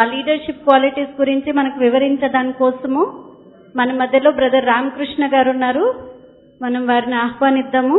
ఆ leadership qualities గురించి మనకు వివరించడానికి కోసము మన మధ్యలో బ్రదర్ రామకృష్ణ గారు ఉన్నారు మనం వారిని ఆహ్వానిద్దాము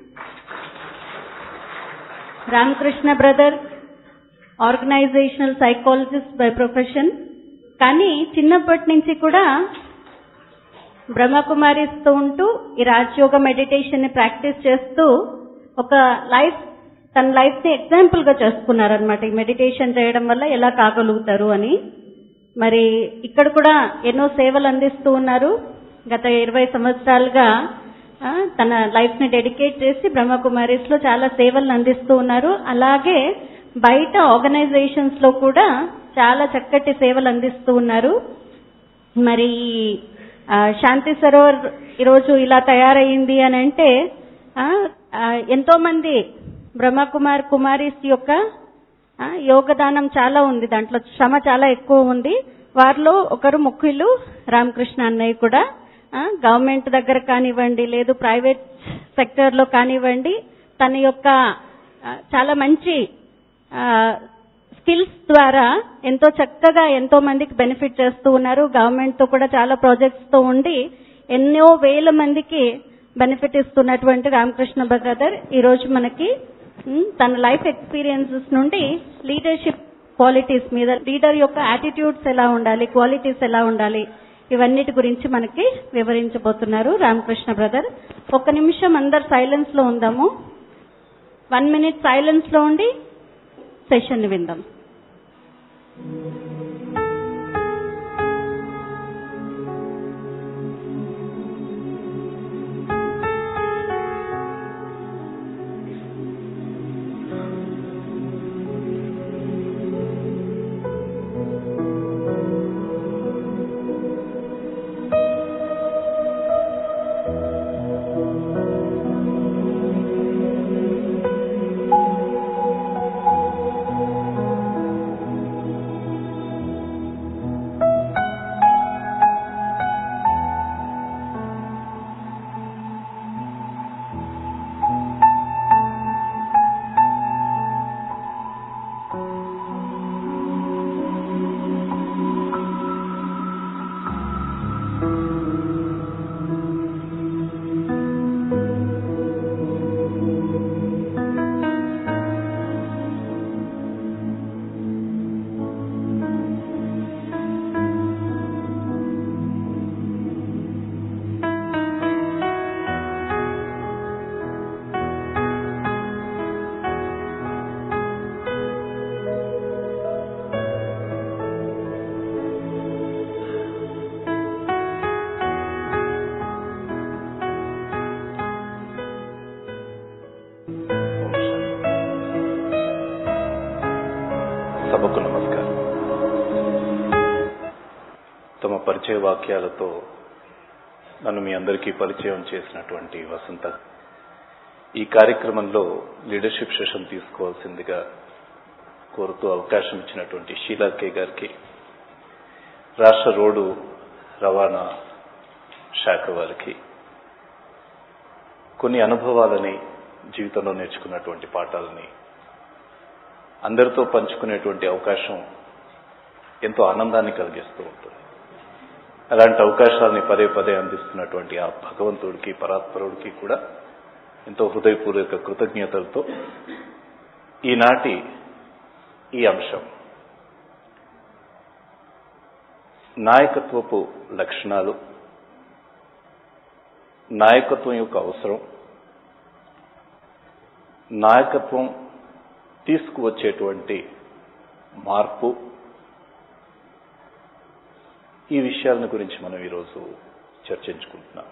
Ramakrishna brother organisational psychologist by profession కానీ చిన్నప్పటి నుంచి కూడా బ్రహ్మకుమారిస్తూ ఉంటూ ఈ రాజయోగ మెడిటేషన్ ని ప్రాక్టీస్ చేస్తూ ఒక లైఫ్ తన లైఫ్ ని ఎగ్జాంపుల్ గా చేసుకున్నారనమాట ఈ మెడిటేషన్ చేయడం వల్ల ఎలా కాగలుగుతారు అని మరి ఇక్కడ కూడా ఎన్నో సేవలు అందిస్తూ ఉన్నారు గత ఇరవై సంవత్సరాలుగా ఆ, తన లైఫ్ ని డెడికేట్ చేసి బ్రహ్మకుమారిస్ లో చాలా సేవలను అందిస్తూ ఉన్నారు అలాగే బయట ఆర్గనైజేషన్స్ లో కూడా చాలా చక్కటి సేవలు అందిస్తూ ఉన్నారు మరి ఆ, శాంతి సరోవర్ ఈరోజు ఇలా తయారయ్యింది అని అంటే ఆ, ఆ, ఎంతో మంది బ్రహ్మకుమార్ కుమారీస్ యొక్క ఆ, యోగదానం చాలా ఉంది దాంట్లో శ్రమ చాలా ఎక్కువ ఉంది వారిలో ఒకరు ముఖ్యులు రామకృష్ణ అన్నయ్య కూడా ఆ, గవర్నమెంట్ దగ్గర కానివ్వండి లేదు ప్రైవేట్ సెక్టర్ లో కానివ్వండి తన యొక్క ఆ, చాలా మంచి స్కిల్స్ ద్వారా ఎంతో చక్కగా ఎంతో మందికి బెనిఫిట్ చేస్తూ ఉన్నారు గవర్నమెంట్ తో కూడా చాలా ప్రాజెక్ట్స్ తో ఉండి ఎన్నో వేల మందికి బెనిఫిట్ ఇస్తున్నటువంటి రామకృష్ణ బ్రదర్ ఈ రోజు మనకి ఉమ్, తన లైఫ్ ఎక్స్పీరియన్సెస్ నుండి లీడర్షిప్ క్వాలిటీస్ మీద లీడర్ యొక్క యాటిట్యూడ్స్ ఎలా ఉండాలి క్వాలిటీస్ ఎలా ఉండాలి ఇవన్నిటి గురించి మనకి వివరించబోతున్నారు రామకృష్ణ బ్రదర్ ఒక్క నిమిషం అందరు సైలెన్స్ లో ఉందాము వన్ మినిట్ సైలెన్స్ లో ఉండి సెషన్ ని విందాం సభకు నమస్కారం తమ పరిచయ వాక్యాలతో నన్ను మీ అందరికీ పరిచయం చేసినటువంటి వసంత ఈ కార్యక్రమంలో లీడర్షిప్ సెషన్ తీసుకోవాల్సిందిగా కోరుతూ అవకాశం ఇచ్చినటువంటి షీలా కే గారికి రాష్ట్ర రోడ్డు రవాణా శాఖ వారికి కొన్ని అనుభవాలని జీవితంలో నేర్చుకున్నటువంటి పాఠాలని అందరితో పంచుకునేటువంటి అవకాశం ఎంతో ఆనందాన్ని కలిగిస్తూ ఉంటుంది అలాంటి అవకాశాలని పదే పదే అందిస్తున్నటువంటి ఆ భగవంతుడికి పరాత్పరుడికి కూడా ఎంతో హృదయపూర్వక కృతజ్ఞతలతో ఈనాటి ఈ అంశం నాయకత్వపు లక్షణాలు నాయకత్వం యొక్క అవసరం నాయకత్వం తీసుకువచ్చేటువంటి మార్పు ఈ విషయాలను గురించి మనం ఈరోజు చర్చించుకుంటున్నాం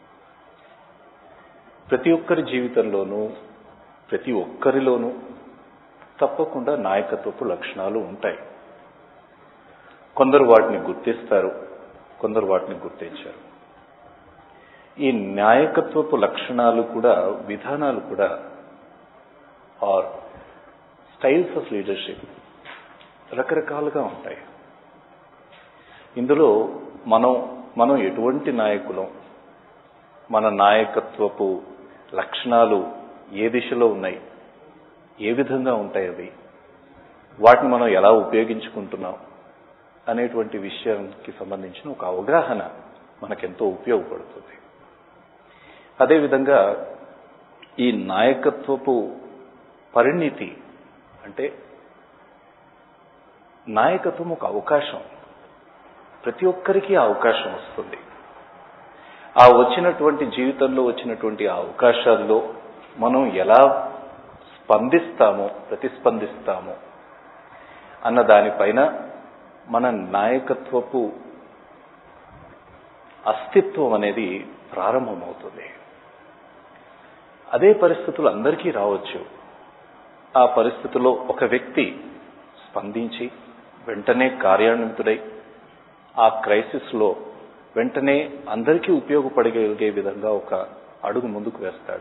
ప్రతి ఒక్కరి జీవితంలోనూ ప్రతి ఒక్కరిలోనూ తప్పకుండా నాయకత్వపు లక్షణాలు ఉంటాయి కొందరు వాటిని గుర్తిస్తారు కొందరు వాటిని గుర్తించారు ఈ నాయకత్వపు లక్షణాలు కూడా విధానాలు కూడా ఆర్ స్టైల్స్ ఆఫ్ లీడర్షిప్ రకరకాలుగా ఉంటాయి ఇందులో మనం మనం ఎటువంటి నాయకులం మన నాయకత్వపు లక్షణాలు ఏ దిశలో ఉన్నాయి ఏ విధంగా ఉంటాయి అవి వాటిని మనం ఎలా ఉపయోగించుకుంటున్నాం అనేటువంటి విషయానికి సంబంధించిన ఒక అవగాహన మనకెంతో ఉపయోగపడుతుంది అదేవిధంగా ఈ నాయకత్వపు పరిణితి అంటే నాయకత్వం ఒక అవకాశం ప్రతి ఒక్కరికి ఆ అవకాశం వస్తుంది ఆ వచ్చినటువంటి జీవితంలో వచ్చినటువంటి ఆ అవకాశాల్లో మనం ఎలా స్పందిస్తామో ప్రతిస్పందిస్తామో అన్న దానిపైన మన నాయకత్వపు అస్తిత్వం అనేది ప్రారంభమవుతుంది అదే పరిస్థితులు అందరికీ రావచ్చు ఆ పరిస్థితిలో ఒక వ్యక్తి స్పందించి వెంటనే కార్యాన్వితుడై ఆ క్రైసిస్లో వెంటనే అందరికీ ఉపయోగపడగలిగే విధంగా ఒక అడుగు ముందుకు వేస్తాడు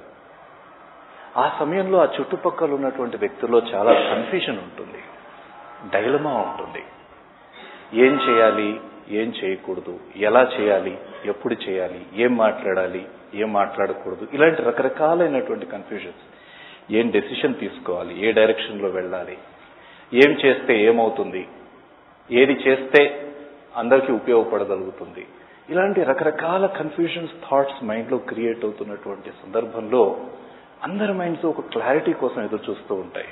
ఆ సమయంలో ఆ చుట్టుపక్కల ఉన్నటువంటి వ్యక్తుల్లో చాలా కన్ఫ్యూజన్ ఉంటుంది డైలమా ఉంటుంది ఏం చేయాలి ఏం చేయకూడదు ఎలా చేయాలి ఎప్పుడు చేయాలి ఏం మాట్లాడాలి ఏం మాట్లాడకూడదు ఇలాంటి రకరకాలైనటువంటి కన్ఫ్యూజన్స్ ఏం డెసిషన్ తీసుకోవాలి ఏ డైరెక్షన్లో వెళ్ళాలి ఏం చేస్తే ఏమవుతుంది ఏది చేస్తే అందరికీ ఉపయోగపడగలుగుతుంది ఇలాంటి రకరకాల కన్ఫ్యూజన్స్ థాట్స్ మైండ్లో క్రియేట్ అవుతున్నటువంటి సందర్భంలో అందరి మైండ్స్ ఒక క్లారిటీ కోసం ఎదురు చూస్తూ ఉంటాయి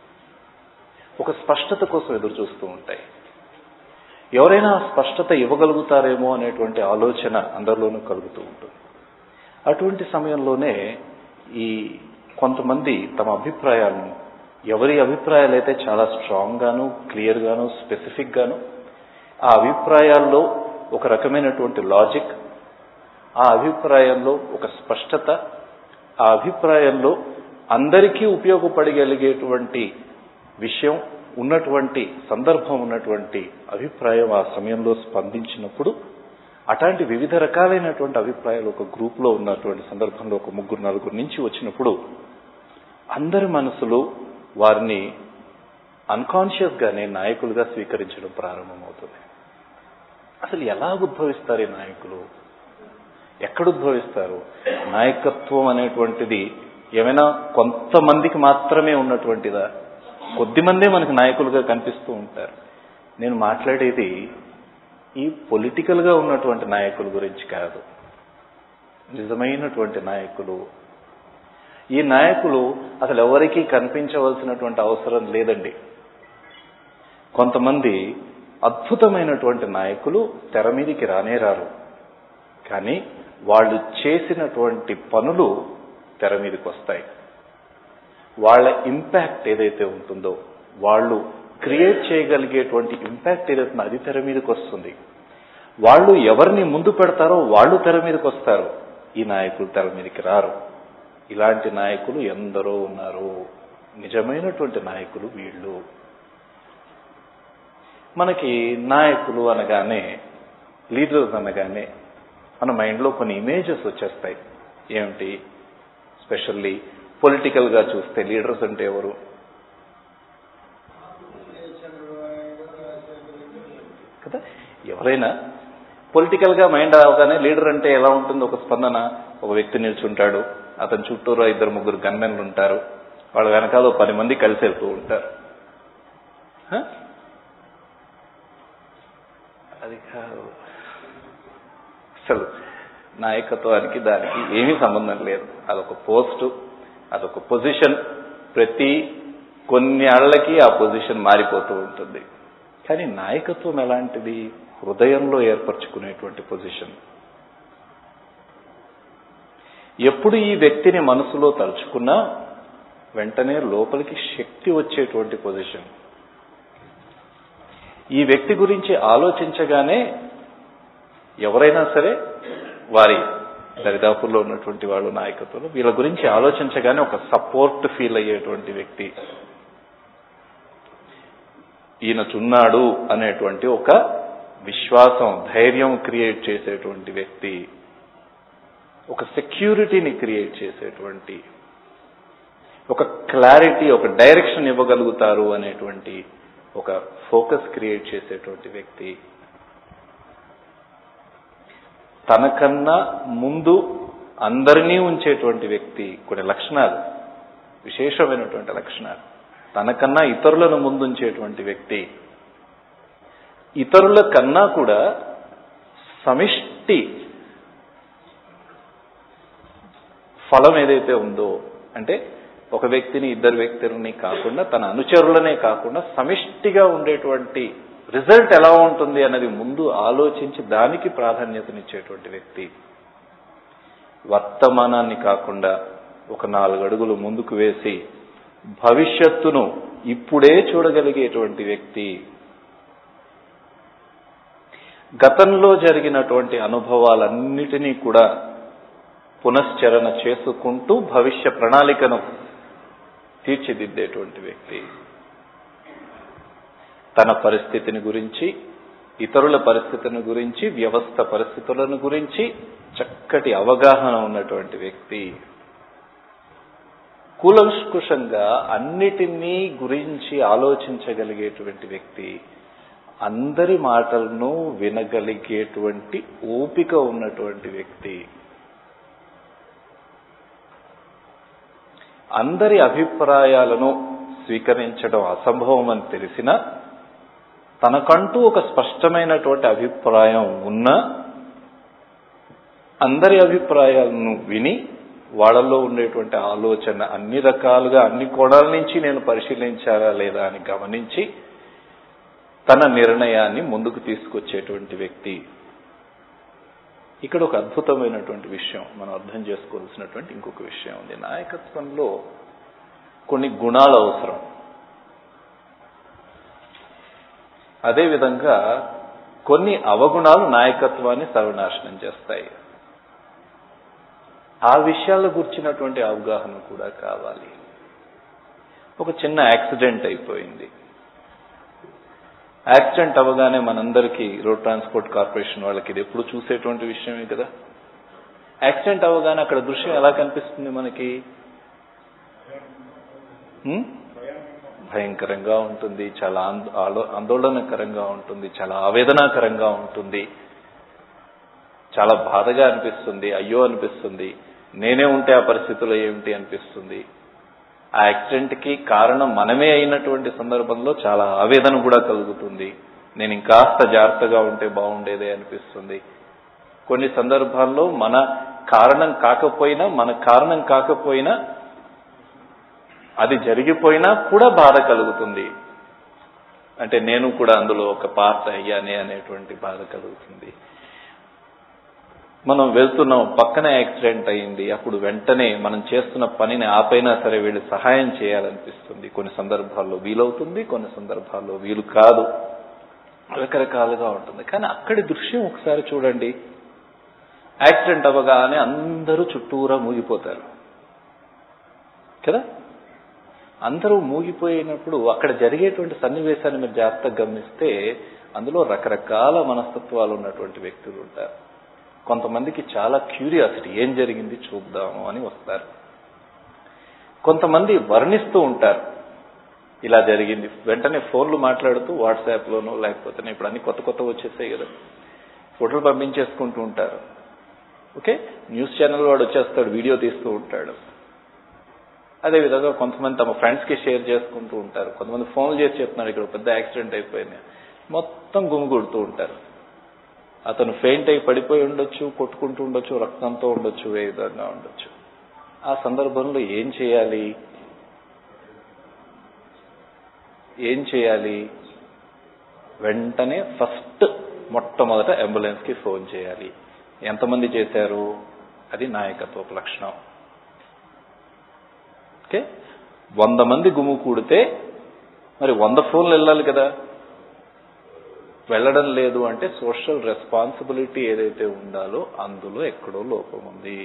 ఒక స్పష్టత కోసం ఎదురు చూస్తూ ఉంటాయి ఎవరైనా స్పష్టత ఇవ్వగలుగుతారేమో అనేటువంటి ఆలోచన అందరిలోనూ కలుగుతూ ఉంటుంది అటువంటి సమయంలోనే ఈ కొంతమంది తమ అభిప్రాయాలను ఎవరి అభిప్రాయాలు అయితే చాలా స్ట్రాంగ్ గాను క్లియర్ గాను స్పెసిఫిక్ గాను ఆ అభిప్రాయాల్లో ఒక రకమైనటువంటి లాజిక్ ఆ అభిప్రాయంలో ఒక స్పష్టత ఆ అభిప్రాయంలో అందరికీ ఉపయోగపడగలిగేటువంటి విషయం ఉన్నటువంటి సందర్భం ఉన్నటువంటి అభిప్రాయం ఆ సమయంలో స్పందించినప్పుడు అట్లాంటి వివిధ రకాలైనటువంటి అభిప్రాయాలు ఒక గ్రూప్లో ఉన్నటువంటి సందర్భంలో ఒక ముగ్గురు నలుగురు నుంచి వచ్చినప్పుడు అందరి మనసులో వారిని అన్కాన్షియస్ గానే నాయకులుగా స్వీకరించడం ప్రారంభమవుతుంది అసలు ఎలా ఉద్భవిస్తారు ఈ నాయకులు ఎక్కడ ఉద్భవిస్తారు నాయకత్వం అనేటువంటిది ఏమైనా కొంతమందికి మాత్రమే ఉన్నటువంటిదా కొద్ది మందే మనకు నాయకులుగా కనిపిస్తూ ఉంటారు నేను మాట్లాడేది ఈ పొలిటికల్ గా ఉన్నటువంటి నాయకుల గురించి కాదు నిజమైనటువంటి నాయకులు ఈ నాయకులు అసలు ఎవరికీ కనిపించవలసినటువంటి అవసరం లేదండి కొంతమంది అద్భుతమైనటువంటి నాయకులు తెర మీదికి రానే రారు కానీ వాళ్ళు చేసినటువంటి పనులు తెర మీదకి వస్తాయి వాళ్ళ ఇంపాక్ట్ ఏదైతే ఉంటుందో వాళ్ళు క్రియేట్ చేయగలిగేటువంటి ఇంపాక్ట్ ఏదైతే అది తెర మీదకి వస్తుంది వాళ్ళు ఎవరిని ముందు పెడతారో వాళ్ళు తెర మీదకి వస్తారు ఈ నాయకులు తెర మీదకి రారు ఇలాంటి నాయకులు ఎందరో ఉన్నారు నిజమైనటువంటి నాయకులు వీళ్ళు మనకి నాయకులు అనగానే లీడర్స్ అనగానే మన మైండ్లో కొన్ని ఇమేజెస్ వచ్చేస్తాయి ఏమిటి స్పెషల్లీ పొలిటికల్ గా చూస్తే లీడర్స్ అంటే ఎవరు కదా ఎవరైనా పొలిటికల్ గా మైండ్ అవగానే లీడర్ అంటే ఎలా ఉంటుంది ఒక స్పందన ఒక వ్యక్తి నిల్చుంటాడు అతని చుట్టూరు ఇద్దరు ముగ్గురు గన్మెన్లు ఉంటారు వాళ్ళ వెనకాల పది మంది కలిసి వెళ్తూ ఉంటారు అది కాదు అసలు నాయకత్వానికి దానికి ఏమీ సంబంధం లేదు అదొక పోస్టు అదొక పొజిషన్ ప్రతి కొన్ని ఏళ్లకి ఆ పొజిషన్ మారిపోతూ ఉంటుంది కానీ నాయకత్వం ఎలాంటిది హృదయంలో ఏర్పరచుకునేటువంటి పొజిషన్ ఎప్పుడు ఈ వ్యక్తిని మనసులో తలుచుకున్నా వెంటనే లోపలికి శక్తి వచ్చేటువంటి పొజిషన్ ఈ వ్యక్తి గురించి ఆలోచించగానే ఎవరైనా సరే వారి దరిదాపుల్లో ఉన్నటువంటి వాళ్ళు నాయకత్వంలో వీళ్ళ గురించి ఆలోచించగానే ఒక సపోర్ట్ ఫీల్ అయ్యేటువంటి వ్యక్తి ఈయన చున్నాడు అనేటువంటి ఒక విశ్వాసం ధైర్యం క్రియేట్ చేసేటువంటి వ్యక్తి ఒక సెక్యూరిటీని క్రియేట్ చేసేటువంటి ఒక క్లారిటీ ఒక డైరెక్షన్ ఇవ్వగలుగుతారు అనేటువంటి ఒక ఫోకస్ క్రియేట్ చేసేటువంటి వ్యక్తి తనకన్నా ముందు అందరినీ ఉంచేటువంటి వ్యక్తి కొన్ని లక్షణాలు విశేషమైనటువంటి లక్షణాలు తనకన్నా ఇతరులను ముందుంచేటువంటి వ్యక్తి ఇతరుల కన్నా కూడా సమిష్టి ఫలం ఏదైతే ఉందో అంటే ఒక వ్యక్తిని ఇద్దరు వ్యక్తులని కాకుండా తన అనుచరులనే కాకుండా సమిష్టిగా ఉండేటువంటి రిజల్ట్ ఎలా ఉంటుంది అన్నది ముందు ఆలోచించి దానికి ప్రాధాన్యతనిచ్చేటువంటి వ్యక్తి వర్తమానాన్ని కాకుండా ఒక నాలుగు అడుగులు ముందుకు వేసి భవిష్యత్తును ఇప్పుడే చూడగలిగేటువంటి వ్యక్తి గతంలో జరిగినటువంటి అనుభవాలన్నిటినీ కూడా పునశ్చరణ చేసుకుంటూ భవిష్య ప్రణాళికను తీర్చిదిద్దేటువంటి వ్యక్తి తన పరిస్థితిని గురించి ఇతరుల పరిస్థితిని గురించి వ్యవస్థ పరిస్థితులను గురించి చక్కటి అవగాహన ఉన్నటువంటి వ్యక్తి కూలంకుషంగా అన్నిటినీ గురించి ఆలోచించగలిగేటువంటి వ్యక్తి అందరి మాటలను వినగలిగేటువంటి ఓపిక ఉన్నటువంటి వ్యక్తి అందరి అభిప్రాయాలను స్వీకరించడం అసంభవం అని తెలిసినా తనకంటూ ఒక స్పష్టమైనటువంటి అభిప్రాయం ఉన్నా అందరి అభిప్రాయాలను విని వాళ్ళలో ఉండేటువంటి ఆలోచన అన్ని రకాలుగా అన్ని కోణాల నుంచి నేను పరిశీలించాలా లేదా అని గమనించి తన నిర్ణయాన్ని ముందుకు తీసుకొచ్చేటువంటి వ్యక్తి ఇక్కడ ఒక అద్భుతమైనటువంటి విషయం మనం అర్థం చేసుకోవాల్సినటువంటి ఇంకొక విషయం ఉంది నాయకత్వంలో కొన్ని గుణాలు అవసరం అదేవిధంగా కొన్ని అవగుణాలు నాయకత్వాన్ని సర్వనాశనం చేస్తాయి ఆ విషయాల గురించినటువంటి అవగాహన కూడా కావాలి ఒక చిన్న యాక్సిడెంట్ అయిపోయింది యాక్సిడెంట్ అవ్వగానే మనందరికీ రోడ్ ట్రాన్స్పోర్ట్ కార్పొరేషన్ వాళ్ళకి ఇది ఎప్పుడు చూసేటువంటి విషయమే కదా యాక్సిడెంట్ అవ్వగానే అక్కడ దృశ్యం ఎలా కనిపిస్తుంది మనకి హ్మ్? భయంకరంగా ఉంటుంది చాలా ఆంద- ఆలో- ఆందోళనకరంగా ఉంటుంది చాలా ఆవేదనాకరంగా ఉంటుంది చాలా బాధగా అనిపిస్తుంది అయ్యో అనిపిస్తుంది నేనే ఉంటే ఆ పరిస్థితుల్లో ఏమిటి అనిపిస్తుంది ఆ యాక్సిడెంట్ కి కారణం మనమే అయినటువంటి సందర్భంలో చాలా ఆవేదన కూడా కలుగుతుంది నేను ఇంకాస్త జాగ్రత్తగా ఉంటే బాగుండేదే అనిపిస్తుంది కొన్ని సందర్భాల్లో మన కారణం కాకపోయినా మన కారణం కాకపోయినా అది జరిగిపోయినా కూడా బాధ కలుగుతుంది అంటే నేను కూడా అందులో ఒక పార్ట్ అయ్యానే అనేటువంటి బాధ కలుగుతుంది మనం వెళ్తున్నాం పక్కన యాక్సిడెంట్ అయింది అప్పుడు వెంటనే మనం చేస్తున్న పనిని ఆపైనా సరే వీళ్ళు సహాయం చేయాలనిపిస్తుంది కొన్ని సందర్భాల్లో వీలవుతుంది కొన్ని సందర్భాల్లో వీలు కాదు రకరకాలుగా ఉంటుంది కానీ అక్కడి దృశ్యం ఒకసారి చూడండి యాక్సిడెంట్ అవ్వగానే అందరూ చుట్టూరా మూగిపోతారు కదా అందరూ మూగిపోయినప్పుడు అక్కడ జరిగేటువంటి సన్నివేశాన్ని మీరు జాగ్రత్తగా గమనిస్తే అందులో రకరకాల మనస్తత్వాలు ఉన్నటువంటి వ్యక్తులు ఉంటారు కొంతమందికి చాలా క్యూరియాసిటీ ఏం జరిగింది చూద్దాము అని వస్తారు కొంతమంది వర్ణిస్తూ ఉంటారు ఇలా జరిగింది వెంటనే ఫోన్లు మాట్లాడుతూ వాట్సాప్లోనూ లేకపోతే ఇప్పుడు అన్ని కొత్త కొత్త వచ్చేసాయి కదా ఫోటోలు పంపించేసుకుంటూ ఉంటారు ఓకే న్యూస్ ఛానల్ వాడు వచ్చేస్తాడు వీడియో తీస్తూ ఉంటాడు అదేవిధంగా కొంతమంది తమ ఫ్రెండ్స్కి షేర్ చేసుకుంటూ ఉంటారు కొంతమంది ఫోన్లు చేసి చెప్తున్నారు ఇక్కడ పెద్ద యాక్సిడెంట్ అయిపోయింది మొత్తం గుమిగూడుతూ ఉంటారు అతను ఫెయింట్ అయి పడిపోయి ఉండొచ్చు కొట్టుకుంటూ ఉండొచ్చు రక్తంతో ఉండొచ్చు ఏ విధంగా ఉండొచ్చు ఆ సందర్భంలో ఏం చేయాలి ఏం చేయాలి వెంటనే ఫస్ట్ మొట్టమొదట అంబులెన్స్ కి ఫోన్ చేయాలి ఎంతమంది చేశారు అది నాయకత్వపు లక్షణం ఓకే వంద మంది గుమ్ము కూడితే మరి వంద ఫోన్లు వెళ్ళాలి కదా వెళ్ళడం లేదు అంటే సోషల్ రెస్పాన్సిబిలిటీ ఏదైతే ఉండాలో అందులో ఎక్కడో లోపం ఉంది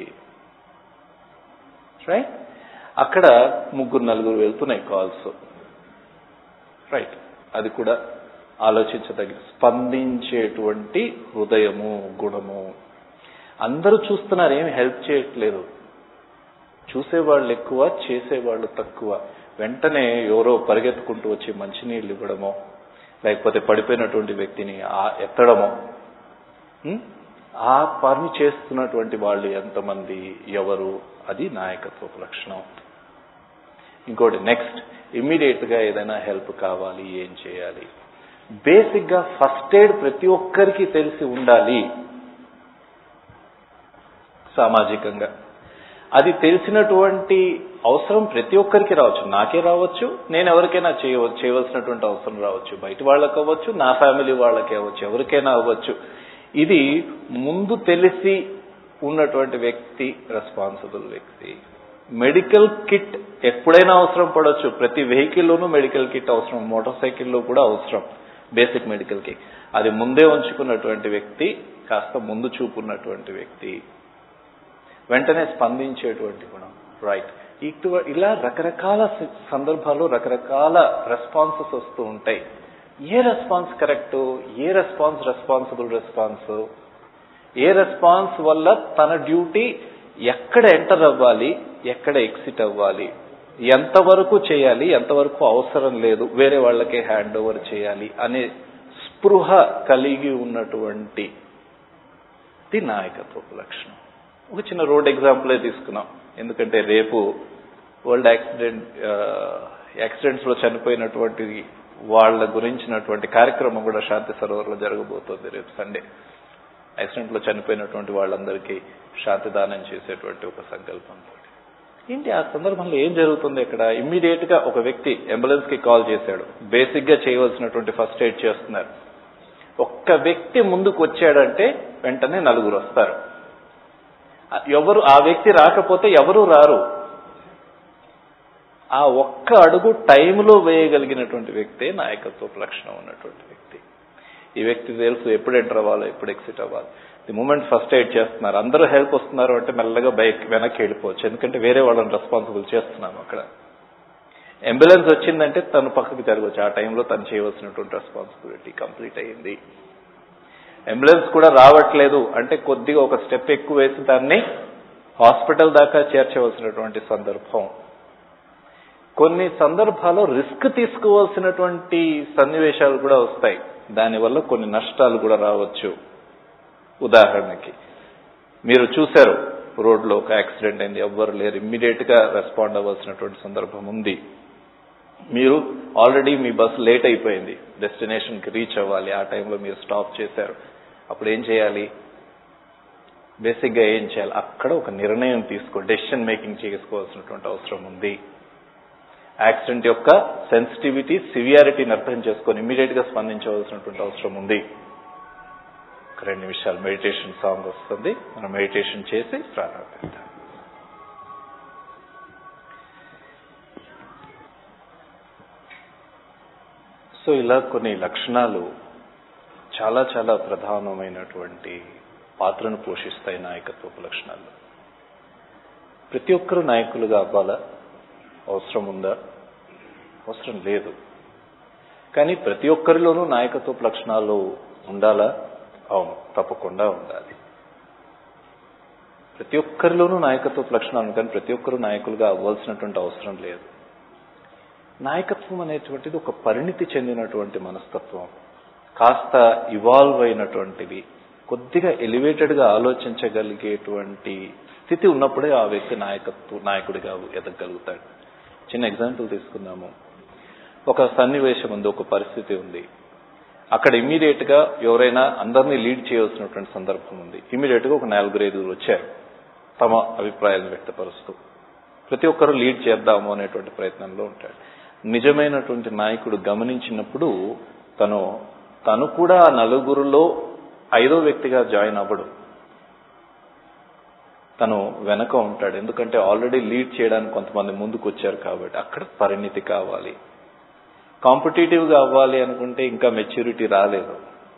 రైట్ అక్కడ ముగ్గురు నలుగురు వెళ్తున్నాయి కాల్స్ రైట్ అది కూడా ఆలోచించదగిన స్పందించేటువంటి హృదయము గుణము అందరూ చూస్తున్నారు ఏమి హెల్ప్ చేయట్లేదు చూసేవాళ్ళు ఎక్కువ చేసేవాళ్ళు తక్కువ వెంటనే ఎవరో పరిగెత్తుకుంటూ వచ్చి మంచినీళ్ళు ఇవ్వడమో లేకపోతే పడిపోయినటువంటి వ్యక్తిని ఆ- ఎత్తడమో ఉం? ఆ పని చేస్తున్నటువంటి వాళ్ళు ఎంతమంది ఎవరు అది నాయకత్వపు లక్షణం ఇంకోటి నెక్స్ట్ ఇమ్మీడియట్ గా ఏదైనా హెల్ప్ కావాలి ఏం చేయాలి బేసిక్ గా ఫస్ట్ ఎయిడ్ ప్రతి ఒక్కరికి తెలిసి ఉండాలి సామాజికంగా అది తెలిసినటువంటి అవసరం ప్రతి ఒక్కరికి రావచ్చు నాకే రావచ్చు నేను ఎవరికైనా చేయ చేయవలసినటువంటి అవసరం రావచ్చు బయట వాళ్ళకి అవ్వచ్చు నా ఫ్యామిలీ వాళ్ళకి అవ్వచ్చు ఎవరికైనా అవ్వచ్చు ఇది ముందు తెలిసి ఉన్నటువంటి వ్యక్తి రెస్పాన్సిబుల్ వ్యక్తి మెడికల్ కిట్ ఎప్పుడైనా అవసరం పడవచ్చు ప్రతి వెహికల్లోనూ మెడికల్ కిట్ అవసరం మోటార్ సైకిల్లో కూడా అవసరం బేసిక్ మెడికల్ కిట్ అది ముందే ఉంచుకున్నటువంటి వ్యక్తి కాస్త ముందు చూపున్నటువంటి వ్యక్తి వెంటనే స్పందించేటువంటి గుణం రైట్ ఇటు ఇలా రకరకాల స- సందర్భాల్లో రకరకాల రెస్పాన్సెస్ వస్తూ ఉంటాయి ఏ రెస్పాన్స్ కరెక్ట్ ఏ రెస్పాన్స్ రెస్పాన్సిబుల్ రెస్పాన్స్ ఏ రెస్పాన్స్ వల్ల తన డ్యూటీ ఎక్కడ ఎంటర్ అవ్వాలి ఎక్కడ ఎక్సిట్ అవ్వాలి ఎంతవరకు చేయాలి ఎంతవరకు అవసరం లేదు వేరే వాళ్ళకే హ్యాండ్ ఓవర్ చేయాలి అనే స్పృహ కలిగి ఉన్నటువంటి ఇది నాయకత్వపు లక్షణం ఒక చిన్న రోడ్ ఎగ్జాంపులే తీసుకున్నాం ఎందుకంటే రేపు వరల్డ్ యాక్సిడెంట్ యాక్సిడెంట్స్ లో చనిపోయినటువంటి వాళ్ళ గురించినటువంటి కార్యక్రమం కూడా శాంతి సరోవర్లో జరగబోతోంది రేపు సండే యాక్సిడెంట్ లో చనిపోయినటువంటి వాళ్ళందరికీ శాంతి దానం చేసేటువంటి ఒక సంకల్పంతో ఏంటి ఆ సందర్భంలో ఏం జరుగుతుంది ఇక్కడ ఇమ్మీడియట్ గా ఒక వ్యక్తి అంబులెన్స్ కి కాల్ చేశాడు బేసిక్ గా చేయవలసినటువంటి ఫస్ట్ ఎయిడ్ చేస్తున్నారు ఒక్క వ్యక్తి ముందుకు వచ్చాడంటే వెంటనే నలుగురు వస్తారు ఎవరు ఆ వ్యక్తి రాకపోతే ఎవరు రారు ఆ ఒక్క అడుగు టైంలో వేయగలిగినటువంటి వ్యక్తే నాయకత్వపు లక్షణం ఉన్నటువంటి వ్యక్తి ఈ వ్యక్తి తెలుసు ఎప్పుడు ఎంటర్ అవ్వాలో ఎప్పుడు ఎక్సిట్ అవ్వాలి ది మూమెంట్ ఫస్ట్ ఎయిడ్ చేస్తున్నారు అందరూ హెల్ప్ వస్తున్నారు అంటే మెల్లగా బైక్ వెనక్కి వెళ్ళిపోవచ్చు ఎందుకంటే వేరే వాళ్ళని రెస్పాన్సిబుల్ చేస్తున్నాము అక్కడ అంబులెన్స్ వచ్చిందంటే తను పక్కకి జరగవచ్చు ఆ టైంలో తను చేయవలసినటువంటి రెస్పాన్సిబిలిటీ కంప్లీట్ అయ్యింది అంబులెన్స్ కూడా రావట్లేదు అంటే కొద్దిగా ఒక స్టెప్ ఎక్కువ వేసి దాన్ని హాస్పిటల్ దాకా చేర్చవలసినటువంటి సందర్భం కొన్ని సందర్భాల్లో రిస్క్ తీసుకోవాల్సినటువంటి సన్నివేశాలు కూడా వస్తాయి దానివల్ల కొన్ని నష్టాలు కూడా రావచ్చు ఉదాహరణకి మీరు చూశారు రోడ్లో ఒక యాక్సిడెంట్ అయింది ఎవ్వరు లేరు ఇమ్మీడియట్ గా రెస్పాండ్ అవ్వాల్సినటువంటి సందర్భం ఉంది మీరు ఆల్రెడీ మీ బస్ లేట్ అయిపోయింది డెస్టినేషన్ కి రీచ్ అవ్వాలి ఆ టైంలో మీరు స్టాప్ చేశారు అప్పుడు ఏం చేయాలి బేసిక్ గా ఏం చేయాలి అక్కడ ఒక నిర్ణయం తీసుకో డెసిషన్ మేకింగ్ చేసుకోవాల్సినటువంటి అవసరం ఉంది యాక్సిడెంట్ యొక్క సెన్సిటివిటీ సివియారిటీని అర్థం చేసుకొని ఇమీడియట్ గా స్పందించవలసినటువంటి అవసరం ఉంది ఒక రెండు నిమిషాలు మెడిటేషన్ సాంగ్ వస్తుంది మనం మెడిటేషన్ చేసి ప్రారంభిద్దాం సో ఇలా కొన్ని లక్షణాలు చాలా చాలా ప్రధానమైనటువంటి పాత్రను పోషిస్తాయి నాయకత్వపు లక్షణాలు ప్రతి ఒక్కరూ నాయకులుగా అవ్వాలా అవసరం ఉందా అవసరం లేదు కానీ ప్రతి ఒక్కరిలోనూ నాయకత్వపు లక్షణాలు ఉండాలా అవును తప్పకుండా ఉండాలి ప్రతి ఒక్కరిలోనూ నాయకత్వపు లక్షణాలు కానీ ప్రతి ఒక్కరూ నాయకులుగా అవ్వాల్సినటువంటి అవసరం లేదు నాయకత్వం అనేటువంటిది ఒక పరిణితి చెందినటువంటి మనస్తత్వం కాస్త ఇవాల్వ్ అయినటువంటిది కొద్దిగా ఎలివేటెడ్ గా ఆలోచించగలిగేటువంటి స్థితి ఉన్నప్పుడే ఆ వ్యక్తి నాయకత్వ నాయకుడిగా ఎదగలుగుతాడు చిన్న ఎగ్జాంపుల్ తీసుకుందాము ఒక సన్నివేశం ఉంది ఒక పరిస్థితి ఉంది అక్కడ ఇమ్మీడియట్ గా ఎవరైనా అందరినీ లీడ్ చేయవలసినటువంటి సందర్భం ఉంది ఇమ్మీడియట్ గా ఒక నలుగురు ఐదుగురు వచ్చారు తమ అభిప్రాయాలను వ్యక్తపరుస్తూ ప్రతి ఒక్కరూ లీడ్ చేద్దాము అనేటువంటి ప్రయత్నంలో ఉంటాడు నిజమైనటువంటి నాయకుడు గమనించినప్పుడు తను తను కూడా ఆ నలుగురులో ఐదో వ్యక్తిగా జాయిన్ అవ్వడు తను వెనక ఉంటాడు ఎందుకంటే ఆల్రెడీ లీడ్ చేయడానికి కొంతమంది ముందుకు వచ్చారు కాబట్టి అక్కడ పరిణితి కావాలి కాంపిటేటివ్ గా అవ్వాలి అనుకుంటే ఇంకా మెచ్యూరిటీ రాలేదు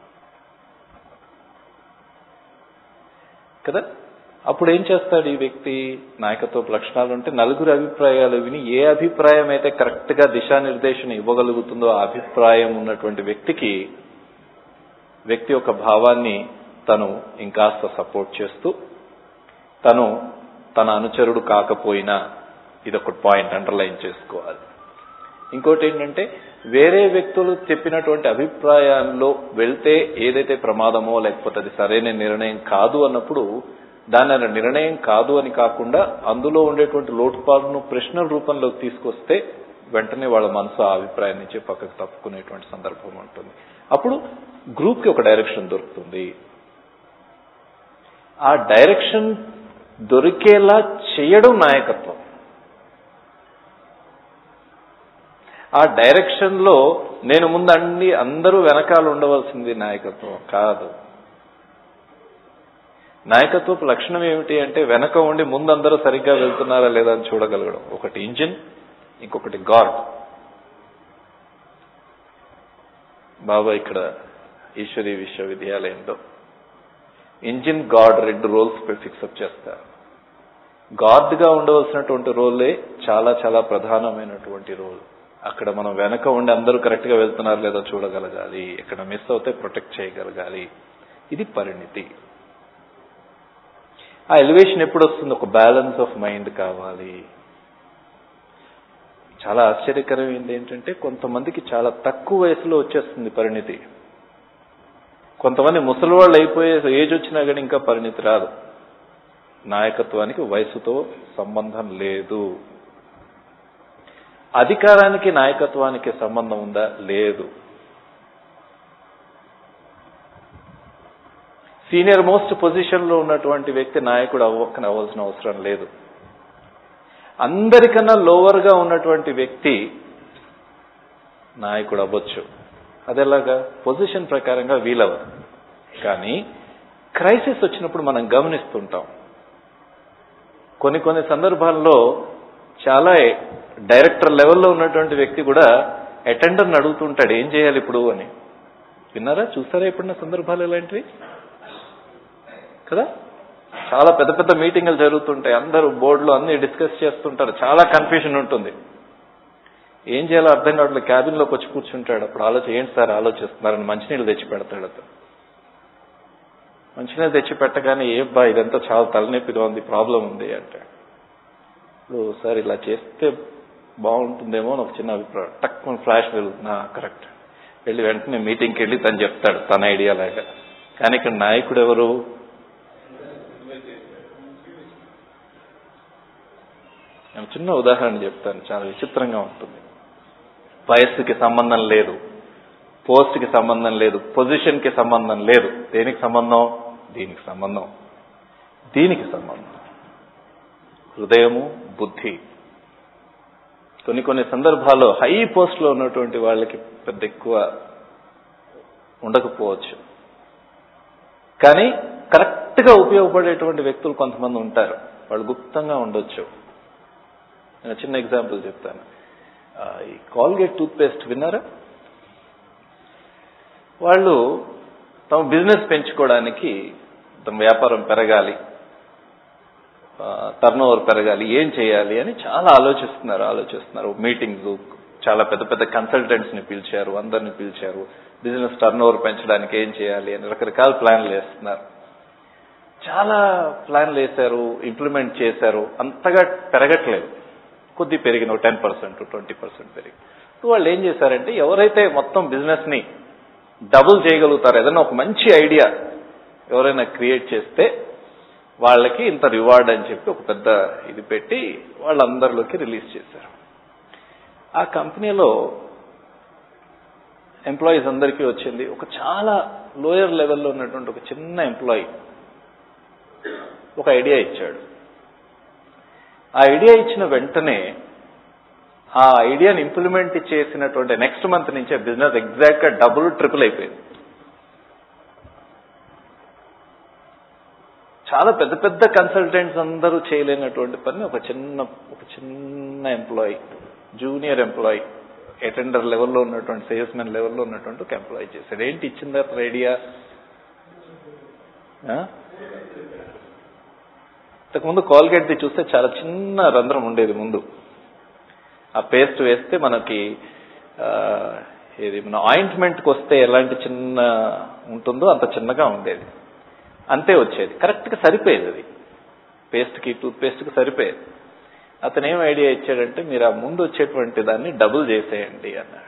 కదా అప్పుడు ఏం చేస్తాడు ఈ వ్యక్తి నాయకత్వ లక్షణాలు ఉంటే నలుగురు అభిప్రాయాలు విని ఏ అభిప్రాయం అయితే కరెక్ట్ గా దిశానిర్దేశన ఇవ్వగలుగుతుందో ఆ అభిప్రాయం ఉన్నటువంటి వ్యక్తికి వ్యక్తి యొక్క భావాన్ని తను ఇంకాస్త సపోర్ట్ చేస్తూ తను తన అనుచరుడు కాకపోయినా ఇదొక పాయింట్ అండర్లైన్ చేసుకోవాలి ఇంకోటి ఏంటంటే వేరే వ్యక్తులు చెప్పినటువంటి అభిప్రాయాల్లో వెళ్తే ఏదైతే ప్రమాదమో లేకపోతే అది సరైన నిర్ణయం కాదు అన్నప్పుడు దాని నిర్ణయం కాదు అని కాకుండా అందులో ఉండేటువంటి లోటుపాట్లను ప్రశ్నల రూపంలోకి తీసుకొస్తే వెంటనే వాళ్ళ మనసు ఆ అభిప్రాయం నుంచి పక్కకు తప్పుకునేటువంటి సందర్భం ఉంటుంది అప్పుడు గ్రూప్కి ఒక డైరెక్షన్ దొరుకుతుంది ఆ డైరెక్షన్ దొరికేలా చేయడం నాయకత్వం ఆ డైరెక్షన్ లో నేను ముందు అన్ని అందరూ వెనకాల ఉండవలసింది నాయకత్వం కాదు నాయకత్వపు లక్షణం ఏమిటి అంటే వెనక ఉండి ముందు అందరూ సరిగ్గా వెళ్తున్నారా లేదా అని చూడగలగడం ఒకటి ఇంజిన్ ఇంకొకటి గాడ్ బాబా ఇక్కడ ఈశ్వరీ విశ్వవిద్యాలయంలో ఇంజిన్ గాడ్ రెండు రోల్స్ ఫిక్సప్ చేస్తారు గాడ్ గా ఉండవలసినటువంటి రోలే చాలా చాలా ప్రధానమైనటువంటి రోల్ అక్కడ మనం వెనక ఉండి అందరూ కరెక్ట్ గా వెళ్తున్నారు లేదో చూడగలగాలి ఎక్కడ మిస్ అవుతే ప్రొటెక్ట్ చేయగలగాలి ఇది పరిణితి ఆ ఎలివేషన్ ఎప్పుడు వస్తుంది ఒక బ్యాలెన్స్ ఆఫ్ మైండ్ కావాలి చాలా ఆశ్చర్యకరమైంది ఏంటంటే కొంతమందికి చాలా తక్కువ వయసులో వచ్చేస్తుంది పరిణితి కొంతమంది ముసలి వాళ్ళు అయిపోయే ఏజ్ వచ్చినా కానీ ఇంకా పరిణితి రాదు నాయకత్వానికి వయసుతో సంబంధం లేదు అధికారానికి నాయకత్వానికి సంబంధం ఉందా లేదు సీనియర్ మోస్ట్ పొజిషన్ లో ఉన్నటువంటి వ్యక్తి నాయకుడు అవ్వకని అవ్వాల్సిన అవసరం లేదు అందరికన్నా లోవర్ గా ఉన్నటువంటి వ్యక్తి నాయకుడు అవ్వచ్చు అదెలాగా పొజిషన్ ప్రకారంగా వీలవదు కానీ క్రైసిస్ వచ్చినప్పుడు మనం గమనిస్తుంటాం కొన్ని కొన్ని సందర్భాల్లో చాలా డైరెక్టర్ లెవెల్లో ఉన్నటువంటి వ్యక్తి కూడా అటెండర్ని అడుగుతుంటాడు ఏం చేయాలి ఇప్పుడు అని విన్నారా చూసారా ఎప్పుడున్న సందర్భాలు ఇలాంటివి కదా చాలా పెద్ద పెద్ద మీటింగులు జరుగుతుంటాయి అందరూ బోర్డులో అన్ని డిస్కస్ చేస్తుంటారు చాలా కన్ఫ్యూజన్ ఉంటుంది ఏం చేయాలో అర్థం కావట్లేదు క్యాబిన్లోకి వచ్చి కూర్చుంటాడు అప్పుడు ఆలోచన ఏంటి సార్ ఆలోచిస్తున్నారని మంచినీళ్ళు తెచ్చి పెడతాడు అతను మంచినీళ్ళు తెచ్చి పెట్టగానే ఏ బా ఇదంతా చాలా తలనొప్పిగా ఉంది ప్రాబ్లం ఉంది అంటే ఇప్పుడు సార్ ఇలా చేస్తే బాగుంటుందేమో అని ఒక చిన్న అభిప్రాయం టక్ ఫ్లాష్ వెళ్తున్నా కరెక్ట్ వెళ్ళి వెంటనే మీటింగ్కి వెళ్ళి తను చెప్తాడు తన ఐడియా లాగా కానీ ఇక్కడ నాయకుడు ఎవరు నేను చిన్న ఉదాహరణ చెప్తాను చాలా విచిత్రంగా ఉంటుంది వయస్సుకి సంబంధం లేదు పోస్ట్కి సంబంధం లేదు పొజిషన్కి సంబంధం లేదు దేనికి సంబంధం దీనికి సంబంధం దీనికి సంబంధం హృదయము బుద్ధి కొన్ని కొన్ని సందర్భాల్లో హై పోస్ట్లో ఉన్నటువంటి వాళ్ళకి పెద్ద ఎక్కువ ఉండకపోవచ్చు కానీ కరెక్ట్గా ఉపయోగపడేటువంటి వ్యక్తులు కొంతమంది ఉంటారు వాళ్ళు గుప్తంగా ఉండొచ్చు నేను చిన్న ఎగ్జాంపుల్ చెప్తాను ఈ కాల్గేట్ టూత్ పేస్ట్ విన్నారా వాళ్ళు తమ బిజినెస్ పెంచుకోవడానికి తమ వ్యాపారం పెరగాలి టర్న్ ఓవర్ పెరగాలి ఏం చేయాలి అని చాలా ఆలోచిస్తున్నారు ఆలోచిస్తున్నారు మీటింగ్స్ చాలా పెద్ద పెద్ద కన్సల్టెంట్స్ ని పిలిచారు అందరిని పిలిచారు బిజినెస్ టర్న్ ఓవర్ పెంచడానికి ఏం చేయాలి అని రకరకాల ప్లాన్లు వేస్తున్నారు చాలా ప్లాన్లు వేశారు ఇంప్లిమెంట్ చేశారు అంతగా పెరగట్లేదు కొద్ది పెరిగిన టెన్ పర్సెంట్ ట్వంటీ పర్సెంట్ పెరిగి వాళ్ళు ఏం చేశారంటే ఎవరైతే మొత్తం బిజినెస్ ని డబుల్ చేయగలుగుతారు ఏదైనా ఒక మంచి ఐడియా ఎవరైనా క్రియేట్ చేస్తే వాళ్ళకి ఇంత రివార్డ్ అని చెప్పి ఒక పెద్ద ఇది పెట్టి వాళ్ళందరిలోకి రిలీజ్ చేశారు ఆ కంపెనీలో ఎంప్లాయీస్ అందరికీ వచ్చింది ఒక చాలా లోయర్ లెవెల్లో ఉన్నటువంటి ఒక చిన్న ఎంప్లాయీ ఒక ఐడియా ఇచ్చాడు ఆ ఐడియా ఇచ్చిన వెంటనే ఆ ఐడియాని ఇంప్లిమెంట్ చేసినటువంటి నెక్స్ట్ మంత్ నుంచే బిజినెస్ ఎగ్జాక్ట్ గా డబుల్ ట్రిపుల్ అయిపోయింది చాలా పెద్ద పెద్ద కన్సల్టెంట్స్ అందరూ చేయలేనటువంటి పని ఒక చిన్న ఒక చిన్న ఎంప్లాయీ జూనియర్ ఎంప్లాయీ అటెండర్ లెవెల్లో ఉన్నటువంటి సేల్స్ మెన్ లెవెల్లో ఉన్నటువంటి ఒక ఎంప్లాయీ చేశాడు ఏంటి ఇచ్చింది అతను ఐడియా ఇంతకుముందు కాల్గేట్ది చూస్తే చాలా చిన్న రంధ్రం ఉండేది ముందు ఆ పేస్ట్ వేస్తే మనకి ఏది మన ఆయింట్మెంట్కి వస్తే ఎలాంటి చిన్న ఉంటుందో అంత చిన్నగా ఉండేది అంతే వచ్చేది కరెక్ట్గా సరిపోయేది అది పేస్ట్కి టూత్ పేస్ట్కి సరిపోయేది అతను ఏం ఐడియా ఇచ్చాడంటే మీరు ఆ ముందు వచ్చేటువంటి దాన్ని డబుల్ చేసేయండి అన్నాడు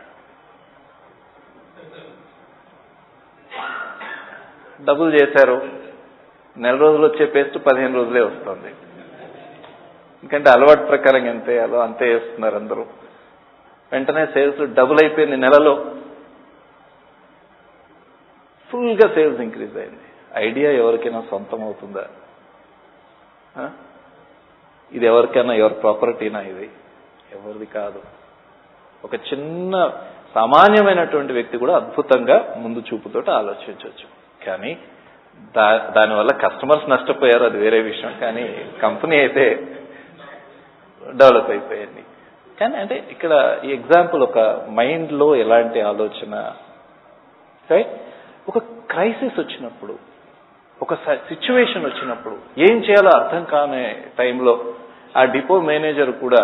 డబుల్ చేశారు నెల రోజులు వచ్చే పేస్ట్ పదిహేను రోజులే వస్తుంది ఎందుకంటే అలవాటు ప్రకారం ఎంత వేయాలో అంతే వేస్తున్నారు అందరూ వెంటనే సేల్స్ డబుల్ అయిపోయింది నెలలో ఫుల్గా సేల్స్ ఇంక్రీజ్ అయింది ఐడియా ఎవరికైనా సొంతం అవుతుందా ఆ? ఇది ఎవరికైనా ఎవరి ప్రాపర్టీనా ఇది ఎవరిది కాదు ఒక చిన్న సామాన్యమైనటువంటి వ్యక్తి కూడా అద్భుతంగా ముందు చూపుతోటి ఆలోచించవచ్చు కానీ దా దానివల్ల కస్టమర్స్ నష్టపోయారు అది వేరే విషయం కానీ కంపెనీ అయితే డెవలప్ అయిపోయింది కానీ అంటే ఇక్కడ ఈ ఎగ్జాంపుల్ ఒక మైండ్ లో ఎలాంటి ఆలోచన రైట్ ఒక క్రైసిస్ వచ్చినప్పుడు ఒక సిచ్యువేషన్ వచ్చినప్పుడు ఏం చేయాలో అర్థం కాని టైంలో ఆ డిపో మేనేజర్ కూడా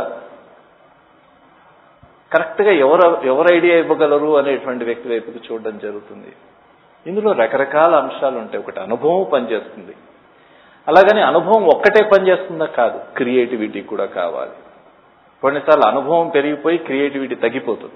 కరెక్ట్ గా ఎవరు ఎవరు ఐడియా ఇవ్వగలరు అనేటువంటి వ్యక్తి వైపుకి చూడడం జరుగుతుంది ఇందులో రకరకాల అంశాలు ఉంటాయి ఒకటి అనుభవం పనిచేస్తుంది అలాగని అనుభవం ఒక్కటే పనిచేస్తుందా కాదు క్రియేటివిటీ కూడా కావాలి కొన్నిసార్లు అనుభవం పెరిగిపోయి క్రియేటివిటీ తగ్గిపోతుంది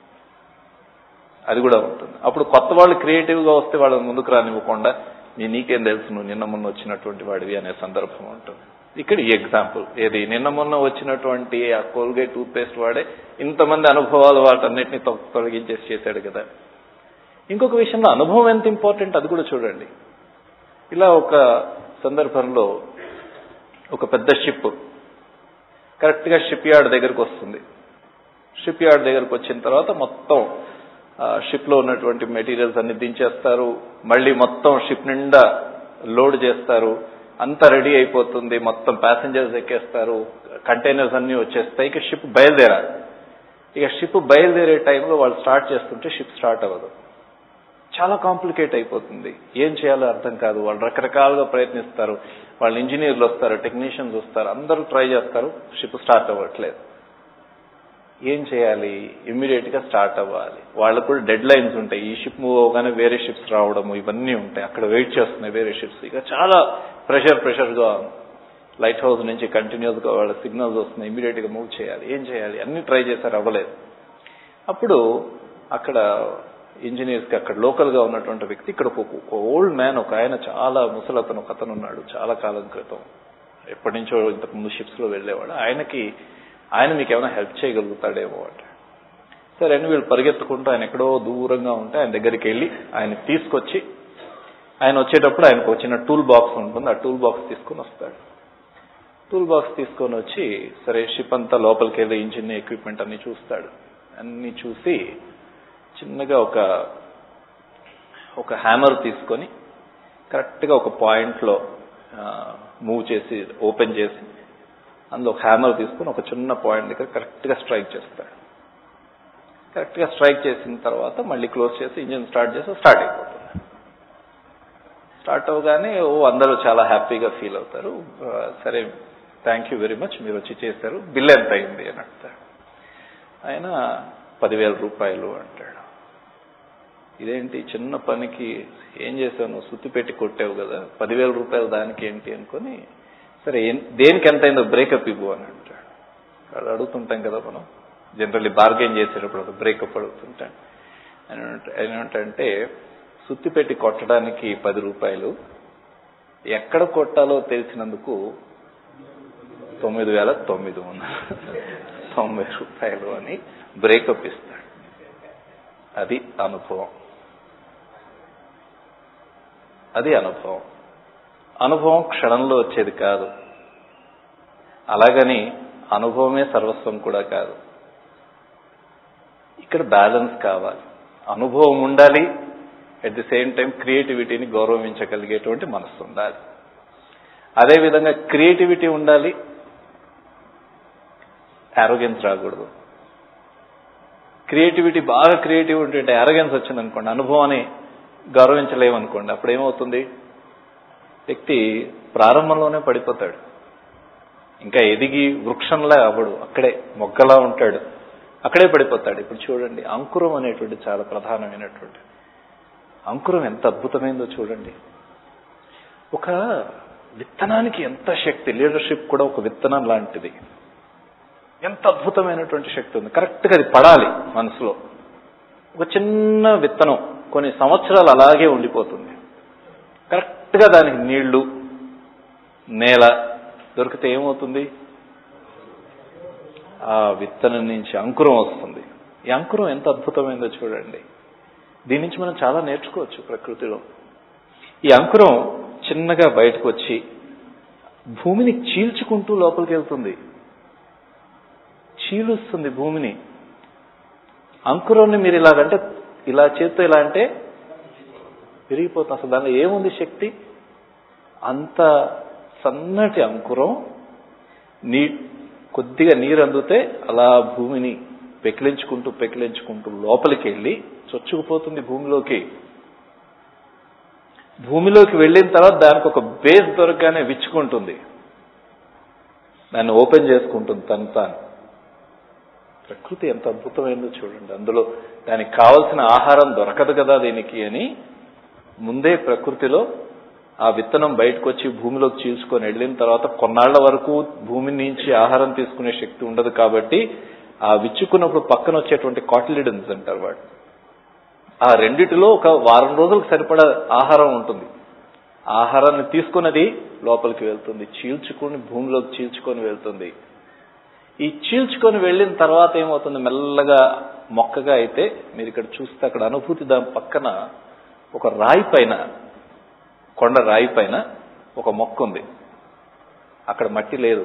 అది కూడా ఉంటుంది అప్పుడు కొత్త వాళ్ళు క్రియేటివ్ గా వస్తే వాళ్ళని ముందుకు రానివ్వకుండా నీ నీకేం తెలుసు నువ్వు నిన్న మొన్న వచ్చినటువంటి వాడివి అనే సందర్భం ఉంటుంది ఇక్కడ ఈ ఎగ్జాంపుల్ ఏది నిన్న మొన్న వచ్చినటువంటి ఆ కోల్గేట్ టూత్ పేస్ట్ వాడే ఇంతమంది అనుభవాలు వాటన్నిటిని తొ- తొలగించేసి చేశాడు కదా ఇంకొక విషయంలో అనుభవం ఎంత ఇంపార్టెంట్ అది కూడా చూడండి ఇలా ఒక సందర్భంలో ఒక పెద్ద షిప్ కరెక్ట్ గా షిప్ యార్డ్ దగ్గరకు వస్తుంది షిప్ యార్డ్ దగ్గరకు వచ్చిన తర్వాత మొత్తం షిప్ లో ఉన్నటువంటి మెటీరియల్స్ అన్ని దించేస్తారు మళ్ళీ మొత్తం షిప్ నిండా లోడ్ చేస్తారు అంతా రెడీ అయిపోతుంది మొత్తం ప్యాసింజర్స్ ఎక్కేస్తారు కంటైనర్స్ అన్ని వచ్చేస్తాయి ఇక షిప్ బయలుదేరాలి ఇక షిప్ బయలుదేరే టైంలో వాళ్ళు స్టార్ట్ చేస్తుంటే షిప్ స్టార్ట్ అవ్వదు చాలా కాంప్లికేట్ అయిపోతుంది ఏం చేయాలో అర్థం కాదు వాళ్ళు రకరకాలుగా ప్రయత్నిస్తారు వాళ్ళ ఇంజనీర్లు వస్తారు టెక్నీషియన్స్ వస్తారు అందరూ ట్రై చేస్తారు షిప్ స్టార్ట్ అవ్వట్లేదు ఏం చేయాలి ఇమ్మీడియట్ గా స్టార్ట్ అవ్వాలి వాళ్ళకు కూడా డెడ్ లైన్స్ ఉంటాయి ఈ షిప్ మూవ్ అవగానే వేరే షిప్స్ రావడము ఇవన్నీ ఉంటాయి అక్కడ వెయిట్ చేస్తున్నాయి వేరే షిప్స్ ఇక చాలా ప్రెషర్ ప్రెషర్ గా లైట్ హౌస్ నుంచి కంటిన్యూస్ గా వాళ్ళ సిగ్నల్స్ వస్తున్నాయి ఇమ్మీడియట్ గా మూవ్ చేయాలి ఏం చేయాలి అన్ని ట్రై చేశారు అవ్వలేదు అప్పుడు అక్కడ ఇంజనీర్స్ కి అక్కడ లోకల్ గా ఉన్నటువంటి వ్యక్తి ఇక్కడ ఒక ఓల్డ్ మ్యాన్ ఒక ఆయన చాలా ముసలతను ఒక అతను ఉన్నాడు చాలా కాలం క్రితం ఎప్పటి నుంచో ఇంతకు ముందు షిప్స్ లో వెళ్ళేవాడు ఆయనకి ఆయన మీకు ఏమైనా హెల్ప్ చేయగలుగుతాడేమో అంటే సరే అని వీళ్ళు పరిగెత్తుకుంటూ ఆయన ఎక్కడో దూరంగా ఉంటే ఆయన దగ్గరికి వెళ్ళి ఆయన తీసుకొచ్చి ఆయన వచ్చేటప్పుడు ఆయనకు వచ్చిన టూల్ బాక్స్ ఉంటుంది ఆ టూల్ బాక్స్ తీసుకొని వస్తాడు టూల్ బాక్స్ తీసుకొని వచ్చి సరే షిప్ అంతా లోపలికి వెళ్ళి ఇంజిన్ ఎక్విప్మెంట్ అన్ని చూస్తాడు అన్ని చూసి చిన్నగా ఒక ఒక హ్యామర్ తీసుకొని కరెక్ట్గా ఒక పాయింట్లో మూవ్ చేసి ఓపెన్ చేసి అందులో ఒక హ్యామర్ తీసుకొని ఒక చిన్న పాయింట్ దగ్గర కరెక్ట్గా స్ట్రైక్ చేస్తాడు కరెక్ట్గా స్ట్రైక్ చేసిన తర్వాత మళ్ళీ క్లోజ్ చేసి ఇంజిన్ స్టార్ట్ చేసి స్టార్ట్ అయిపోతుంది స్టార్ట్ అవగానే ఓ అందరూ చాలా హ్యాపీగా ఫీల్ అవుతారు ఆ, సరే థ్యాంక్ యూ వెరీ మచ్ మీరు వచ్చి చేశారు బిల్ ఎంత అయింది అని అడుగుతాడు ఆయన పదివేల రూపాయలు అంటాడు ఇదేంటి చిన్న పనికి ఏం చేశాను సుత్తి పెట్టి కొట్టావు కదా పదివేల రూపాయలు దానికి ఏంటి అనుకొని సరే ఏం- దేనికి ఎంత అయిందో బ్రేకప్ ఇవ్వు అని అంటాడు వాడు అడుగుతుంటాం కదా మనం జనరల్లీ బార్గెన్ చేసేటప్పుడు ఒక బ్రేకప్ అడుగుతుంటాం ఆయన ఏమంట- ఆయన ఏమంటే సుత్తి పెట్టి కొట్టడానికి పది రూపాయలు ఎక్కడ కొట్టాలో తెలిసినందుకు తొమ్మిది వేల తొమ్మిది వందలు తొంభై రూపాయలు అని బ్రేకప్ ఇస్తాడు అది అనుభవం అది అనుభవం అనుభవం క్షణంలో వచ్చేది కాదు అలాగని అనుభవమే సర్వస్వం కూడా కాదు ఇక్కడ బ్యాలెన్స్ కావాలి అనుభవం ఉండాలి అట్ ది సేమ్ టైం క్రియేటివిటీని గౌరవించగలిగేటువంటి మనస్సు ఉండాలి అదేవిధంగా క్రియేటివిటీ ఉండాలి అరోగెన్స్ రాకూడదు క్రియేటివిటీ బాగా క్రియేటివ్ ఉంటుంటే అరగెన్స్ వచ్చింది అనుకోండి అనుభవాన్ని గౌరవించలేమనుకోండి అప్పుడు ఏమవుతుంది వ్యక్తి ప్రారంభంలోనే పడిపోతాడు ఇంకా ఎదిగి వృక్షంలా అవ్వడు అక్కడే మొగ్గలా ఉంటాడు అక్కడే పడిపోతాడు ఇప్పుడు చూడండి అంకురం అనేటువంటి చాలా ప్రధానమైనటువంటి అంకురం ఎంత అద్భుతమైందో చూడండి ఒక విత్తనానికి ఎంత శక్తి లీడర్షిప్ కూడా ఒక విత్తనం లాంటిది ఎంత అద్భుతమైనటువంటి శక్తి ఉంది కరెక్ట్గా అది పడాలి మనసులో ఒక చిన్న విత్తనం కొన్ని సంవత్సరాలు అలాగే ఉండిపోతుంది కరెక్ట్గా దానికి నీళ్లు నేల దొరికితే ఏమవుతుంది ఆ విత్తనం నుంచి అంకురం వస్తుంది ఈ అంకురం ఎంత అద్భుతమైందో చూడండి దీని నుంచి మనం చాలా నేర్చుకోవచ్చు ప్రకృతిలో ఈ అంకురం చిన్నగా బయటకు వచ్చి భూమిని చీల్చుకుంటూ లోపలికి వెళ్తుంది చీలుస్తుంది భూమిని అంకురాన్ని మీరు ఇలాగంటే ఇలా చేత్తో ఇలా అంటే విరిగిపోతుంది అసలు దానిలో ఏముంది శక్తి అంత సన్నటి అంకురం నీ కొద్దిగా నీరు అందుతే అలా భూమిని పెకిలించుకుంటూ పెకిలించుకుంటూ లోపలికి వెళ్ళి చొచ్చుకుపోతుంది భూమిలోకి భూమిలోకి వెళ్ళిన తర్వాత దానికి ఒక బేస్ దొరకగానే విచ్చుకుంటుంది దాన్ని ఓపెన్ చేసుకుంటుంది తను తాను ప్రకృతి ఎంత అద్భుతమైందో చూడండి అందులో దానికి కావలసిన ఆహారం దొరకదు కదా దీనికి అని ముందే ప్రకృతిలో ఆ విత్తనం బయటకు వచ్చి భూమిలోకి చీల్చుకొని వెళ్ళిన తర్వాత కొన్నాళ్ల వరకు భూమి నుంచి ఆహారం తీసుకునే శక్తి ఉండదు కాబట్టి ఆ విచ్చుకున్నప్పుడు పక్కన వచ్చేటువంటి కాటిలిడన్స్ అంటారు వాడు ఆ రెండిటిలో ఒక వారం రోజులకు సరిపడా ఆహారం ఉంటుంది ఆహారాన్ని తీసుకున్నది లోపలికి వెళ్తుంది చీల్చుకొని భూమిలోకి చీల్చుకొని వెళ్తుంది ఈ చీల్చుకొని వెళ్ళిన తర్వాత ఏమవుతుంది మెల్లగా మొక్కగా అయితే మీరు ఇక్కడ చూస్తే అక్కడ అనుభూతి దాని పక్కన ఒక రాయి పైన కొండ రాయి పైన ఒక మొక్క ఉంది అక్కడ మట్టి లేదు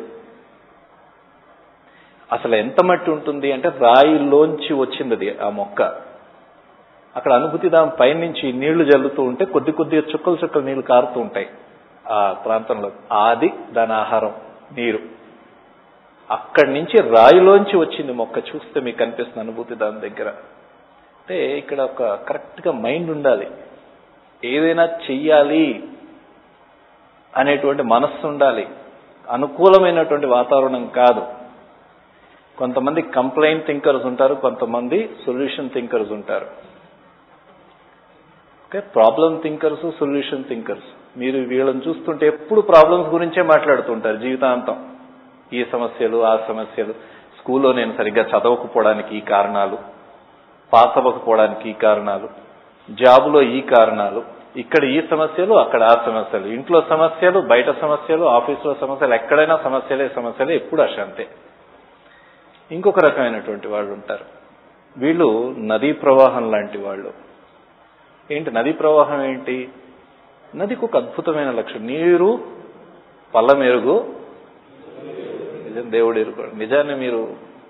అసలు ఎంత మట్టి ఉంటుంది అంటే రాయిలోంచి వచ్చింది అది ఆ మొక్క అక్కడ అనుభూతి దాని పైనుంచి నీళ్లు జల్లుతూ ఉంటే కొద్ది కొద్దిగా చుక్కలు చుక్కలు నీళ్లు కారుతూ ఉంటాయి ఆ ప్రాంతంలో అది దాని ఆహారం నీరు అక్కడి నుంచి రాయిలోంచి వచ్చింది మొక్క చూస్తే మీకు కనిపిస్తుంది అనుభూతి దాని దగ్గర అంటే ఇక్కడ ఒక కరెక్ట్ గా మైండ్ ఉండాలి ఏదైనా చెయ్యాలి అనేటువంటి మనస్సు ఉండాలి అనుకూలమైనటువంటి వాతావరణం కాదు కొంతమంది కంప్లైంట్ థింకర్స్ ఉంటారు కొంతమంది సొల్యూషన్ థింకర్స్ ఉంటారు okay problem thinkers solution thinkers మీరు వీళ్ళని చూస్తుంటే ఎప్పుడు ప్రాబ్లమ్స్ గురించే మాట్లాడుతుంటారు జీవితాంతం ఈ సమస్యలు ఆ సమస్యలు స్కూల్లో నేను సరిగ్గా చదవకపోవడానికి ఈ కారణాలు పాస్ అవ్వకపోవడానికి ఈ కారణాలు జాబులో ఈ కారణాలు ఇక్కడ ఈ సమస్యలు అక్కడ ఆ సమస్యలు ఇంట్లో సమస్యలు బయట సమస్యలు ఆఫీసులో సమస్యలు ఎక్కడైనా సమస్యలే సమస్యలే ఎప్పుడు అశాంతే ఇంకొక రకమైనటువంటి వాళ్ళు ఉంటారు వీళ్ళు నదీ ప్రవాహం లాంటి వాళ్ళు ఏంటి నదీ ప్రవాహం ఏంటి నదికి ఒక అద్భుతమైన లక్షణం నీరు పల్ల మెరుగు నిజం దేవుడు ఎరుకోడు నిజాన్ని మీరు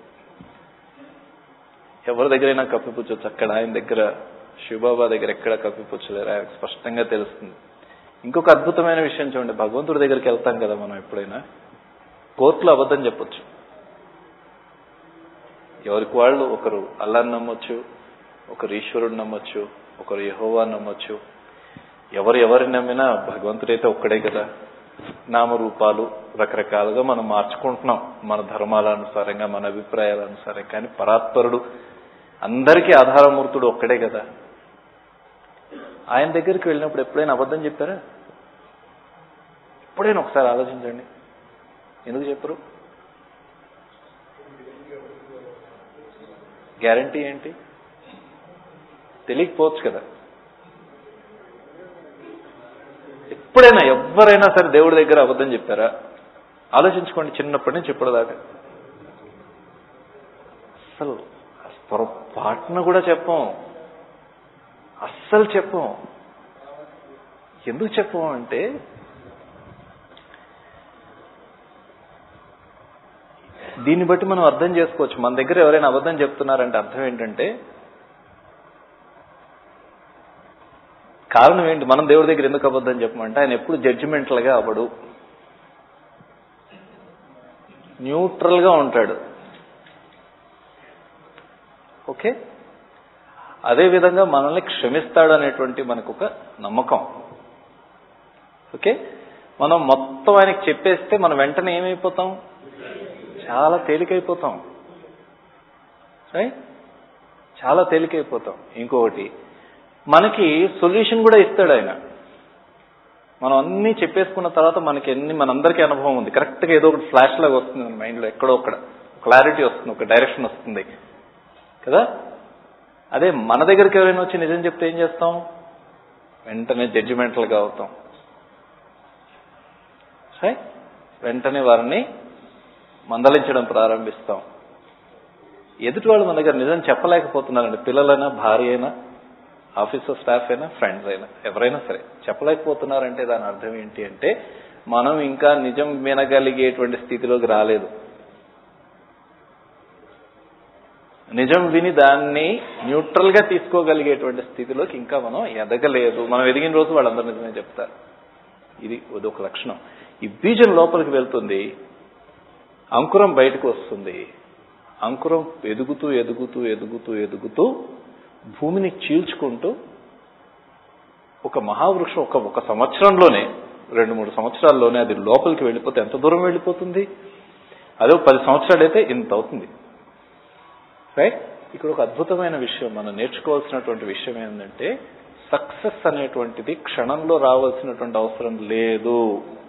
ఎవరి దగ్గరైనా కప్పిపుచ్చవచ్చు అక్కడ ఆయన దగ్గర శివబాబా దగ్గర ఎక్కడ కప్పిపుచ్చలేరు ఆయనకు స్పష్టంగా తెలుస్తుంది ఇంకొక అద్భుతమైన విషయం చూడండి భగవంతుడి దగ్గరికి వెళ్తాం కదా మనం ఎప్పుడైనా కోర్టులో అబద్ధం చెప్పొచ్చు ఎవరికి వాళ్ళు ఒకరు అల్లాన్ని నమ్మొచ్చు ఒకరు ఈశ్వరుడు నమ్మొచ్చు ఒకరు యహోవా నమ్మొచ్చు ఎవరు ఎవరిని నమ్మినా భగవంతుడైతే ఒక్కడే కదా నామరూపాలు రకరకాలుగా మనం మార్చుకుంటున్నాం మన ధర్మాల అనుసారంగా మన అభిప్రాయాల అనుసారం కానీ పరాత్పరుడు అందరికీ ఆధారమూర్తుడు ఒక్కడే కదా ఆయన దగ్గరికి వెళ్ళినప్పుడు ఎప్పుడైనా అబద్ధం చెప్పారా ఎప్పుడైనా ఒకసారి ఆలోచించండి ఎందుకు చెప్పరు గ్యారంటీ ఏంటి తెలియకపోవచ్చు కదా ఎప్పుడైనా ఎవరైనా సరే దేవుడి దగ్గర అబద్ధం చెప్పారా ఆలోచించుకోండి చిన్నప్పటి నుంచి ఇప్పటిదాకా అస్సలు పొరపాటున కూడా చెప్పం అస్సలు చెప్పం ఎందుకు చెప్పం అంటే దీన్ని బట్టి మనం అర్థం చేసుకోవచ్చు మన దగ్గర ఎవరైనా అబద్ధం చెప్తున్నారంటే అర్థం ఏంటంటే కారణం ఏంటి మనం దేవుడి దగ్గర ఎందుకు అబద్ధం చెప్పమంటే ఆయన ఎప్పుడు జడ్జిమెంటల్ గా అవ్వడు న్యూట్రల్ గా ఉంటాడు ఓకే అదే విధంగా మనల్ని క్షమిస్తాడు అనేటువంటి మనకు ఒక నమ్మకం ఓకే మనం మొత్తం ఆయనకి చెప్పేస్తే మనం వెంటనే ఏమైపోతాం చాలా తేలికైపోతాం రైట్ చాలా తేలికైపోతాం ఇంకొకటి మనకి సొల్యూషన్ కూడా ఇస్తాడు ఆయన మనం అన్ని చెప్పేసుకున్న తర్వాత మనకి ఎన్ని మనందరికీ అనుభవం ఉంది కరెక్ట్ గా ఏదో ఒకటి ఫ్లాష్ లాగా వస్తుంది మన మైండ్ లో ఎక్కడో ఒకడ క్లారిటీ వస్తుంది ఒక డైరెక్షన్ వస్తుంది కదా అదే మన దగ్గరికి ఎవరైనా వచ్చి నిజం చెప్తే ఏం చేస్తాం వెంటనే జడ్జిమెంటల్ గా అవుతాం సరే వెంటనే వారిని మందలించడం ప్రారంభిస్తాం ఎదుటి వాళ్ళు మన దగ్గర నిజం చెప్పలేకపోతున్నారండి పిల్లలైనా భార్య అయినా ఆఫీసర్ స్టాఫ్ అయినా ఫ్రెండ్స్ అయినా ఎవరైనా సరే చెప్పలేకపోతున్నారంటే దాని అర్థం ఏంటి అంటే మనం ఇంకా నిజం వినగలిగేటువంటి స్థితిలోకి రాలేదు నిజం విని దాన్ని న్యూట్రల్ గా తీసుకోగలిగేటువంటి స్థితిలోకి ఇంకా మనం ఎదగలేదు మనం ఎదిగిన రోజు వాళ్ళందరూ నిజమే చెప్తారు ఇది ఒక లక్షణం ఈ బీజం లోపలికి వెళ్తుంది అంకురం బయటకు వస్తుంది అంకురం ఎదుగుతూ ఎదుగుతూ ఎదుగుతూ ఎదుగుతూ భూమిని చీల్చుకుంటూ ఒక మహావృక్షం ఒక ఒక సంవత్సరంలోనే రెండు మూడు సంవత్సరాల్లోనే అది లోపలికి వెళ్ళిపోతే ఎంత దూరం వెళ్ళిపోతుంది అదే ఒక పది సంవత్సరాలైతే ఇంత అవుతుంది రైట్ ఇక్కడ ఒక అద్భుతమైన విషయం మనం నేర్చుకోవాల్సినటువంటి విషయం ఏంటంటే సక్సెస్ అనేటువంటిది క్షణంలో రావాల్సినటువంటి అవసరం లేదు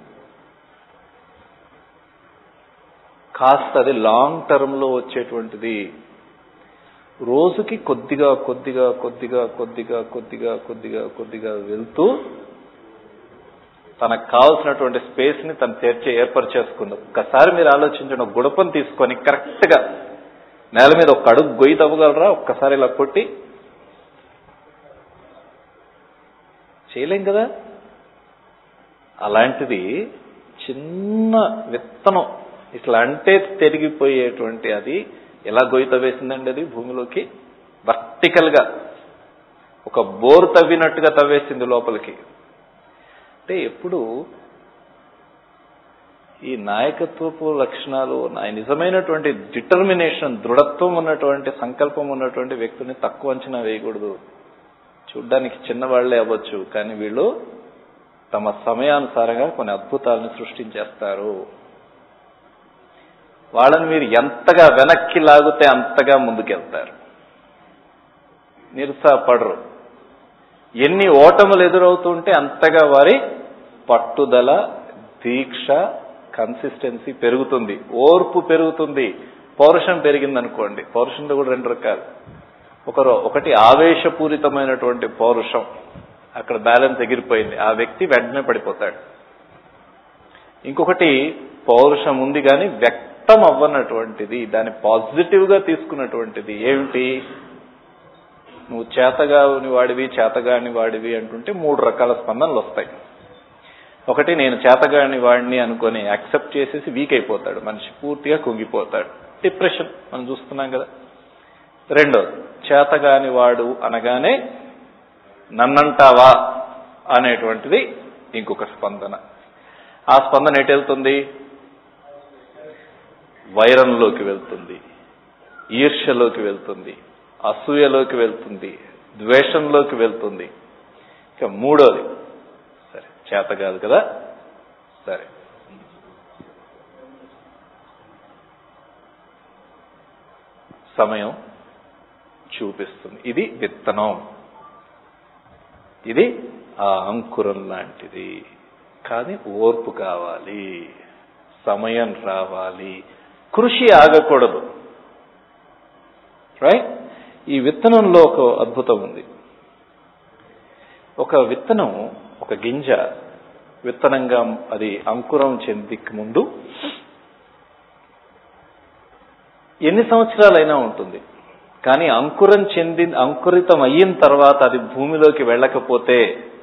కాస్త అది లాంగ్ టర్మ్ లో వచ్చేటువంటిది రోజుకి కొద్దిగా కొద్దిగా కొద్దిగా కొద్దిగా కొద్దిగా కొద్దిగా కొద్దిగా వెళ్తూ తనకు కావాల్సినటువంటి స్పేస్ ని తను తెరిచే ఏర్పరిచేసుకుంది ఒక్కసారి మీరు ఆలోచించిన గుడపం తీసుకొని కరెక్ట్ గా నేల మీద ఒక అడుగు గొయ్యి తవ్వగలరా ఒక్కసారి ఇలా కొట్టి చేయలేం కదా అలాంటిది చిన్న విత్తనం ఇట్లా అంటే తెరిగిపోయేటువంటి అది ఎలా గొయ్యి తవ్వేసిందండి అది భూమిలోకి వర్టికల్ గా ఒక బోరు తవ్వినట్టుగా తవ్వేసింది లోపలికి అంటే ఎప్పుడు ఈ నాయకత్వపు లక్షణాలు నా- నిజమైనటువంటి డిటర్మినేషన్ దృఢత్వం ఉన్నటువంటి సంకల్పం ఉన్నటువంటి వ్యక్తిని తక్కువ అంచనా వేయకూడదు చూడ్డానికి చిన్నవాళ్లే అవ్వచ్చు కానీ వీళ్ళు తమ సమయానుసారంగా కొన్ని అద్భుతాలను సృష్టించేస్తారు వాళ్ళని మీరు ఎంతగా వెనక్కి లాగితే అంతగా ముందుకెళ్తారు నిరుత్సాహపడరు ఎన్ని ఓటములు ఎదురవుతుంటే అంతగా వారి పట్టుదల దీక్ష కన్సిస్టెన్సీ పెరుగుతుంది ఓర్పు పెరుగుతుంది పౌరుషం పెరిగింది అనుకోండి పౌరుషంలో కూడా రెండు రకాలు ఒకరు ఒకటి ఆవేశపూరితమైనటువంటి పౌరుషం అక్కడ బ్యాలెన్స్ ఎగిరిపోయింది ఆ వ్యక్తి వెంటనే పడిపోతాడు ఇంకొకటి పౌరుషం ఉంది కానీ వ్యక్తం అవ్వనటువంటిది దాన్ని పాజిటివ్ గా తీసుకున్నటువంటిది ఏమిటి నువ్వు చేతగాని వాడివి చేతగాని వాడివి అంటుంటే మూడు రకాల స్పందనలు వస్తాయి ఒకటి నేను చేతగాని వాడిని అనుకొని యాక్సెప్ట్ చేసేసి వీక్ అయిపోతాడు మనిషి పూర్తిగా కుంగిపోతాడు డిప్రెషన్ మనం చూస్తున్నాం కదా రెండోది చేతగాని వాడు అనగానే నన్నంటావా అనేటువంటిది ఇంకొక స్పందన ఆ స్పందన ఎటు వెళ్తుంది వైరంలోకి వెళ్తుంది ఈర్ష్యలోకి వెళ్తుంది అసూయలోకి వెళ్తుంది ద్వేషంలోకి వెళ్తుంది ఇక మూడోది సరే చేత కాదు కదా సరే సమయం చూపిస్తుంది ఇది విత్తనం ఇది ఆ అంకురం లాంటిది కానీ ఓర్పు కావాలి సమయం రావాలి కృషి ఆగకూడదు రైట్ ఈ విత్తనంలో ఒక అద్భుతం ఉంది ఒక విత్తనం ఒక గింజ విత్తనంగా అది అంకురం చెందికి ముందు ఎన్ని సంవత్సరాలైనా ఉంటుంది కానీ అంకురం చెంది అంకురితం అయిన తర్వాత అది భూమిలోకి వెళ్ళకపోతే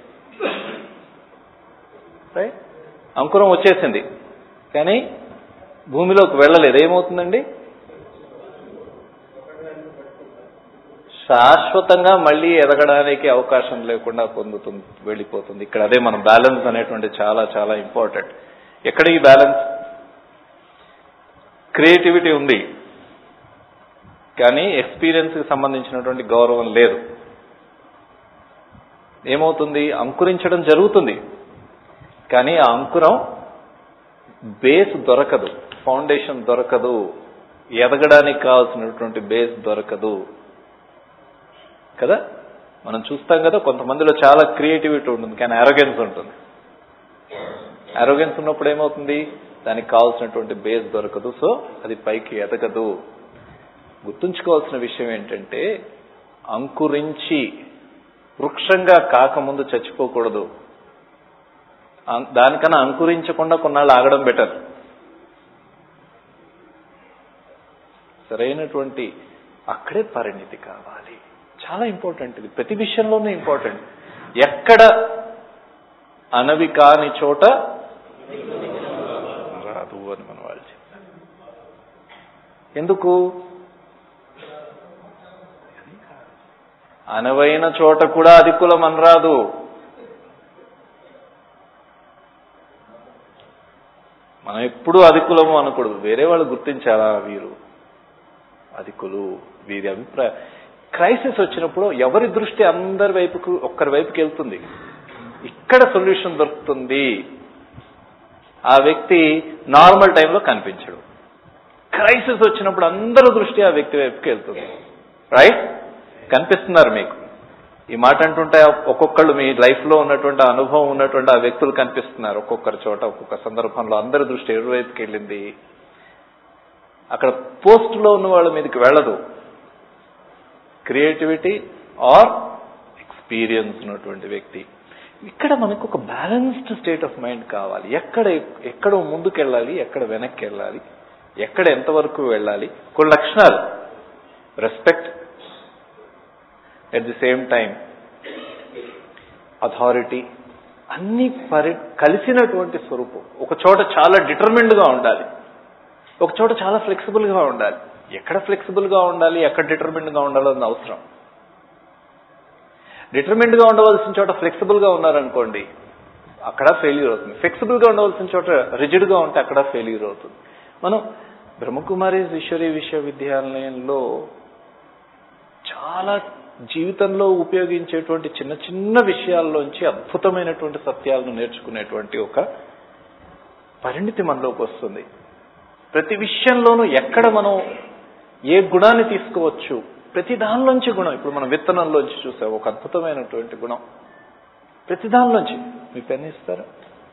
రైట్ అంకురం వచ్చేసింది కానీ భూమిలోకి వెళ్ళలేదు ఏమవుతుందండి శాశ్వతంగా మళ్ళీ ఎదగడానికి అవకాశం లేకుండా పొందుతుంది వెళ్ళిపోతుంది ఇక్కడ అదే మన బ్యాలెన్స్ అనేటువంటి చాలా చాలా ఇంపార్టెంట్ ఎక్కడ ఈ బ్యాలెన్స్ క్రియేటివిటీ ఉంది కానీ ఎక్స్పీరియన్స్ కి సంబంధించినటువంటి గౌరవం లేదు ఏమవుతుంది అంకురించడం జరుగుతుంది కానీ ఆ అంకురం బేస్ దొరకదు ఫౌండేషన్ దొరకదు ఎదగడానికి కావాల్సినటువంటి బేస్ దొరకదు కదా మనం చూస్తాం కదా కొంతమందిలో చాలా క్రియేటివిటీ ఉంటుంది కానీ అరోగెన్స్ ఉంటుంది అరోగెన్స్ ఉన్నప్పుడు ఏమవుతుంది దానికి కావాల్సినటువంటి బేస్ దొరకదు సో అది పైకి ఎదగదు గుర్తుంచుకోవాల్సిన విషయం ఏంటంటే అంకురించి వృక్షంగా కాకముందు చచ్చిపోకూడదు అం- దానికన్నా అంకురించకుండా కొన్నాళ్ళు ఆగడం బెటర్ సరైనటువంటి అక్కడే పరిణితి కావాలి చాలా ఇంపార్టెంట్ ఇది ప్రతి విషయంలోనూ ఇంపార్టెంట్ ఎక్కడ అనవి కాని చోట రాదు అని మన వాళ్ళు చెప్పారు ఎందుకు అనవైన చోట కూడా అధికులం అనరాదు మనం ఎప్పుడూ అధికులము అనకూడదు వేరే వాళ్ళు గుర్తించాలా వీరు అధికులు వీరి అభిప్రాయం క్రైసిస్ వచ్చినప్పుడు ఎవరి దృష్టి అందరి వైపుకు ఒక్కరి వైపుకి వెళ్తుంది ఇక్కడ సొల్యూషన్ దొరుకుతుంది ఆ వ్యక్తి నార్మల్ టైంలో కనిపించడు క్రైసిస్ వచ్చినప్పుడు అందరి దృష్టి ఆ వ్యక్తి వైపుకి వెళ్తుంది రైట్ కనిపిస్తున్నారు మీకు ఈ మాట అంటుంటే ఒక్కొక్కళ్ళు మీ లైఫ్ లో ఉన్నటువంటి ఆ అనుభవం ఉన్నటువంటి ఆ వ్యక్తులు కనిపిస్తున్నారు ఒక్కొక్కరి చోట ఒక్కొక్క సందర్భంలో అందరి దృష్టి ఎరు వైపుకి వెళ్ళింది అక్కడ పోస్ట్ లో ఉన్న వాళ్ళ మీదకి వెళ్ళదు క్రియేటివిటీ ఆర్ ఎక్స్పీరియన్స్ ఉన్నటువంటి వ్యక్తి ఇక్కడ మనకు ఒక బ్యాలెన్స్డ్ స్టేట్ ఆఫ్ మైండ్ కావాలి ఎక్కడ ఎక్కడ ముందుకు వెళ్ళాలి ఎక్కడ వెనక్కి వెళ్ళాలి ఎక్కడ ఎంతవరకు వెళ్ళాలి కొన్ని లక్షణాలు respect at the same time authority అన్ని పరి కలిసినటువంటి స్వరూపం ఒక చోట చాలా డిటర్మిన్డ్ గా ఉండాలి ఒక చోట చాలా ఫ్లెక్సిబుల్ గా ఉండాలి ఎక్కడ ఫ్లెక్సిబుల్ గా ఉండాలి ఎక్కడ డిటర్మిన్డ్ గా ఉండాలో అది అవసరం డిటర్మిన్డ్ గా ఉండవలసిన చోట ఫ్లెక్సిబుల్ గా ఉన్నారనుకోండి అక్కడ ఫెయిల్యూర్ అవుతుంది ఫ్లెక్సిబుల్ గా ఉండవలసిన చోట రిజిడ్ గా ఉంటే అక్కడ ఫెయిల్యూర్ అవుతుంది మనం బ్రహ్మకుమారి ఈశ్వరి విశ్వవిద్యాలయంలో చాలా జీవితంలో ఉపయోగించేటువంటి చిన్న చిన్న విషయాల్లోంచి అద్భుతమైనటువంటి సత్యాలను నేర్చుకునేటువంటి ఒక పరిణితి మనలోకి వస్తుంది ప్రతి విషయంలోనూ ఎక్కడ మనం ఏ గుణాన్ని తీసుకోవచ్చు ప్రతి దానిలోంచి గుణం ఇప్పుడు మనం విత్తనంలోంచి చూసాం ఒక అద్భుతమైనటువంటి గుణం ప్రతి దానిలోంచి మీ పెన్ ఇస్తారా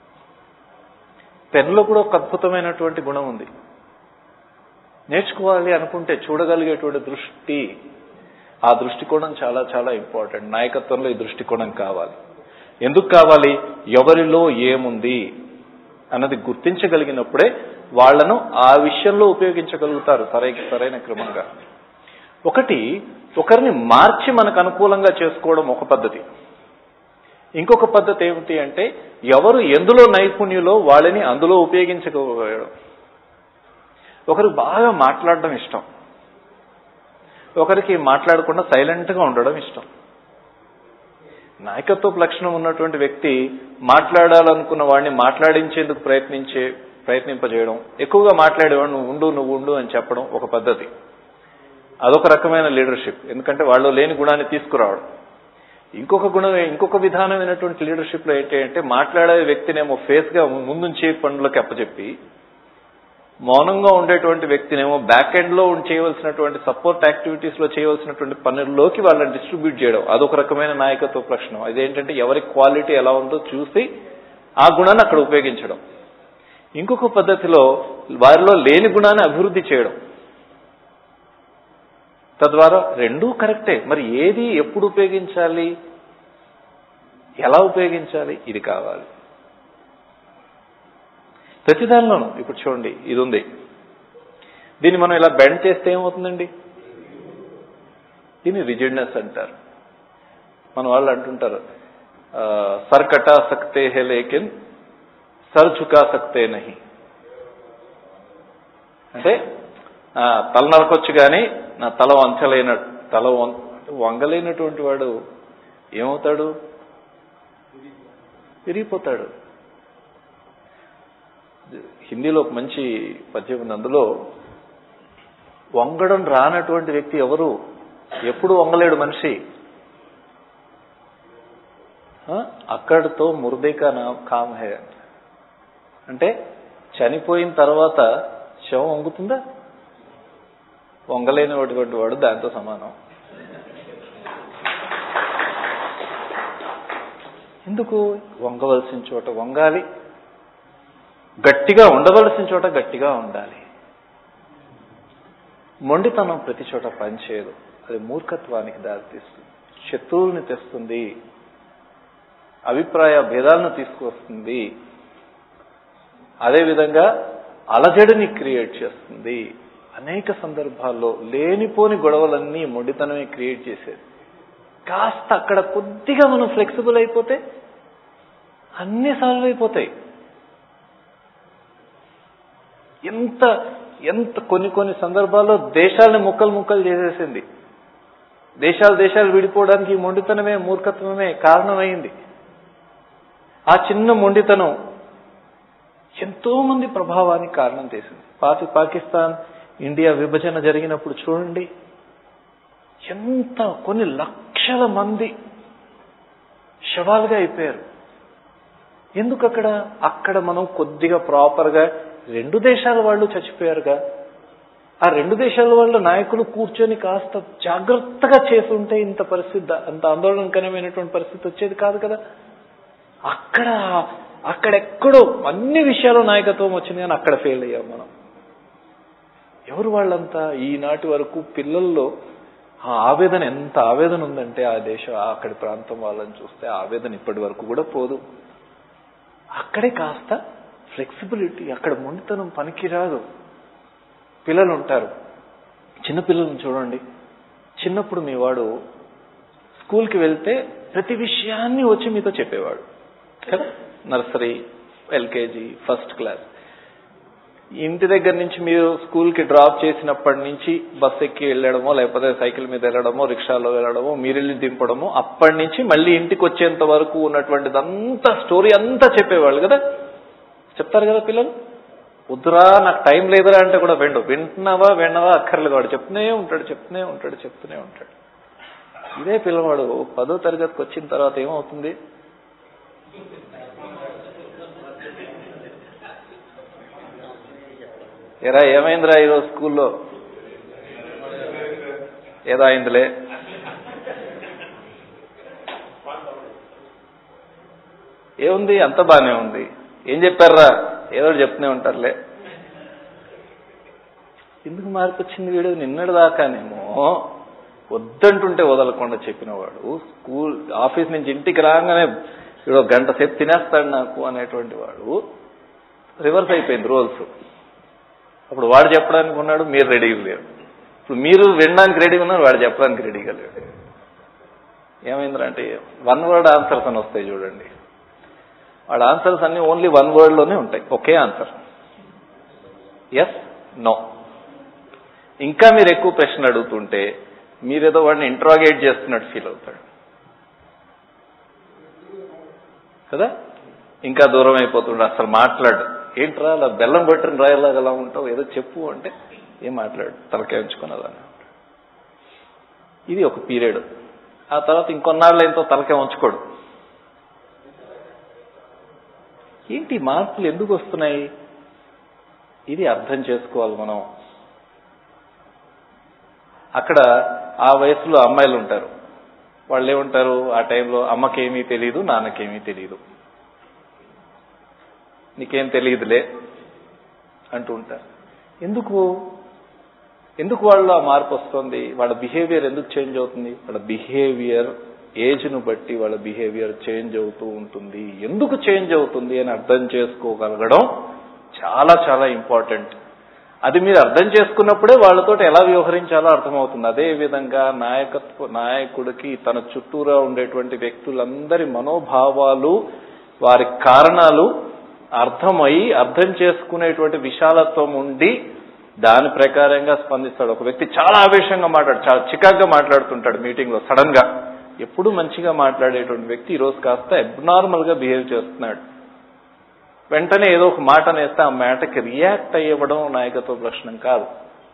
పెన్లో కూడా ఒక అద్భుతమైనటువంటి గుణం ఉంది నేర్చుకోవాలి అనుకుంటే చూడగలిగేటువంటి దృష్టి ఆ దృష్టికోణం చాలా చాలా ఇంపార్టెంట్ నాయకత్వంలో ఈ దృష్టికోణం కావాలి ఎందుకు కావాలి ఎవరిలో ఏముంది అన్నది గుర్తించగలిగినప్పుడే వాళ్లను ఆ విషయంలో ఉపయోగించగలుగుతారు సరైన సరైన క్రమంగా ఒకటి ఒకరిని మార్చి మనకు అనుకూలంగా చేసుకోవడం ఒక పద్ధతి ఇంకొక పద్ధతి ఏమిటి అంటే ఎవరు ఎందులో నైపుణ్యులో వాళ్ళని అందులో ఉపయోగించగలగడం ఒకరు బాగా మాట్లాడడం ఇష్టం ఒకరికి మాట్లాడకుండా సైలెంట్ గా ఉండడం ఇష్టం నాయకత్వపు లక్షణం ఉన్నటువంటి వ్యక్తి మాట్లాడాలనుకున్న వాడిని మాట్లాడించేందుకు ప్రయత్నించే ప్రయత్నింపజేయడం ఎక్కువగా మాట్లాడేవాడు నువ్వు ఉండు నువ్వు ఉండు అని చెప్పడం ఒక పద్ధతి అదొక రకమైన లీడర్షిప్ ఎందుకంటే వాళ్ళు లేని గుణాన్ని తీసుకురావడం ఇంకొక గుణం ఇంకొక విధానమైనటువంటి లీడర్షిప్ లో ఏంటి అంటే మాట్లాడే వ్యక్తినేమో ఫేస్ గా ముందుంచి పనులకు అప్పచెప్పి మౌనంగా ఉండేటువంటి వ్యక్తినేమో బ్యాక్ ఎండ్ లో చేయవలసినటువంటి సపోర్ట్ యాక్టివిటీస్ లో చేయవలసినటువంటి పనుల్లోకి వాళ్ళని డిస్ట్రిబ్యూట్ చేయడం అదొక రకమైన నాయకత్వ లక్షణం అదేంటంటే ఎవరి క్వాలిటీ ఎలా ఉందో చూసి ఆ గుణాన్ని అక్కడ ఉపయోగించడం ఇంకొక పద్ధతిలో వారిలో లేని గుణాన్ని అభివృద్ధి చేయడం తద్వారా రెండూ కరెక్టే మరి ఏది ఎప్పుడు ఉపయోగించాలి ఎలా ఉపయోగించాలి ఇది కావాలి ప్రతిదానిలోనూ ఇప్పుడు చూడండి ఇది ఉంది దీన్ని మనం ఇలా బెండ్ చేస్తే ఏమవుతుందండి దీన్ని రిజిడ్నెస్ అంటారు మన వాళ్ళు అంటుంటారు సర్ కటా సక్తే హే లేకిన్ సర్ చుకా సక్తే నహి అంటే తల నరకొచ్చు కానీ నా తల వంచలేన తల వంగలేనటువంటి వాడు ఏమవుతాడు విరిగిపోతాడు హిందీలో ఒక మంచి పద్యం ఉంది అందులో వంగడం రానటువంటి వ్యక్తి ఎవరు ఎప్పుడు వంగలేడు మనిషి అక్కడితో మురదేకా నా కామ్ హే అంటే చనిపోయిన తర్వాత శవం వంగుతుందా వంగలేనటువంటి వాడు దాంతో సమానం ఎందుకు వంగవలసిన చోట వంగాలి గట్టిగా ఉండవలసిన చోట గట్టిగా ఉండాలి మొండితనం ప్రతి చోట పనిచేయదు అది మూర్ఖత్వానికి దారితీస్తుంది శత్రువుల్ని తెస్తుంది అభిప్రాయ భేదాలను తీసుకువస్తుంది అదేవిధంగా అలజడిని క్రియేట్ చేస్తుంది అనేక సందర్భాల్లో లేనిపోని గొడవలన్నీ మొండితనమే క్రియేట్ చేసేది కాస్త అక్కడ కొద్దిగా మనం ఫ్లెక్సిబుల్ అయిపోతే అన్నీ సాల్వ్ అయిపోతాయి ఎంత ఎంత కొన్ని కొన్ని సందర్భాల్లో దేశాలని ముక్కలు ముక్కలు చేసేసింది దేశాలు దేశాలు విడిపోవడానికి ఈ మొండితనమే మూర్ఖత్వమే కారణమైంది ఆ చిన్న మొండితనం ఎంతో మంది ప్రభావానికి కారణం చేసింది పాకి పాకిస్తాన్ ఇండియా విభజన జరిగినప్పుడు చూడండి ఎంత కొన్ని లక్షల మంది శవాలుగా అయిపోయారు ఎందుకు అక్కడ అక్కడ మనం కొద్దిగా ప్రాపర్గా రెండు దేశాల వాళ్ళు చచ్చిపోయారుగా ఆ రెండు దేశాల వాళ్ళ నాయకులు కూర్చొని కాస్త జాగ్రత్తగా చేసుంటే ఇంత పరిస్థితి అంత ఆందోళనకరమైనటువంటి పరిస్థితి వచ్చేది కాదు కదా అక్కడ అక్కడెక్కడో అన్ని విషయాల్లో నాయకత్వం వచ్చింది కానీ అక్కడ ఫెయిల్ అయ్యాం మనం ఎవరు వాళ్ళంతా ఈనాటి వరకు పిల్లల్లో ఆ ఆవేదన ఎంత ఆవేదన ఉందంటే ఆ దేశం అక్కడి ప్రాంతం వాళ్ళని చూస్తే ఆ ఆవేదన ఇప్పటి వరకు కూడా పోదు అక్కడే కాస్త ఫ్లెక్సిబిలిటీ అక్కడ మొండితనం పనికిరాదు పిల్లలు ఉంటారు చిన్న పిల్లలను చూడండి చిన్నప్పుడు మీ వాడు స్కూల్కి వెళ్తే ప్రతి విషయాన్ని వచ్చి మీతో చెప్పేవాడు కదా నర్సరీ ఎల్కేజీ ఫస్ట్ క్లాస్ ఇంటి దగ్గర నుంచి మీరు స్కూల్కి డ్రాప్ చేసినప్పటి నుంచి బస్ ఎక్కి వెళ్ళడమో లేకపోతే సైకిల్ మీద వెళ్ళడమో రిక్షాలో వెళ్ళడమో మీరు వెళ్ళి దింపడమో అప్పటి నుంచి మళ్ళీ ఇంటికి వచ్చేంత వరకు ఉన్నటువంటిదంతా స్టోరీ అంతా చెప్పేవాళ్ళు కదా చెప్తారు కదా పిల్లలు వద్దురా నాకు టైం లేదురా అంటే కూడా వెండు వింటున్నావా విన్నవా అక్కర్లేదు వాడు చెప్తూనే ఉంటాడు చెప్తూనే ఉంటాడు చెప్తూనే ఉంటాడు ఇదే పిల్లవాడు పదో తరగతికి వచ్చిన తర్వాత ఏమవుతుంది ఎరా ఏమైందిరా ఈరోజు స్కూల్లో ఏదో అయిందిలే ఏముంది అంత బానే ఉంది ఏం చెప్పారా ఏదో చెప్తూనే ఉంటారులే ఎందుకు మార్పు వచ్చింది వీడు నిన్నటి దాకానేమో వద్దంటుంటే వదలకుండా చెప్పినవాడు స్కూల్ ఆఫీస్ నుంచి ఇంటికి రాగానే వీడు ఒక గంట సేపు తినేస్తాడు నాకు అనేటువంటి వాడు రివర్స్ అయిపోయింది రోల్స్ అప్పుడు వాడు చెప్పడానికి ఉన్నాడు మీరు రెడీగా లేరు ఇప్పుడు మీరు వినడానికి రెడీగా ఉన్నారు వాడు చెప్పడానికి రెడీగా లేడు ఏమైందిరా అంటే వన్ వర్డ్ ఆన్సర్స్ అని వస్తాయి చూడండి వాడు ఆన్సర్స్ అన్ని ఓన్లీ వన్ వర్డ్ లోనే ఉంటాయి ఒకే ఆన్సర్ ఎస్ నో ఇంకా మీరు ఎక్కువ ప్రశ్నలు అడుగుతుంటే మీరేదో వాడిని ఇంట్రాగేట్ చేస్తున్నట్టు ఫీల్ అవుతాడు కదా ఇంకా దూరం అయిపోతుండే అసలు మాట్లాడు ఏంట్రా అలా బెల్లం పట్టిన రాయలాగా అలా ఉంటావు ఏదో చెప్పు అంటే ఏం మాట్లాడు తలకాయ ఉంచుకున్నదాన్ని ఇది ఒక పీరియడ్ ఆ తర్వాత ఇంకొన్నాళ్ళు ఎంతో తలకాయ ఉంచుకోడు ఏంటి మార్పులు ఎందుకు వస్తున్నాయి ఇది అర్థం చేసుకోవాలి మనం అక్కడ ఆ వయసులో అమ్మాయిలు ఉంటారు వాళ్ళు ఏమంటారు ఆ టైంలో అమ్మకేమీ తెలియదు నాన్నకేమీ తెలియదు నీకేం తెలియదులే అంటూ ఉంటారు ఎందుకు ఎందుకు వాళ్ళు ఆ మార్పు వస్తుంది వాళ్ళ బిహేవియర్ ఎందుకు చేంజ్ అవుతుంది వాళ్ళ బిహేవియర్ ఏజ్ను బట్టి వాళ్ళ బిహేవియర్ చేంజ్ అవుతూ ఉంటుంది ఎందుకు చేంజ్ అవుతుంది అని అర్థం చేసుకోగలగడం చాలా చాలా ఇంపార్టెంట్ అది మీరు అర్థం చేసుకున్నప్పుడే వాళ్ళతో ఎలా వ్యవహరించాలో అర్థమవుతుంది అదే విధంగా నాయకత్వ నాయకుడికి తన చుట్టూరా ఉండేటువంటి వ్యక్తులందరి మనోభావాలు వారి కారణాలు అర్థమై అర్థం చేసుకునేటువంటి విశాలత్వం ఉండి దాని ప్రకారంగా స్పందిస్తాడు ఒక వ్యక్తి చాలా ఆవేశంగా మాట్లాడు చాలా చికాగ్గా మాట్లాడుతుంటాడు మీటింగ్ లో సడన్ గా ఎప్పుడు మంచిగా మాట్లాడేటువంటి వ్యక్తి ఈరోజు కాస్త అబ్నార్మల్ గా బిహేవ్ చేస్తున్నాడు వెంటనే ఏదో ఒక మాట అనేస్తే ఆ మాటకి రియాక్ట్ అయ్యవడం నాయకత్వ లక్షణం కాదు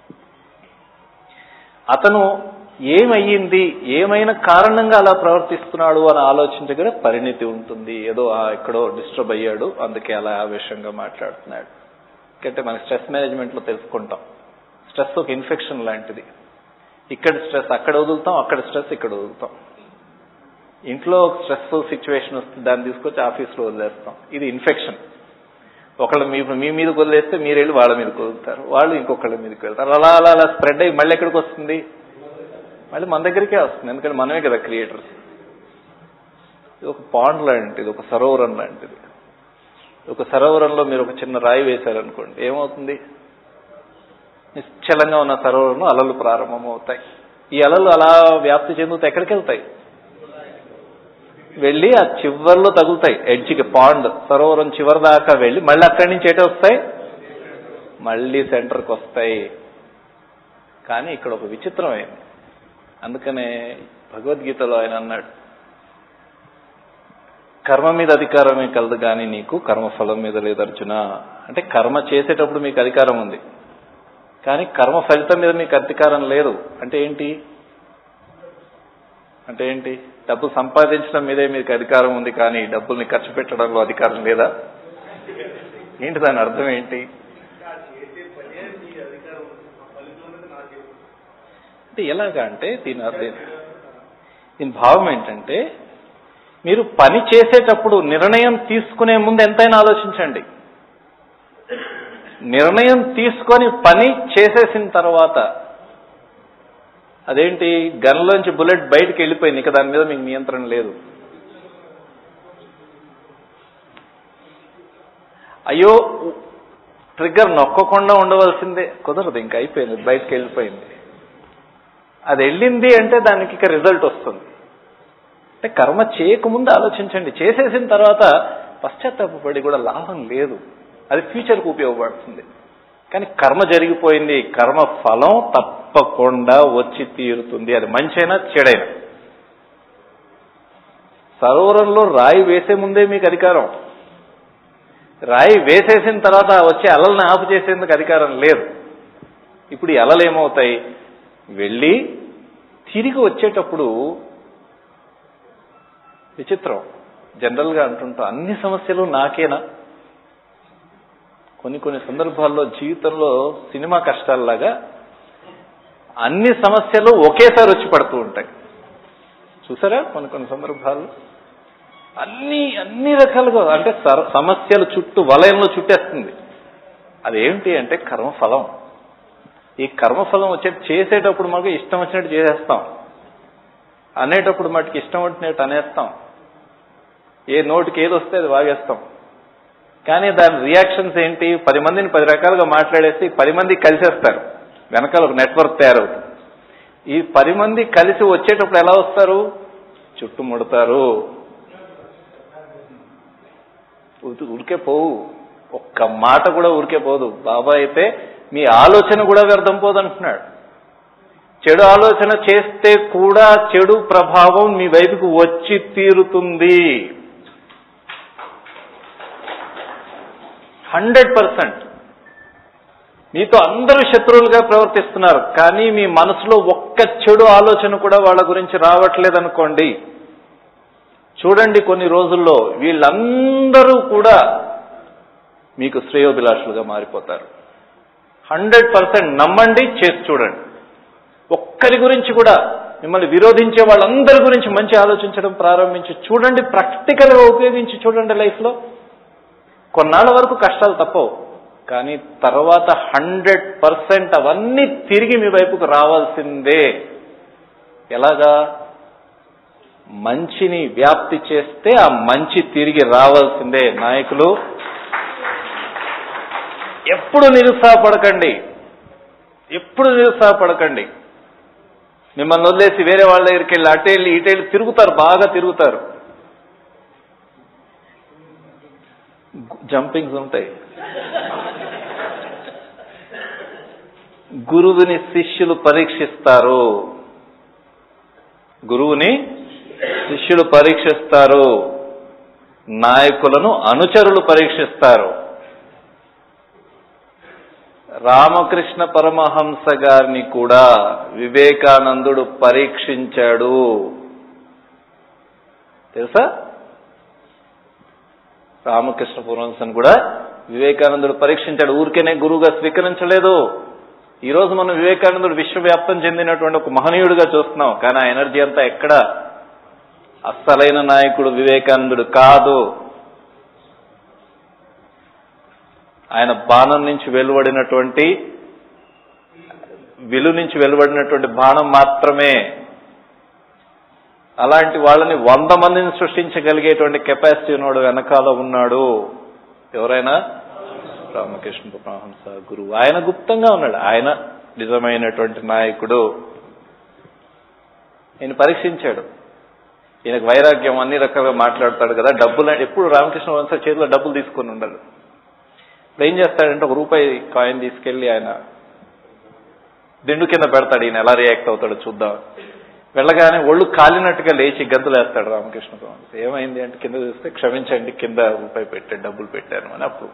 అతను ఏమయ్యింది ఏమైనా కారణంగా అలా ప్రవర్తిస్తున్నాడు అని ఆలోచించగల పరిణితి ఉంటుంది ఏదో ఎక్కడో డిస్టర్బ్ అయ్యాడు అందుకే అలా ఆవేశంగా మాట్లాడుతున్నాడు ఎందుకంటే మన స్ట్రెస్ మేనేజ్మెంట్ లో తెలుసుకుంటాం స్ట్రెస్ ఒక ఇన్ఫెక్షన్ లాంటిది ఇక్కడ స్ట్రెస్ అక్కడ వదులుతాం అక్కడ స్ట్రెస్ ఇక్కడ వదులుతాం ఇంట్లో ఒక స్ట్రెస్ఫుల్ సిచ్యువేషన్ వస్తుంది దాన్ని తీసుకొచ్చి ఆఫీస్లో వదిలేస్తాం ఇది ఇన్ఫెక్షన్ ఒకళ్ళు మీ మీ మీదకి వదిలేస్తే మీరు వెళ్ళి వాళ్ళ మీదకి వదులుతారు వాళ్ళు ఇంకొకళ్ళ మీదకి వెళ్తారు అలా అలా అలా స్ప్రెడ్ అయ్యి మళ్ళీ ఎక్కడికి వస్తుంది మళ్ళీ మన దగ్గరికే వస్తుంది ఎందుకంటే మనమే కదా క్రియేటర్స్ ఇది ఒక పాండ్ లాంటిది ఒక సరోవరం లాంటిది ఒక సరోవరంలో మీరు ఒక చిన్న రాయి వేశారనుకోండి ఏమవుతుంది నిశ్చలంగా ఉన్న సరోవరంలో అలలు ప్రారంభమవుతాయి ఈ అలలు అలా వ్యాప్తి చెందుతూ ఎక్కడికి వెళ్తాయి వెళ్ళి ఆ చివర్లో తగులుతాయి ఎడ్జికి పాండ్ సరోవరం చివరి దాకా వెళ్ళి మళ్ళీ అక్కడి నుంచి ఎటు వస్తాయి మళ్ళీ సెంటర్కి వస్తాయి కానీ ఇక్కడ ఒక విచిత్రం అయింది అందుకనే భగవద్గీతలో ఆయన అన్నాడు కర్మ మీద అధికారమే కలదు కానీ నీకు కర్మఫలం మీద లేదు అర్జున అంటే కర్మ చేసేటప్పుడు మీకు అధికారం ఉంది కానీ కర్మ ఫలితం మీద మీకు అధికారం లేదు అంటే ఏంటి అంటే ఏంటి డబ్బు సంపాదించడం మీదే మీకు అధికారం ఉంది కానీ డబ్బుల్ని ఖర్చు పెట్టడంలో అధికారం లేదా ఏంటి దాని అర్థం ఏంటి అంటే ఎలాగా అంటే దీని అర్థం దీని భావం ఏంటంటే మీరు పని చేసేటప్పుడు నిర్ణయం తీసుకునే ముందు ఎంతైనా ఆలోచించండి నిర్ణయం తీసుకొని పని చేసేసిన తర్వాత అదేంటి గన్లోంచి బుల్లెట్ బయటికి వెళ్ళిపోయింది ఇక దాని మీద మీకు నియంత్రణ లేదు అయ్యో ట్రిగ్గర్ నొక్కకుండా ఉండవలసిందే కుదరదు ఇంకా అయిపోయింది బయటికి వెళ్ళిపోయింది అది వెళ్ళింది అంటే దానికి ఇక రిజల్ట్ వస్తుంది అంటే కర్మ చేయకముందు ఆలోచించండి చేసేసిన తర్వాత పశ్చాత్తాపడి కూడా లాభం లేదు అది ఫ్యూచర్కు ఉపయోగపడుతుంది కానీ కర్మ జరిగిపోయింది కర్మ ఫలం తప్పకుండా వచ్చి తీరుతుంది అది మంచైనా చెడైనా సరోవరంలో రాయి వేసే ముందే మీకు అధికారం రాయి వేసేసిన తర్వాత వచ్చే అలల్ని ఆపు చేసేందుకు అధికారం లేదు ఇప్పుడు ఈ అలలు ఏమవుతాయి వెళ్ళి తిరిగి వచ్చేటప్పుడు విచిత్రం జనరల్గా అంటుంటాం అన్ని సమస్యలు నాకేనా కొన్ని కొన్ని సందర్భాల్లో జీవితంలో సినిమా కష్టాల్లాగా అన్ని సమస్యలు ఒకేసారి వచ్చి పడుతూ ఉంటాయి చూసారా కొన్ని కొన్ని సందర్భాల్లో అన్ని అన్ని రకాలుగా అంటే సర- సమస్యలు చుట్టూ వలయంలో చుట్టేస్తుంది అదేంటి అంటే కర్మఫలం ఈ కర్మఫలం వచ్చే చేసేటప్పుడు మాకు ఇష్టం వచ్చినట్టు చేసేస్తాం అనేటప్పుడు మటుకు ఇష్టం వచ్చినట్టు అనేస్తాం ఏ నోటికి ఏది వస్తే అది వాగేస్తాం కానీ దాని రియాక్షన్స్ ఏంటి పది మందిని పది రకాలుగా మాట్లాడేసి పది మంది కలిసేస్తారు వెనకాల ఒక నెట్వర్క్ తయారవుతుంది ఈ పది మంది కలిసి వచ్చేటప్పుడు ఎలా వస్తారు చుట్టుముడతారు ఉ- ఊరికే పోవు ఒక్క మాట కూడా ఊరికే పోదు బాబా అయితే మీ ఆలోచన కూడా వ్యర్థం పోదు అంటున్నాడు చెడు ఆలోచన చేస్తే కూడా చెడు ప్రభావం మీ వైపుకు వచ్చి తీరుతుంది హండ్రెడ్ పర్సెంట్ మీతో అందరూ శత్రువులుగా ప్రవర్తిస్తున్నారు కానీ మీ మనసులో ఒక్క చెడు ఆలోచన కూడా వాళ్ళ గురించి రావట్లేదనుకోండి చూడండి కొన్ని రోజుల్లో వీళ్ళందరూ కూడా మీకు శ్రేయోభిలాషులుగా మారిపోతారు హండ్రెడ్ పర్సెంట్ నమ్మండి చేసి చూడండి ఒక్కరి గురించి కూడా మిమ్మల్ని విరోధించే వాళ్ళందరి గురించి మంచి ఆలోచించడం ప్రారంభించి చూడండి ప్రాక్టికల్ గా ఉపయోగించి చూడండి లైఫ్ లో కొన్నాళ్ళ వరకు కష్టాలు తప్పవు కానీ తర్వాత హండ్రెడ్ పర్సెంట్ అవన్నీ తిరిగి మీ వైపుకు రావాల్సిందే ఎలాగా మంచిని వ్యాప్తి చేస్తే ఆ మంచి తిరిగి రావాల్సిందే నాయకులు ఎప్పుడు నిరుత్సాహపడకండి ఎప్పుడు నిరుత్సాహపడకండి మిమ్మల్ని వదిలేసి వేరే వాళ్ళ దగ్గరికి వెళ్ళి అటు వెళ్ళి ఇటు వెళ్ళి తిరుగుతారు బాగా తిరుగుతారు జంపింగ్స్ ఉంటాయి గురువుని శిష్యులు పరీక్షిస్తారు గురువుని శిష్యులు పరీక్షిస్తారు నాయకులను అనుచరులు పరీక్షిస్తారు రామకృష్ణ పరమహంస గారిని కూడా వివేకానందుడు పరీక్షించాడు తెలుసా రామకృష్ణ పరమహంసను కూడా వివేకానందుడు పరీక్షించాడు ఊరికేనే గురువుగా స్వీకరించలేదు ఈ రోజు మనం వివేకానందుడు విశ్వవ్యాప్తం చెందినటువంటి ఒక మహనీయుడిగా చూస్తున్నాం కానీ ఆ ఎనర్జీ అంతా ఎక్కడ అస్సలైన నాయకుడు వివేకానందుడు కాదు ఆయన బాణం నుంచి వెలువడినటువంటి విలు నుంచి వెలువడినటువంటి బాణం మాత్రమే అలాంటి వాళ్ళని వంద మందిని సృష్టించగలిగేటువంటి కెపాసిటీ ఉన్నవాడు వెనకాల ఉన్నాడు ఎవరైనా రామకృష్ణ పరమహంస గురువు ఆయన గుప్తంగా ఉన్నాడు ఆయన నిజమైనటువంటి నాయకుడు నేను పరీక్షించాడు ఈయనకు వైరాగ్యం అన్ని రకాలుగా మాట్లాడతాడు కదా డబ్బులు ఎప్పుడు రామకృష్ణ వంశ చేతిలో డబ్బులు తీసుకొని ఉండడు ఇప్పుడు ఏం చేస్తాడంటే ఒక రూపాయి కాయిన్ తీసుకెళ్లి ఆయన దిండు కింద పెడతాడు ఈయన ఎలా రియాక్ట్ అవుతాడో చూద్దాం వెళ్ళగానే ఒళ్ళు కాలినట్టుగా లేచి గంతులేస్తాడు రామకృష్ణ పరమహంస ఏమైంది అంటే కింద చూస్తే క్షమించండి కింద రూపాయి పెట్టాడు డబ్బులు పెట్టాను అని అప్పుడు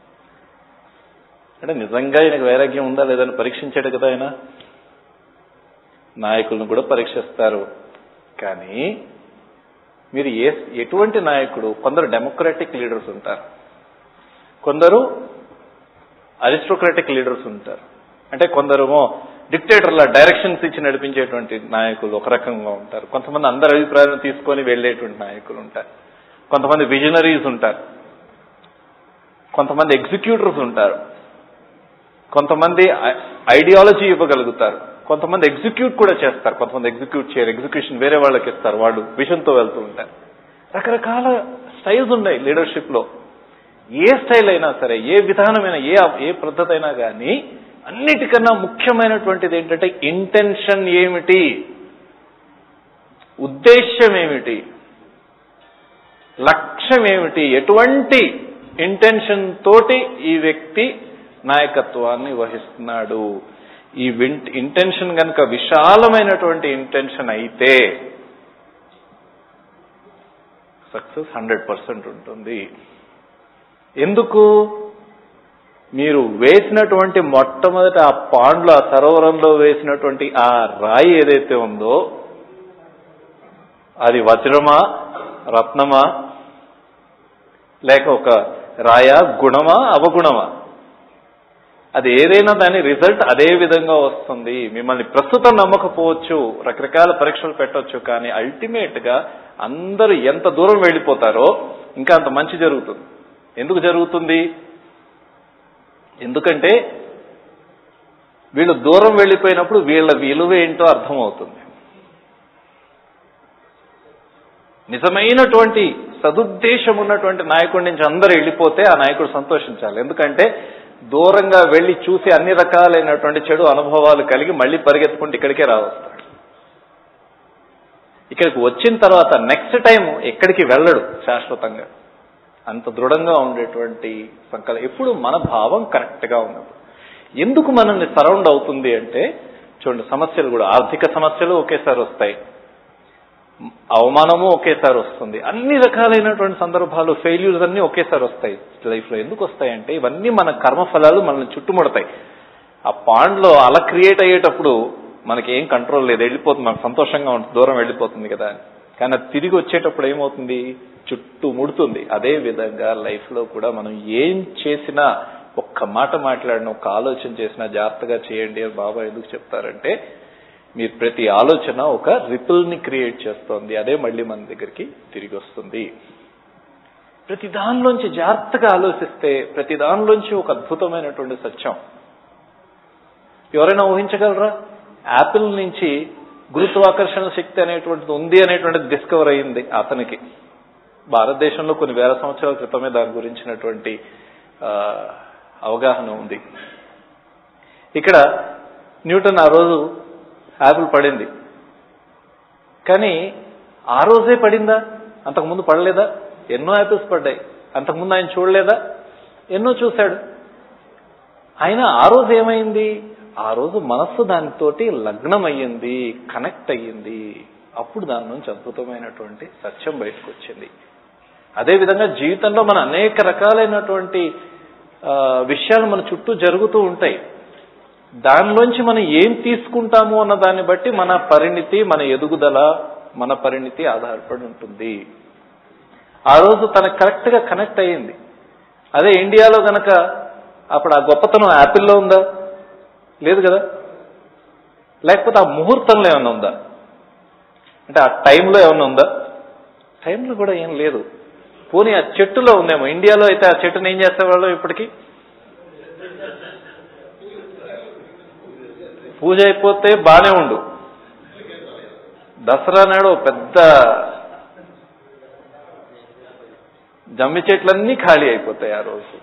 అంటే నిజంగా ఈయనకు వైరాగ్యం ఉందా లేదని పరీక్షించాడు కదా ఆయన నాయకులను కూడా పరీక్షిస్తారు కానీ మీరు ఏ ఎటువంటి నాయకుడు కొందరు డెమోక్రాటిక్ లీడర్స్ ఉంటారు కొందరు అరిస్టోక్రాటిక్ లీడర్స్ ఉంటారు అంటే కొందరేమో డిక్టేటర్ల డైరెక్షన్స్ ఇచ్చి నడిపించేటువంటి నాయకులు ఒక రకంగా ఉంటారు కొంతమంది అందరి అభిప్రాయాలను తీసుకొని వెళ్లేటువంటి నాయకులు ఉంటారు కొంతమంది విజనరీస్ ఉంటారు కొంతమంది ఎగ్జిక్యూటర్స్ ఉంటారు కొంతమంది ఐడియాలజీ ఇవ్వగలుగుతారు కొంతమంది ఎగ్జిక్యూట్ కూడా చేస్తారు కొంతమంది ఎగ్జిక్యూట్ చేయరు ఎగ్జిక్యూషన్ వేరే వాళ్ళకి ఇస్తారు వాళ్ళు విషన్తో వెళ్తూ ఉంటారు రకరకాల స్టైల్స్ ఉన్నాయి లీడర్షిప్ లో ఏ స్టైల్ అయినా సరే ఏ విధానమైనా ఏ ఏ పద్ధతి అయినా కానీ అన్నిటికన్నా ముఖ్యమైనటువంటిది ఏంటంటే ఇంటెన్షన్ ఏమిటి ఉద్దేశ్యం ఏమిటి లక్ష్యం ఏమిటి ఎటువంటి ఇంటెన్షన్ తోటి ఈ వ్యక్తి నాయకత్వాన్ని వహిస్తున్నాడు ఈ ఇంటెన్షన్ కనుక విశాలమైనటువంటి ఇంటెన్షన్ అయితే సక్సెస్ హండ్రెడ్ పర్సెంట్ ఉంటుంది ఎందుకు మీరు వేసినటువంటి మొట్టమొదటి ఆ పాండ్లు ఆ సరోవరంలో వేసినటువంటి ఆ రాయి ఏదైతే ఉందో అది వజ్రమా రత్నమా లేక ఒక రాయ గుణమా అవగుణమా అది ఏదైనా దాని రిజల్ట్ అదే విధంగా వస్తుంది మిమ్మల్ని ప్రస్తుతం నమ్మకపోవచ్చు రకరకాల పరీక్షలు పెట్టవచ్చు కానీ అల్టిమేట్ గా అందరూ ఎంత దూరం వెళ్ళిపోతారో ఇంకా అంత మంచి జరుగుతుంది ఎందుకు జరుగుతుంది ఎందుకంటే వీళ్ళు దూరం వెళ్ళిపోయినప్పుడు వీళ్ళ విలువ ఏంటో అర్థమవుతుంది నిజమైనటువంటి సదుద్దేశం ఉన్నటువంటి నాయకుడి నుంచి అందరూ వెళ్ళిపోతే ఆ నాయకుడు సంతోషించాలి ఎందుకంటే దూరంగా వెళ్లి చూసి అన్ని రకాలైనటువంటి చెడు అనుభవాలు కలిగి మళ్ళీ పరిగెత్తుకుంటూ ఇక్కడికే రావస్తాడు ఇక్కడికి వచ్చిన తర్వాత నెక్స్ట్ టైం ఎక్కడికి వెళ్ళడు శాశ్వతంగా అంత దృఢంగా ఉండేటువంటి సంకల్పం ఎప్పుడు మన భావం కరెక్ట్ గా ఉన్నప్పుడు ఎందుకు మనల్ని సరౌండ్ అవుతుంది అంటే చూడండి సమస్యలు కూడా ఆర్థిక సమస్యలు ఒకేసారి వస్తాయి అవమానము ఒకేసారి వస్తుంది అన్ని రకాలైనటువంటి సందర్భాలు ఫెయిల్యూర్స్ అన్ని ఒకేసారి వస్తాయి లైఫ్ లో ఎందుకు వస్తాయంటే ఇవన్నీ మన కర్మఫలాలు మనల్ని చుట్టుముడతాయి ఆ పాండ్లో అలా క్రియేట్ అయ్యేటప్పుడు మనకి ఏం కంట్రోల్ లేదు వెళ్ళిపోతుంది మనకు సంతోషంగా ఉంటుంది దూరం వెళ్ళిపోతుంది కదా కానీ అది తిరిగి వచ్చేటప్పుడు ఏమవుతుంది చుట్టూ ముడుతుంది అదే విధంగా లైఫ్ లో కూడా మనం ఏం చేసినా ఒక్క మాట మాట్లాడిన ఒక్క ఆలోచన చేసినా జాగ్రత్తగా చేయండి అని బాబా ఎందుకు చెప్తారంటే మీరు ప్రతి ఆలోచన ఒక రిపుల్ ని క్రియేట్ చేస్తోంది అదే మళ్ళీ మన దగ్గరికి తిరిగి వస్తుంది ప్రతి దానిలోంచి జాగ్రత్తగా ఆలోచిస్తే ప్రతి దానిలోంచి ఒక అద్భుతమైనటువంటి సత్యం ఎవరైనా ఊహించగలరా యాపిల్ నుంచి గురుత్వాకర్షణ శక్తి అనేటువంటిది ఉంది అనేటువంటిది డిస్కవర్ అయ్యింది అతనికి భారతదేశంలో కొన్ని వేల సంవత్సరాల క్రితమే దాని గురించినటువంటి అవగాహన ఉంది ఇక్కడ న్యూటన్ ఆ రోజు యాపిల్ పడింది కానీ ఆ రోజే పడిందా అంతకుముందు పడలేదా ఎన్నో యాపిల్స్ పడ్డాయి అంతకుముందు ఆయన చూడలేదా ఎన్నో చూశాడు ఆయన ఆ రోజు ఏమైంది ఆ రోజు మనస్సు దానితోటి లగ్నం అయ్యింది కనెక్ట్ అయ్యింది అప్పుడు దాని నుంచి అద్భుతమైనటువంటి సత్యం బయటకు వచ్చింది అదేవిధంగా జీవితంలో మన అనేక రకాలైనటువంటి విషయాలు మన చుట్టూ జరుగుతూ ఉంటాయి దానిలోంచి మనం ఏం తీసుకుంటాము అన్న దాన్ని బట్టి మన పరిణితి మన ఎదుగుదల మన పరిణితి ఆధారపడి ఉంటుంది ఆ రోజు తనకు కరెక్ట్ గా కనెక్ట్ అయ్యింది అదే ఇండియాలో గనక అప్పుడు ఆ గొప్పతనం యాపిల్లో ఉందా లేదు కదా లేకపోతే ఆ ముహూర్తంలో ఏమైనా ఉందా అంటే ఆ టైంలో ఏమైనా ఉందా టైంలో కూడా ఏం లేదు పోనీ ఆ చెట్టులో ఉందేమో ఇండియాలో అయితే ఆ చెట్టుని ఏం చేసేవాళ్ళు ఇప్పటికీ పూజ అయిపోతే బానే ఉండు దసరా నాడు పెద్ద జమ్మి చెట్లన్నీ ఖాళీ అయిపోతాయి ఆ రోజు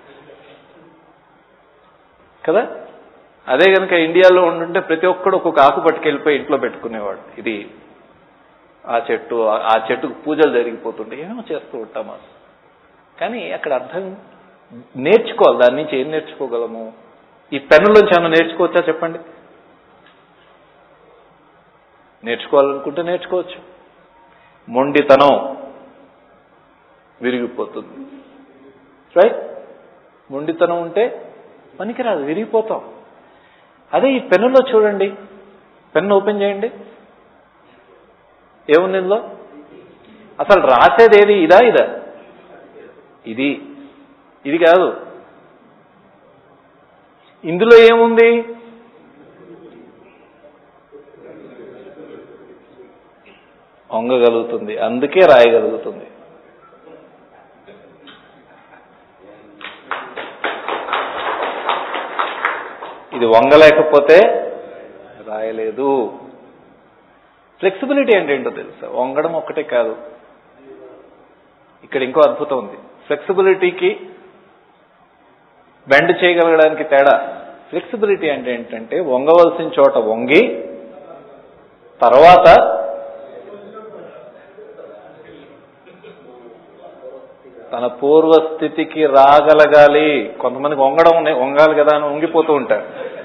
కదా అదే కనుక ఇండియాలో ఉండుంటే ప్రతి ఒక్కడు ఒక్కొక్క ఆకు పట్టుకెళ్ళిపోయి ఇంట్లో పెట్టుకునేవాడు ఇది ఆ చెట్టు ఆ చెట్టుకు పూజలు జరిగిపోతుంటే ఏమో చేస్తూ ఉంటాం అసలు కానీ అక్కడ అర్థం నేర్చుకోవాలి దాని నుంచి ఏం నేర్చుకోగలము ఈ పెన్నులోంచి ఏమైనా నేర్చుకోవచ్చా చెప్పండి నేర్చుకోవాలనుకుంటే నేర్చుకోవచ్చు మొండితనం విరిగిపోతుంది రైట్ మొండితనం ఉంటే పనికిరాదు విరిగిపోతాం అదే ఈ పెన్నులో చూడండి పెన్ను ఓపెన్ చేయండి ఏముంది ఇందులో అసలు రాసేది ఏది ఇదా ఇదా ఇది ఇది కాదు ఇందులో ఏముంది వంగగలుగుతుంది అందుకే రాయగలుగుతుంది ఇది వంగలేకపోతే రాయలేదు ఫ్లెక్సిబిలిటీ అంటే ఏంటో తెలుసా వంగడం ఒక్కటే కాదు ఇక్కడ ఇంకో అద్భుతం ఉంది ఫ్లెక్సిబిలిటీకి బెండ్ చేయగలగడానికి తేడా ఫ్లెక్సిబిలిటీ అంటే ఏంటంటే వంగవలసిన చోట వంగి తర్వాత తన పూర్వస్థితికి రాగలగాలి కొంతమందికి వంగడం ఉన్నాయి వంగాలి కదా అని వంగిపోతూ ఉంటారు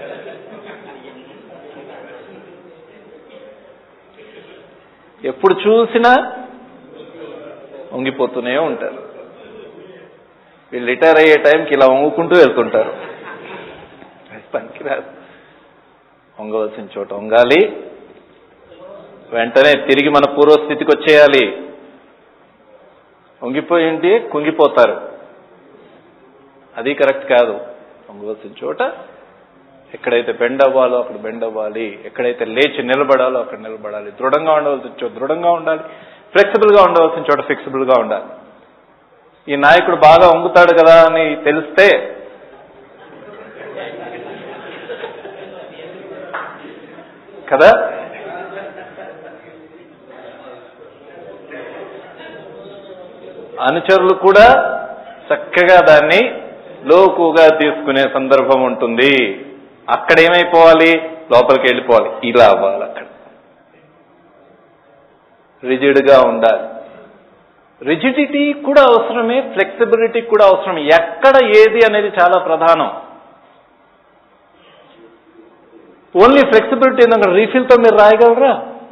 ఎప్పుడు చూసినా వంగిపోతూనే ఉంటారు వీళ్ళు రిటైర్ అయ్యే టైంకి ఇలా వంగుకుంటూ వెళ్తుంటారు పనికిరాదు వంగవలసిన చోట వంగాలి వెంటనే తిరిగి మన పూర్వస్థితికి వచ్చేయాలి వంగిపోయి ఉంటే కుంగిపోతారు అది కరెక్ట్ కాదు వంగవలసిన చోట ఎక్కడైతే బెండ్ అవ్వాలో అక్కడ బెండ్ అవ్వాలి ఎక్కడైతే లేచి నిలబడాలో అక్కడ నిలబడాలి దృఢంగా ఉండవలసిన చోట దృఢంగా ఉండాలి ఫ్లెక్సిబుల్ గా ఉండవలసిన చోట ఫ్లెక్సిబుల్ గా ఉండాలి ఈ నాయకుడు బాగా వంగుతాడు కదా అని తెలిస్తే కదా అనుచరులు కూడా చక్కగా దాన్ని లోకుగా తీసుకునే సందర్భం ఉంటుంది అక్కడ ఏమైపోవాలి లోపలికి వెళ్ళిపోవాలి ఇలా అవ్వాలి అక్కడ రిజిడ్ గా ఉండాలి రిజిడిటీ కూడా అవసరమే ఫ్లెక్సిబిలిటీ కూడా అవసరం ఎక్కడ ఏది అనేది చాలా ప్రధానం ఓన్లీ ఫ్లెక్సిబిలిటీ ఏంటంటే రీఫిల్ తో మీరు రాయగలరా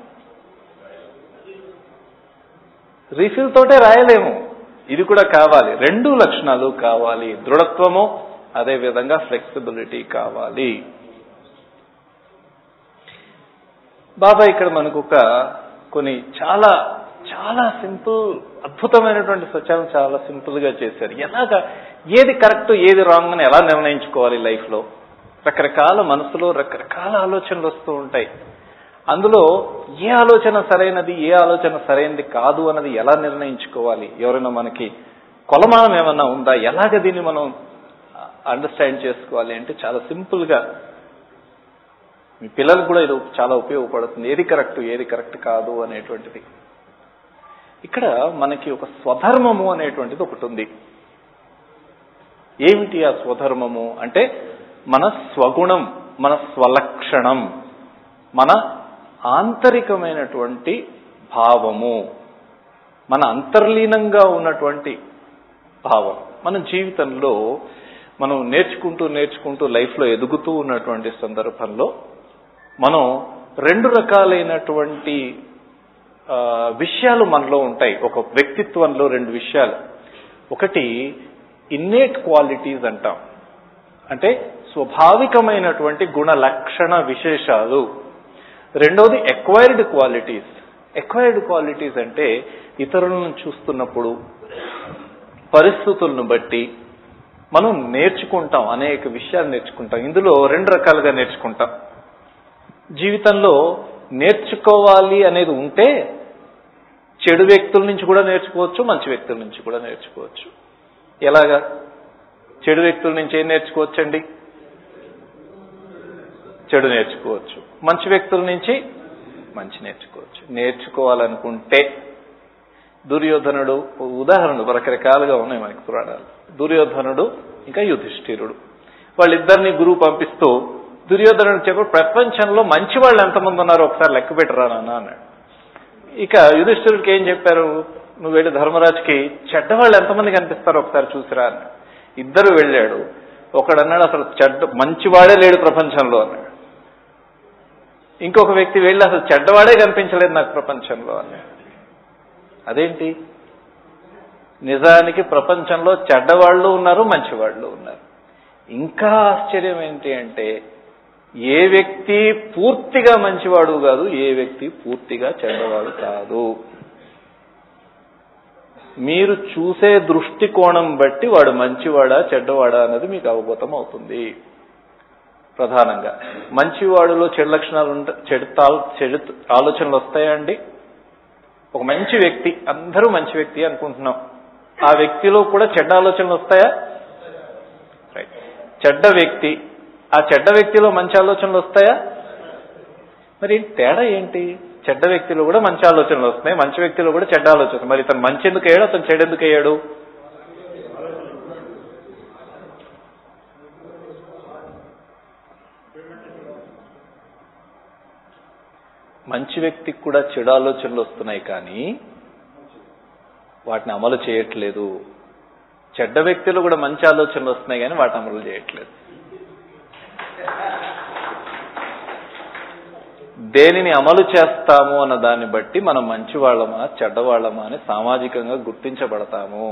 రీఫిల్ తోటే రాయలేము ఇది కూడా కావాలి రెండు లక్షణాలు కావాలి దృఢత్వము అదే విధంగా ఫ్లెక్సిబిలిటీ కావాలి బాబా ఇక్కడ మనకు ఒక కొన్ని చాలా చాలా సింపుల్ అద్భుతమైనటువంటి సత్యాలను చాలా సింపుల్ గా చేశారు ఎలాగా ఏది కరెక్ట్ ఏది రాంగ్ అని ఎలా నిర్ణయించుకోవాలి లైఫ్ లో రకరకాల మనసులో రకరకాల ఆలోచనలు వస్తూ ఉంటాయి అందులో ఏ ఆలోచన సరైనది ఏ ఆలోచన సరైనది కాదు అన్నది ఎలా నిర్ణయించుకోవాలి ఎవరైనా మనకి కొలమానం ఏమన్నా ఉందా ఎలాగ దీన్ని మనం అండర్స్టాండ్ చేసుకోవాలి అంటే చాలా సింపుల్ గా మీ పిల్లలకు కూడా ఇది చాలా ఉపయోగపడుతుంది ఏది కరెక్ట్ ఏది కరెక్ట్ కాదు అనేటువంటిది ఇక్కడ మనకి ఒక స్వధర్మము అనేటువంటిది ఒకటి ఉంది ఏమిటి ఆ స్వధర్మము అంటే మన స్వగుణం మన స్వలక్షణం మన ఆంతరికమైనటువంటి భావము మన అంతర్లీనంగా ఉన్నటువంటి భావం మన జీవితంలో మనం నేర్చుకుంటూ నేర్చుకుంటూ లైఫ్లో ఎదుగుతూ ఉన్నటువంటి సందర్భంలో మనం రెండు రకాలైనటువంటి విషయాలు మనలో ఉంటాయి ఒక వ్యక్తిత్వంలో రెండు విషయాలు ఒకటి ఇన్నేట్ క్వాలిటీస్ అంటాం అంటే స్వాభావికమైనటువంటి గుణ లక్షణ విశేషాలు రెండవది ఎక్వైర్డ్ క్వాలిటీస్ ఎక్వైర్డ్ క్వాలిటీస్ అంటే ఇతరులను చూస్తున్నప్పుడు పరిస్థితులను బట్టి మనం నేర్చుకుంటాం అనేక విషయాలు నేర్చుకుంటాం ఇందులో రెండు రకాలుగా నేర్చుకుంటాం జీవితంలో నేర్చుకోవాలి అనేది ఉంటే చెడు వ్యక్తుల నుంచి కూడా నేర్చుకోవచ్చు మంచి వ్యక్తుల నుంచి కూడా నేర్చుకోవచ్చు ఎలాగా చెడు వ్యక్తుల నుంచి ఏం నేర్చుకోవచ్చండి చెడు నేర్చుకోవచ్చు మంచి వ్యక్తుల నుంచి మంచి నేర్చుకోవచ్చు నేర్చుకోవాలనుకుంటే దుర్యోధనుడు ఉదాహరణలు రకరకాలుగా ఉన్నాయి మనకి పురాణాలు దుర్యోధనుడు ఇంకా యుధిష్ఠిరుడు వాళ్ళిద్దరిని గురువు పంపిస్తూ దుర్యోధనుడు చెప్పి ప్రపంచంలో మంచి వాళ్ళు ఎంతమంది ఉన్నారో ఒకసారి లెక్క పెట్టరా నాన్న అన్నాడు ఇక యుధిష్ఠిరుడికి ఏం చెప్పారు నువ్వు వెళ్ళి ధర్మరాజుకి చెడ్డవాళ్ళు ఎంతమంది కనిపిస్తారు ఒకసారి చూసిరా అని ఇద్దరు వెళ్ళాడు ఒకడన్నాడు అసలు చెడ్డ మంచివాడే లేడు ప్రపంచంలో అన్నాడు ఇంకొక వ్యక్తి వెళ్ళి అసలు చెడ్డవాడే కనిపించలేదు నాకు ప్రపంచంలో అన్నాడు అదేంటి నిజానికి ప్రపంచంలో చెడ్డవాళ్ళు ఉన్నారు మంచివాళ్ళు ఉన్నారు ఇంకా ఆశ్చర్యం ఏంటి అంటే ఏ వ్యక్తి పూర్తిగా మంచివాడు కాదు ఏ వ్యక్తి పూర్తిగా చెడ్డవాడు కాదు మీరు చూసే దృష్టికోణం బట్టి వాడు మంచివాడా చెడ్డవాడా అన్నది మీకు అవగతం అవుతుంది ప్రధానంగా మంచివాడులో చెడు లక్షణాలు ఉంట చెడు తా- చెడు ఆలోచనలు వస్తాయా అండి ఒక మంచి వ్యక్తి అందరూ మంచి వ్యక్తి అనుకుంటున్నాం ఆ వ్యక్తిలో కూడా చెడ్డ ఆలోచనలు వస్తాయా రైట్ చెడ్డ వ్యక్తి ఆ చెడ్డ వ్యక్తిలో మంచి ఆలోచనలు వస్తాయా మరి తేడా ఏంటి చెడ్డ వ్యక్తిలో కూడా మంచి ఆలోచనలు వస్తున్నాయి మంచి వ్యక్తిలో కూడా చెడ్డ ఆలోచన మరి ఇతను మంచి ఎందుకు అయ్యాడు అతను చెడు ఎందుకు అయ్యాడు మంచి వ్యక్తికి కూడా చెడు ఆలోచనలు వస్తున్నాయి కానీ వాటిని అమలు చేయట్లేదు చెడ్డ వ్యక్తులు కూడా మంచి ఆలోచనలు వస్తున్నాయి కానీ వాటిని అమలు చేయట్లేదు దేనిని అమలు చేస్తాము అన్న దాన్ని బట్టి మనం మంచి వాళ్ళమా చెడ్డవాళ్ళమా అని సామాజికంగా గుర్తించబడతాము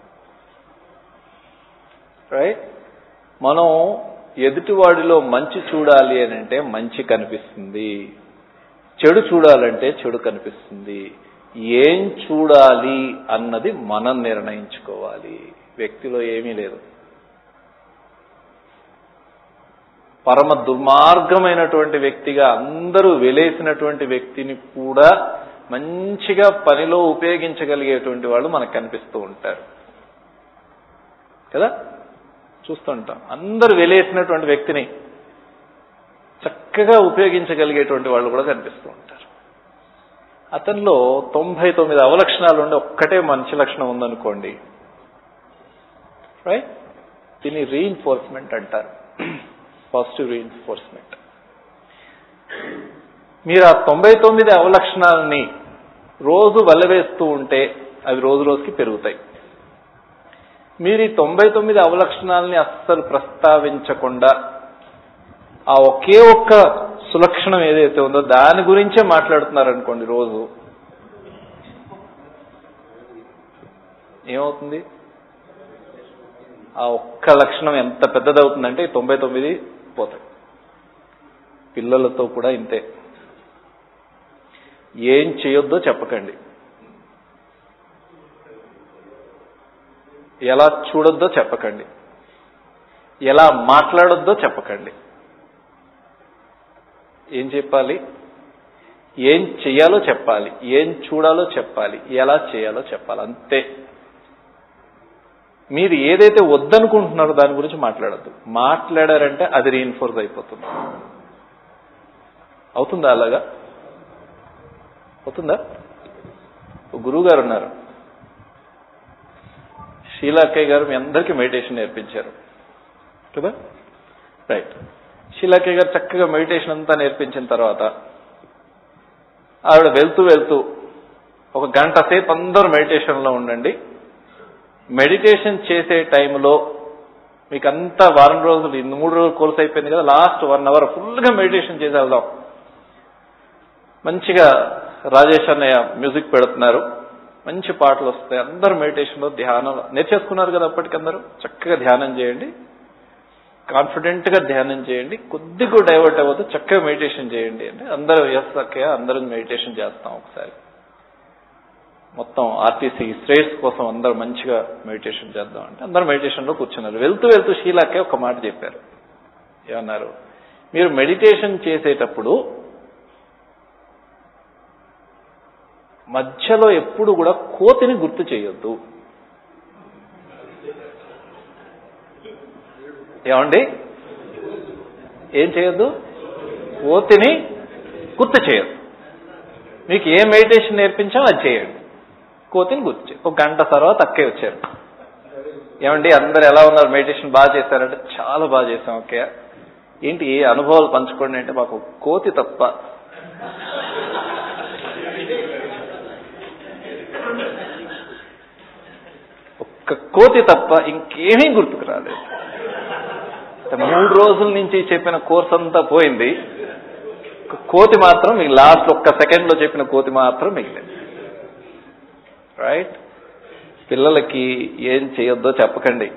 రైట్ మనం ఎదుటివాడిలో మంచి చూడాలి అని అంటే మంచి కనిపిస్తుంది చెడు చూడాలంటే చెడు కనిపిస్తుంది ఏం చూడాలి అన్నది మనం నిర్ణయించుకోవాలి వ్యక్తిలో ఏమీ లేదు పరమ దుర్మార్గమైనటువంటి వ్యక్తిగా అందరూ వెలేసినటువంటి వ్యక్తిని కూడా మంచిగా పనిలో ఉపయోగించగలిగేటువంటి వాళ్ళు మనకు కనిపిస్తూ ఉంటారు కదా చూస్తుంటాం అందరూ వెలేసినటువంటి వ్యక్తిని చక్కగా ఉపయోగించగలిగేటువంటి వాళ్ళు కూడా కనిపిస్తూ ఉంటారు అతనిలో తొంభై తొమ్మిది అవలక్షణాలు ఉండి ఒక్కటే మంచి లక్షణం ఉందనుకోండి రైట్ దీన్ని రీఇన్ఫోర్స్మెంట్ అంటారు పాజిటివ్ రీఇన్ఫోర్స్మెంట్ మీరు ఆ తొంభై తొమ్మిది అవలక్షణాలని రోజు వల్లవేస్తూ ఉంటే అవి రోజు రోజుకి పెరుగుతాయి మీరు ఈ తొంభై తొమ్మిది అవలక్షణాలని అస్సలు ప్రస్తావించకుండా ఆ ఒకే ఒక్క సులక్షణం ఏదైతే ఉందో దాని గురించే మాట్లాడుతున్నారు అనుకోండి రోజు ఏమవుతుంది ఆ ఒక్క లక్షణం ఎంత పెద్దదవుతుందంటే ఈ తొంభై తొమ్మిది పోతాయి పిల్లలతో కూడా ఇంతే ఏం చేయొద్దో చెప్పకండి ఎలా చూడొద్దో చెప్పకండి ఎలా మాట్లాడొద్దో చెప్పకండి ఏం చెప్పాలి ఏం చెయ్యాలో చెప్పాలి ఏం చూడాలో చెప్పాలి ఎలా చేయాలో చెప్పాలి అంతే మీరు ఏదైతే వద్దనుకుంటున్నారో దాని గురించి మాట్లాడద్దు మాట్లాడారంటే అది రీఇన్ఫోర్స్ అయిపోతుంది అవుతుందా అలాగా అవుతుందా ఒక గురువు గారు ఉన్నారు షీలాక్కయ్య గారు మీ అందరికీ మెడిటేషన్ నేర్పించారు కదా రైట్ షీలాక్కయ్య గారు చక్కగా మెడిటేషన్ అంతా నేర్పించిన తర్వాత ఆవిడ వెళ్తూ వెళ్తూ ఒక గంట సేపు అందరూ మెడిటేషన్లో ఉండండి మెడిటేషన్ చేసే టైంలో మీకు అంతా వారం రోజులు ఈ మూడు రోజులు కోర్స్ అయిపోయింది కదా లాస్ట్ వన్ అవర్ ఫుల్గా మెడిటేషన్ చేసి వెళ్దాం మంచిగా రాజేష్ అన్నయ్య మ్యూజిక్ పెడుతున్నారు మంచి పాటలు వస్తాయి అందరూ మెడిటేషన్లో ధ్యానం నేర్చేసుకున్నారు కదా అప్పటికందరూ చక్కగా ధ్యానం చేయండి కాన్ఫిడెంట్ గా ధ్యానం చేయండి కొద్దిగా డైవర్ట్ అవ్వద్దు చక్కగా మెడిటేషన్ చేయండి అంటే అందరూ ఎస్ చక్కగా అందరం మెడిటేషన్ చేస్తాం ఒకసారి మొత్తం ఆర్టీసీ శ్రేయస్ కోసం అందరూ మంచిగా మెడిటేషన్ చేద్దాం అంటే అందరూ మెడిటేషన్లో కూర్చున్నారు వెళ్తూ వెళ్తూ షీలాకే ఒక మాట చెప్పారు ఏమన్నారు మీరు మెడిటేషన్ చేసేటప్పుడు మధ్యలో ఎప్పుడు కూడా కోతిని గుర్తు చేయొద్దు ఏమండి ఏం చేయొద్దు కోతిని గుర్తు చేయొద్దు మీకు ఏ మెడిటేషన్ నేర్పించాలో అది చేయండి కోతిని గుర్తు చేయండి ఒక గంట తర్వాత అక్కే వచ్చారు ఏమండి అందరు ఎలా ఉన్నారు మెడిటేషన్ బాగా చేశారంటే చాలా బాగా చేశాం ఓకే ఏంటి ఏ అనుభవాలు పంచుకోండి అంటే మాకు కోతి తప్ప ఒక్క కోతి తప్ప ఇంకేమీ గుర్తుకు రాలేదు మూడు రోజుల నుంచి చెప్పిన కోర్స్ అంతా పోయింది ఒక కోతి మాత్రం మీకు లాస్ట్ ఒక్క సెకండ్ లో చెప్పిన కోతి మాత్రం మిగిలింది రైట్ పిల్లలకి ఏం చేయొద్దో చెప్పకండి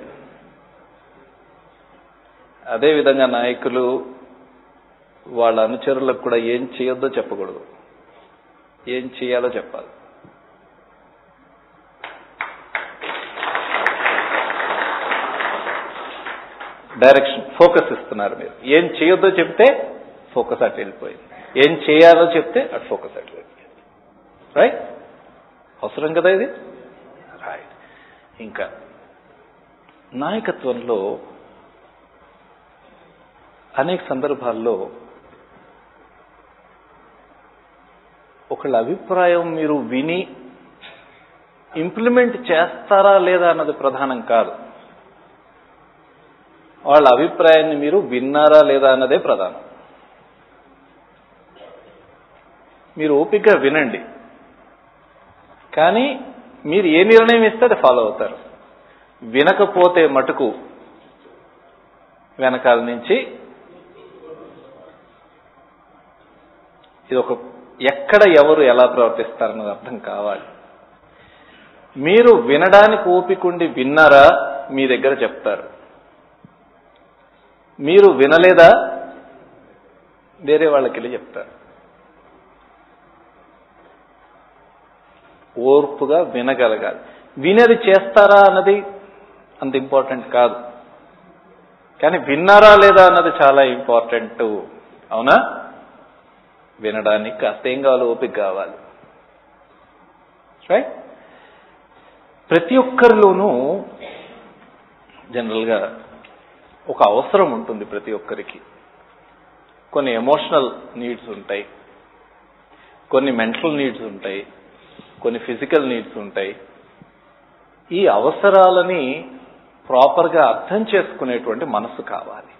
అదే విధంగా నాయకులు వాళ్ళ అనుచరులకు కూడా ఏం చేయొద్దో చెప్పకూడదు ఏం చేయాలో చెప్పాలి డైరెక్షన్ ఫోకస్ ఇస్తున్నారు మీరు ఏం చేయొద్దో చెప్తే ఫోకస్ అటు వెళ్ళిపోయింది ఏం చేయాలో చెప్తే అటు ఫోకస్ అటు వెళ్ళిపోయింది రైట్ అవసరం కదా ఇది రైట్ ఇంకా నాయకత్వంలో అనేక సందర్భాల్లో ఒకళ్ళ అభిప్రాయం మీరు విని ఇంప్లిమెంట్ చేస్తారా లేదా అన్నది ప్రధానం కాదు వాళ్ళ అభిప్రాయాన్ని మీరు విన్నారా లేదా అన్నదే ప్రధానం మీరు ఓపికగా వినండి కానీ మీరు ఏ నిర్ణయం ఇస్తే అది ఫాలో అవుతారు వినకపోతే మటుకు వెనకాల నుంచి ఇది ఒక ఎక్కడ ఎవరు ఎలా ప్రవర్తిస్తారన్నది అర్థం కావాలి మీరు వినడానికి ఓపికండి విన్నారా మీ దగ్గర చెప్తారు మీరు వినలేదా వేరే వాళ్ళకి వెళ్ళి చెప్తారు ఓర్పుగా వినగలగాలి వినేది చేస్తారా అన్నది అంత ఇంపార్టెంట్ కాదు కానీ విన్నారా లేదా అన్నది చాలా ఇంపార్టెంట్ అవునా వినడానికి కాస్త ఏం కావాలి ఓపిక కావాలి రైట్ ప్రతి ఒక్కరిలోనూ జనరల్గా ఒక అవసరం ఉంటుంది ప్రతి ఒక్కరికి కొన్ని ఎమోషనల్ నీడ్స్ ఉంటాయి కొన్ని మెంటల్ నీడ్స్ ఉంటాయి కొన్ని ఫిజికల్ నీడ్స్ ఉంటాయి ఈ అవసరాలని ప్రాపర్గా అర్థం చేసుకునేటువంటి మనసు కావాలి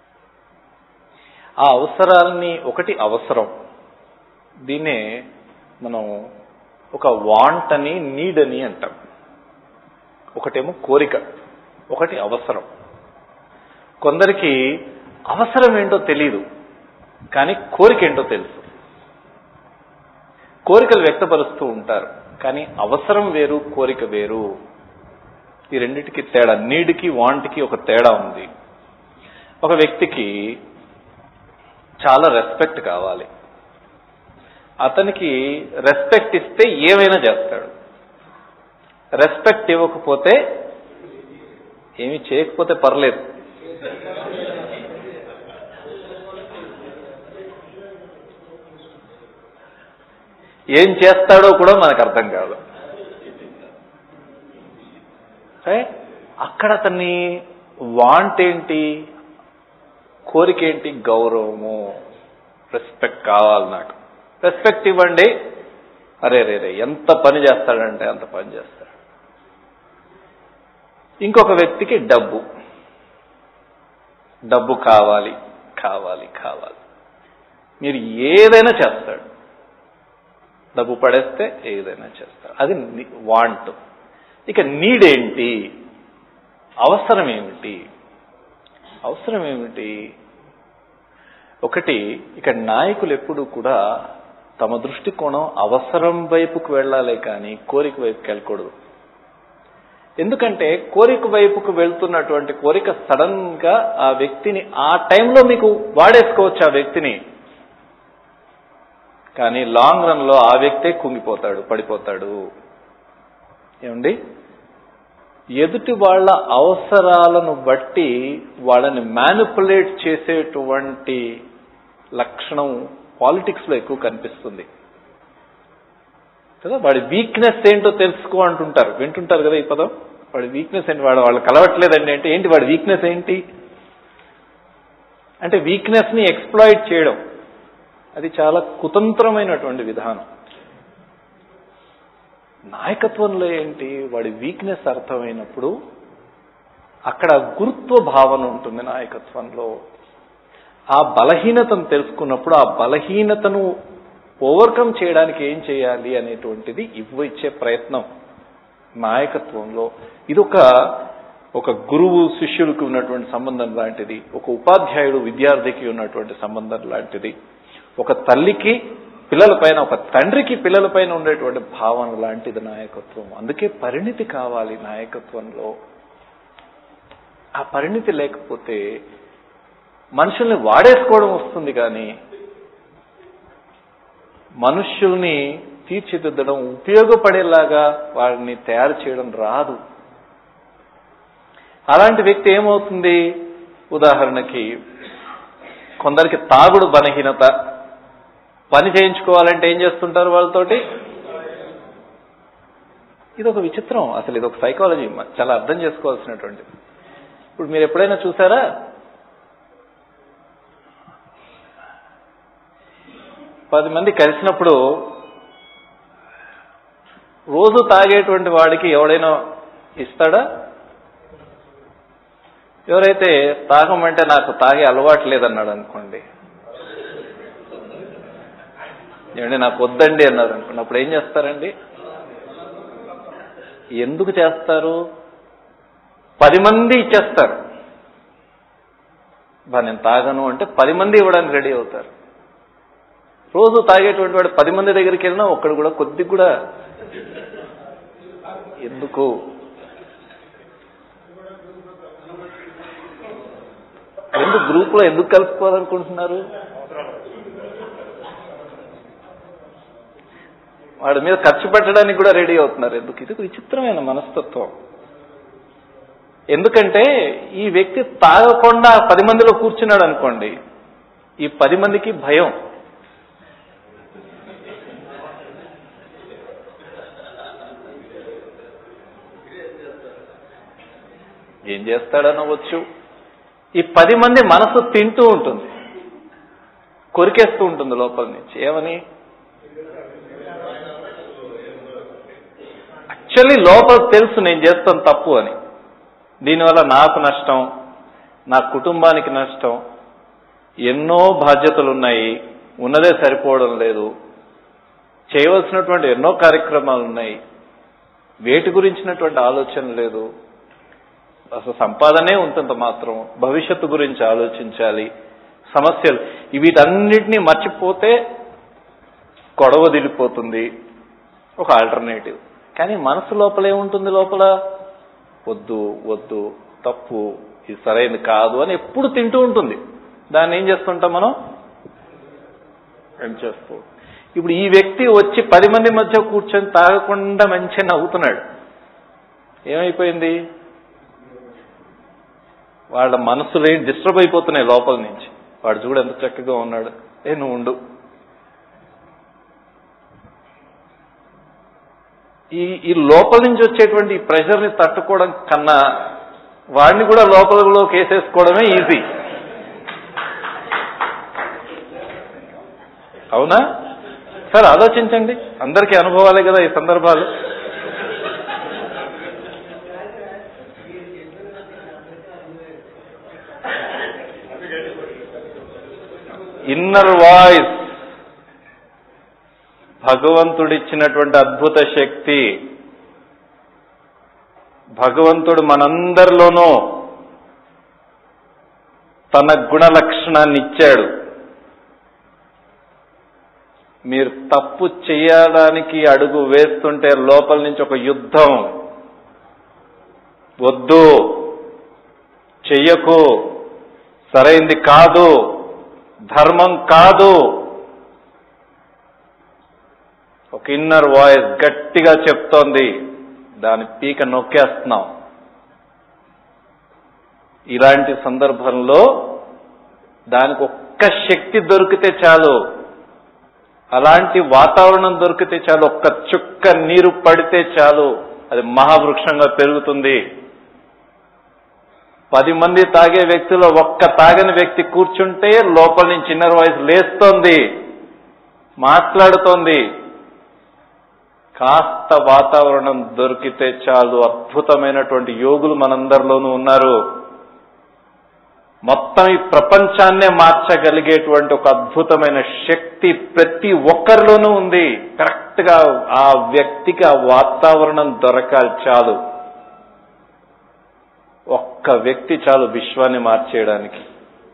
ఆ అవసరాలని ఒకటి అవసరం దీన్నే మనం ఒక వాంట్ అని నీడ్ అని అంటాం ఒకటేమో కోరిక ఒకటి అవసరం కొందరికి అవసరం ఏంటో తెలియదు కానీ కోరిక ఏంటో తెలుసు కోరికలు వ్యక్తపరుస్తూ ఉంటారు కానీ అవసరం వేరు కోరిక వేరు ఈ రెండిటికి తేడా నీడ్కి వాంట్కి ఒక తేడా ఉంది ఒక వ్యక్తికి చాలా రెస్పెక్ట్ కావాలి అతనికి రెస్పెక్ట్ ఇస్తే ఏమైనా చేస్తాడు రెస్పెక్ట్ ఇవ్వకపోతే ఏమి చేయకపోతే పర్లేదు ఏం చేస్తాడో కూడా మనకు అర్థం కాదు అక్కడ అతన్ని వాంట్ ఏంటి కోరిక ఏంటి గౌరవము రెస్పెక్ట్ కావాలి నాకు రెస్పెక్ట్ ఇవ్వండి అరే రే రే ఎంత పని చేస్తాడంటే అంత పని చేస్తాడు ఇంకొక వ్యక్తికి డబ్బు డబ్బు కావాలి కావాలి కావాలి మీరు ఏదైనా చేస్తాడు డబ్బు పడేస్తే ఏదైనా చేస్తాడు అది వాంట్ ఇక నీడ్ ఏంటి అవసరం ఏమిటి అవసరం ఏమిటి ఒకటి ఇక్కడ నాయకులు ఎప్పుడు కూడా తమ దృష్టికోణం అవసరం వైపుకు వెళ్ళాలి కానీ కోరిక వైపుకి వెళ్ళకూడదు ఎందుకంటే కోరిక వైపుకు వెళ్తున్నటువంటి కోరిక సడన్ గా ఆ వ్యక్తిని ఆ టైంలో మీకు వాడేసుకోవచ్చు ఆ వ్యక్తిని కానీ లాంగ్ రన్ లో ఆ వ్యక్తే కుంగిపోతాడు పడిపోతాడు ఏమండి ఎదుటి వాళ్ళ అవసరాలను బట్టి వాళ్ళని మ్యానిపులేట్ చేసేటువంటి లక్షణం పాలిటిక్స్ లో ఎక్కువ కనిపిస్తుంది కదా వాడి వీక్నెస్ ఏంటో తెలుసుకో అంటుంటారు వింటుంటారు కదా ఈ పదం వాడి వీక్నెస్ ఏంటి వాడు వాళ్ళు కలవట్లేదండి అంటే ఏంటి వాడి వీక్నెస్ ఏంటి అంటే వీక్నెస్ ని ఎక్స్ప్లాయిట్ చేయడం అది చాలా కుతంత్రమైనటువంటి విధానం నాయకత్వంలో ఏంటి వాడి వీక్నెస్ అర్థమైనప్పుడు అక్కడ గురుత్వ భావన ఉంటుంది నాయకత్వంలో ఆ బలహీనతను తెలుసుకున్నప్పుడు ఆ బలహీనతను ఓవర్కమ్ చేయడానికి ఏం చేయాలి అనేటువంటిది ఇవ్వ ఇచ్చే ప్రయత్నం నాయకత్వంలో ఇది ఒక ఒక గురువు శిష్యుడికి ఉన్నటువంటి సంబంధం లాంటిది ఒక ఉపాధ్యాయుడు విద్యార్థికి ఉన్నటువంటి సంబంధం లాంటిది ఒక తల్లికి పిల్లలపైన ఒక తండ్రికి పిల్లలపైన ఉండేటువంటి భావన లాంటిది నాయకత్వం అందుకే పరిణితి కావాలి నాయకత్వంలో ఆ పరిణితి లేకపోతే మనుషుల్ని వాడేసుకోవడం వస్తుంది కానీ మనుష్యుల్ని తీర్చిదిద్దడం ఉపయోగపడేలాగా వారిని తయారు చేయడం రాదు అలాంటి వ్యక్తి ఏమవుతుంది ఉదాహరణకి కొందరికి తాగుడు బలహీనత పని చేయించుకోవాలంటే ఏం చేస్తుంటారు వాళ్ళతోటి ఇది ఒక విచిత్రం అసలు ఇది ఒక సైకాలజీ చాలా అర్థం చేసుకోవాల్సినటువంటిది ఇప్పుడు మీరు ఎప్పుడైనా చూసారా పది మంది కలిసినప్పుడు రోజు తాగేటువంటి వాడికి ఎవడైనా ఇస్తాడా ఎవరైతే తాగమంటే నాకు తాగే అలవాటు లేదన్నాడు అనుకోండి ఏమండి నాకు వద్దండి అన్నారు అనుకోండి అప్పుడు ఏం చేస్తారండి ఎందుకు చేస్తారు పది మంది ఇచ్చేస్తారు బా నేను తాగను అంటే పది మంది ఇవ్వడానికి రెడీ అవుతారు రోజు తాగేటువంటి వాడు పది మంది దగ్గరికి వెళ్ళినా ఒక్కడు కూడా కొద్ది కూడా ఎందుకు ఎందుకు గ్రూప్ లో ఎందుకు కలుపుకోవాలనుకుంటున్నారు వాడి మీద ఖర్చు పెట్టడానికి కూడా రెడీ అవుతున్నారు ఎందుకు ఇది ఒక విచిత్రమైన మనస్తత్వం ఎందుకంటే ఈ వ్యక్తి తాగకుండా పది మందిలో కూర్చున్నాడు అనుకోండి ఈ పది మందికి భయం ఏం చేస్తాడనవచ్చు ఈ పది మంది మనసు తింటూ ఉంటుంది కొరికేస్తూ ఉంటుంది లోపల నుంచి ఏమని యాక్చువల్లీ లోపల తెలుసు నేను చేస్తాను తప్పు అని దీనివల్ల నాకు నష్టం నా కుటుంబానికి నష్టం ఎన్నో బాధ్యతలు ఉన్నాయి ఉన్నదే సరిపోవడం లేదు చేయవలసినటువంటి ఎన్నో కార్యక్రమాలు ఉన్నాయి వేటి గురించినటువంటి ఆలోచన లేదు అసలు సంపాదనే ఉంతంత మాత్రం భవిష్యత్తు గురించి ఆలోచించాలి సమస్యలు వీటన్నిటినీ మర్చిపోతే గొడవ దిలిపోతుంది ఒక ఆల్టర్నేటివ్ కానీ మనసు లోపల ఏముంటుంది లోపల వద్దు వద్దు తప్పు ఇది సరైనది కాదు అని ఎప్పుడు తింటూ ఉంటుంది దాన్ని ఏం చేస్తుంటాం మనం ఏం చేస్తూ ఇప్పుడు ఈ వ్యక్తి వచ్చి పది మంది మధ్య కూర్చొని తాగకుండా మంచిగా నవ్వుతున్నాడు ఏమైపోయింది వాళ్ళ మనసులు ఏం డిస్టర్బ్ అయిపోతున్నాయి లోపల నుంచి వాడు చూడు ఎంత చక్కగా ఉన్నాడు ఏ నువ్వు ఉండు ఈ ఈ లోపల నుంచి వచ్చేటువంటి ఈ ప్రెషర్ని తట్టుకోవడం కన్నా వాడిని కూడా లోపలలో కేసేసుకోవడమే ఈజీ అవునా సార్ ఆలోచించండి అందరికీ అనుభవాలే కదా ఈ సందర్భాలు ఇన్నర్ వాయిస్ భగవంతుడిచ్చినటువంటి అద్భుత శక్తి భగవంతుడు మనందరిలోనూ తన గుణ లక్షణాన్ని ఇచ్చాడు మీరు తప్పు చేయడానికి అడుగు వేస్తుంటే లోపల నుంచి ఒక యుద్ధం వద్దు చెయ్యకు సరైంది కాదు ధర్మం కాదు ఒక ఇన్నర్ వాయిస్ గట్టిగా చెప్తోంది దాని పీక నొక్కేస్తున్నాం ఇలాంటి సందర్భంలో దానికి ఒక్క శక్తి దొరికితే చాలు అలాంటి వాతావరణం దొరికితే చాలు ఒక్క చుక్క నీరు పడితే చాలు అది మహావృక్షంగా పెరుగుతుంది పది మంది తాగే వ్యక్తిలో ఒక్క తాగని వ్యక్తి కూర్చుంటే లోపల నుంచి ఇన్నర్ వాయిస్ లేస్తోంది మాట్లాడుతోంది కాస్త వాతావరణం దొరికితే చాలు అద్భుతమైనటువంటి యోగులు మనందరిలోనూ ఉన్నారు మొత్తం ఈ ప్రపంచాన్నే మార్చగలిగేటువంటి ఒక అద్భుతమైన శక్తి ప్రతి ఒక్కరిలోనూ ఉంది కరెక్ట్ గా ఆ వ్యక్తికి ఆ వాతావరణం దొరకాలి చాలు ఒక్క వ్యక్తి చాలు విశ్వాన్ని మార్చేయడానికి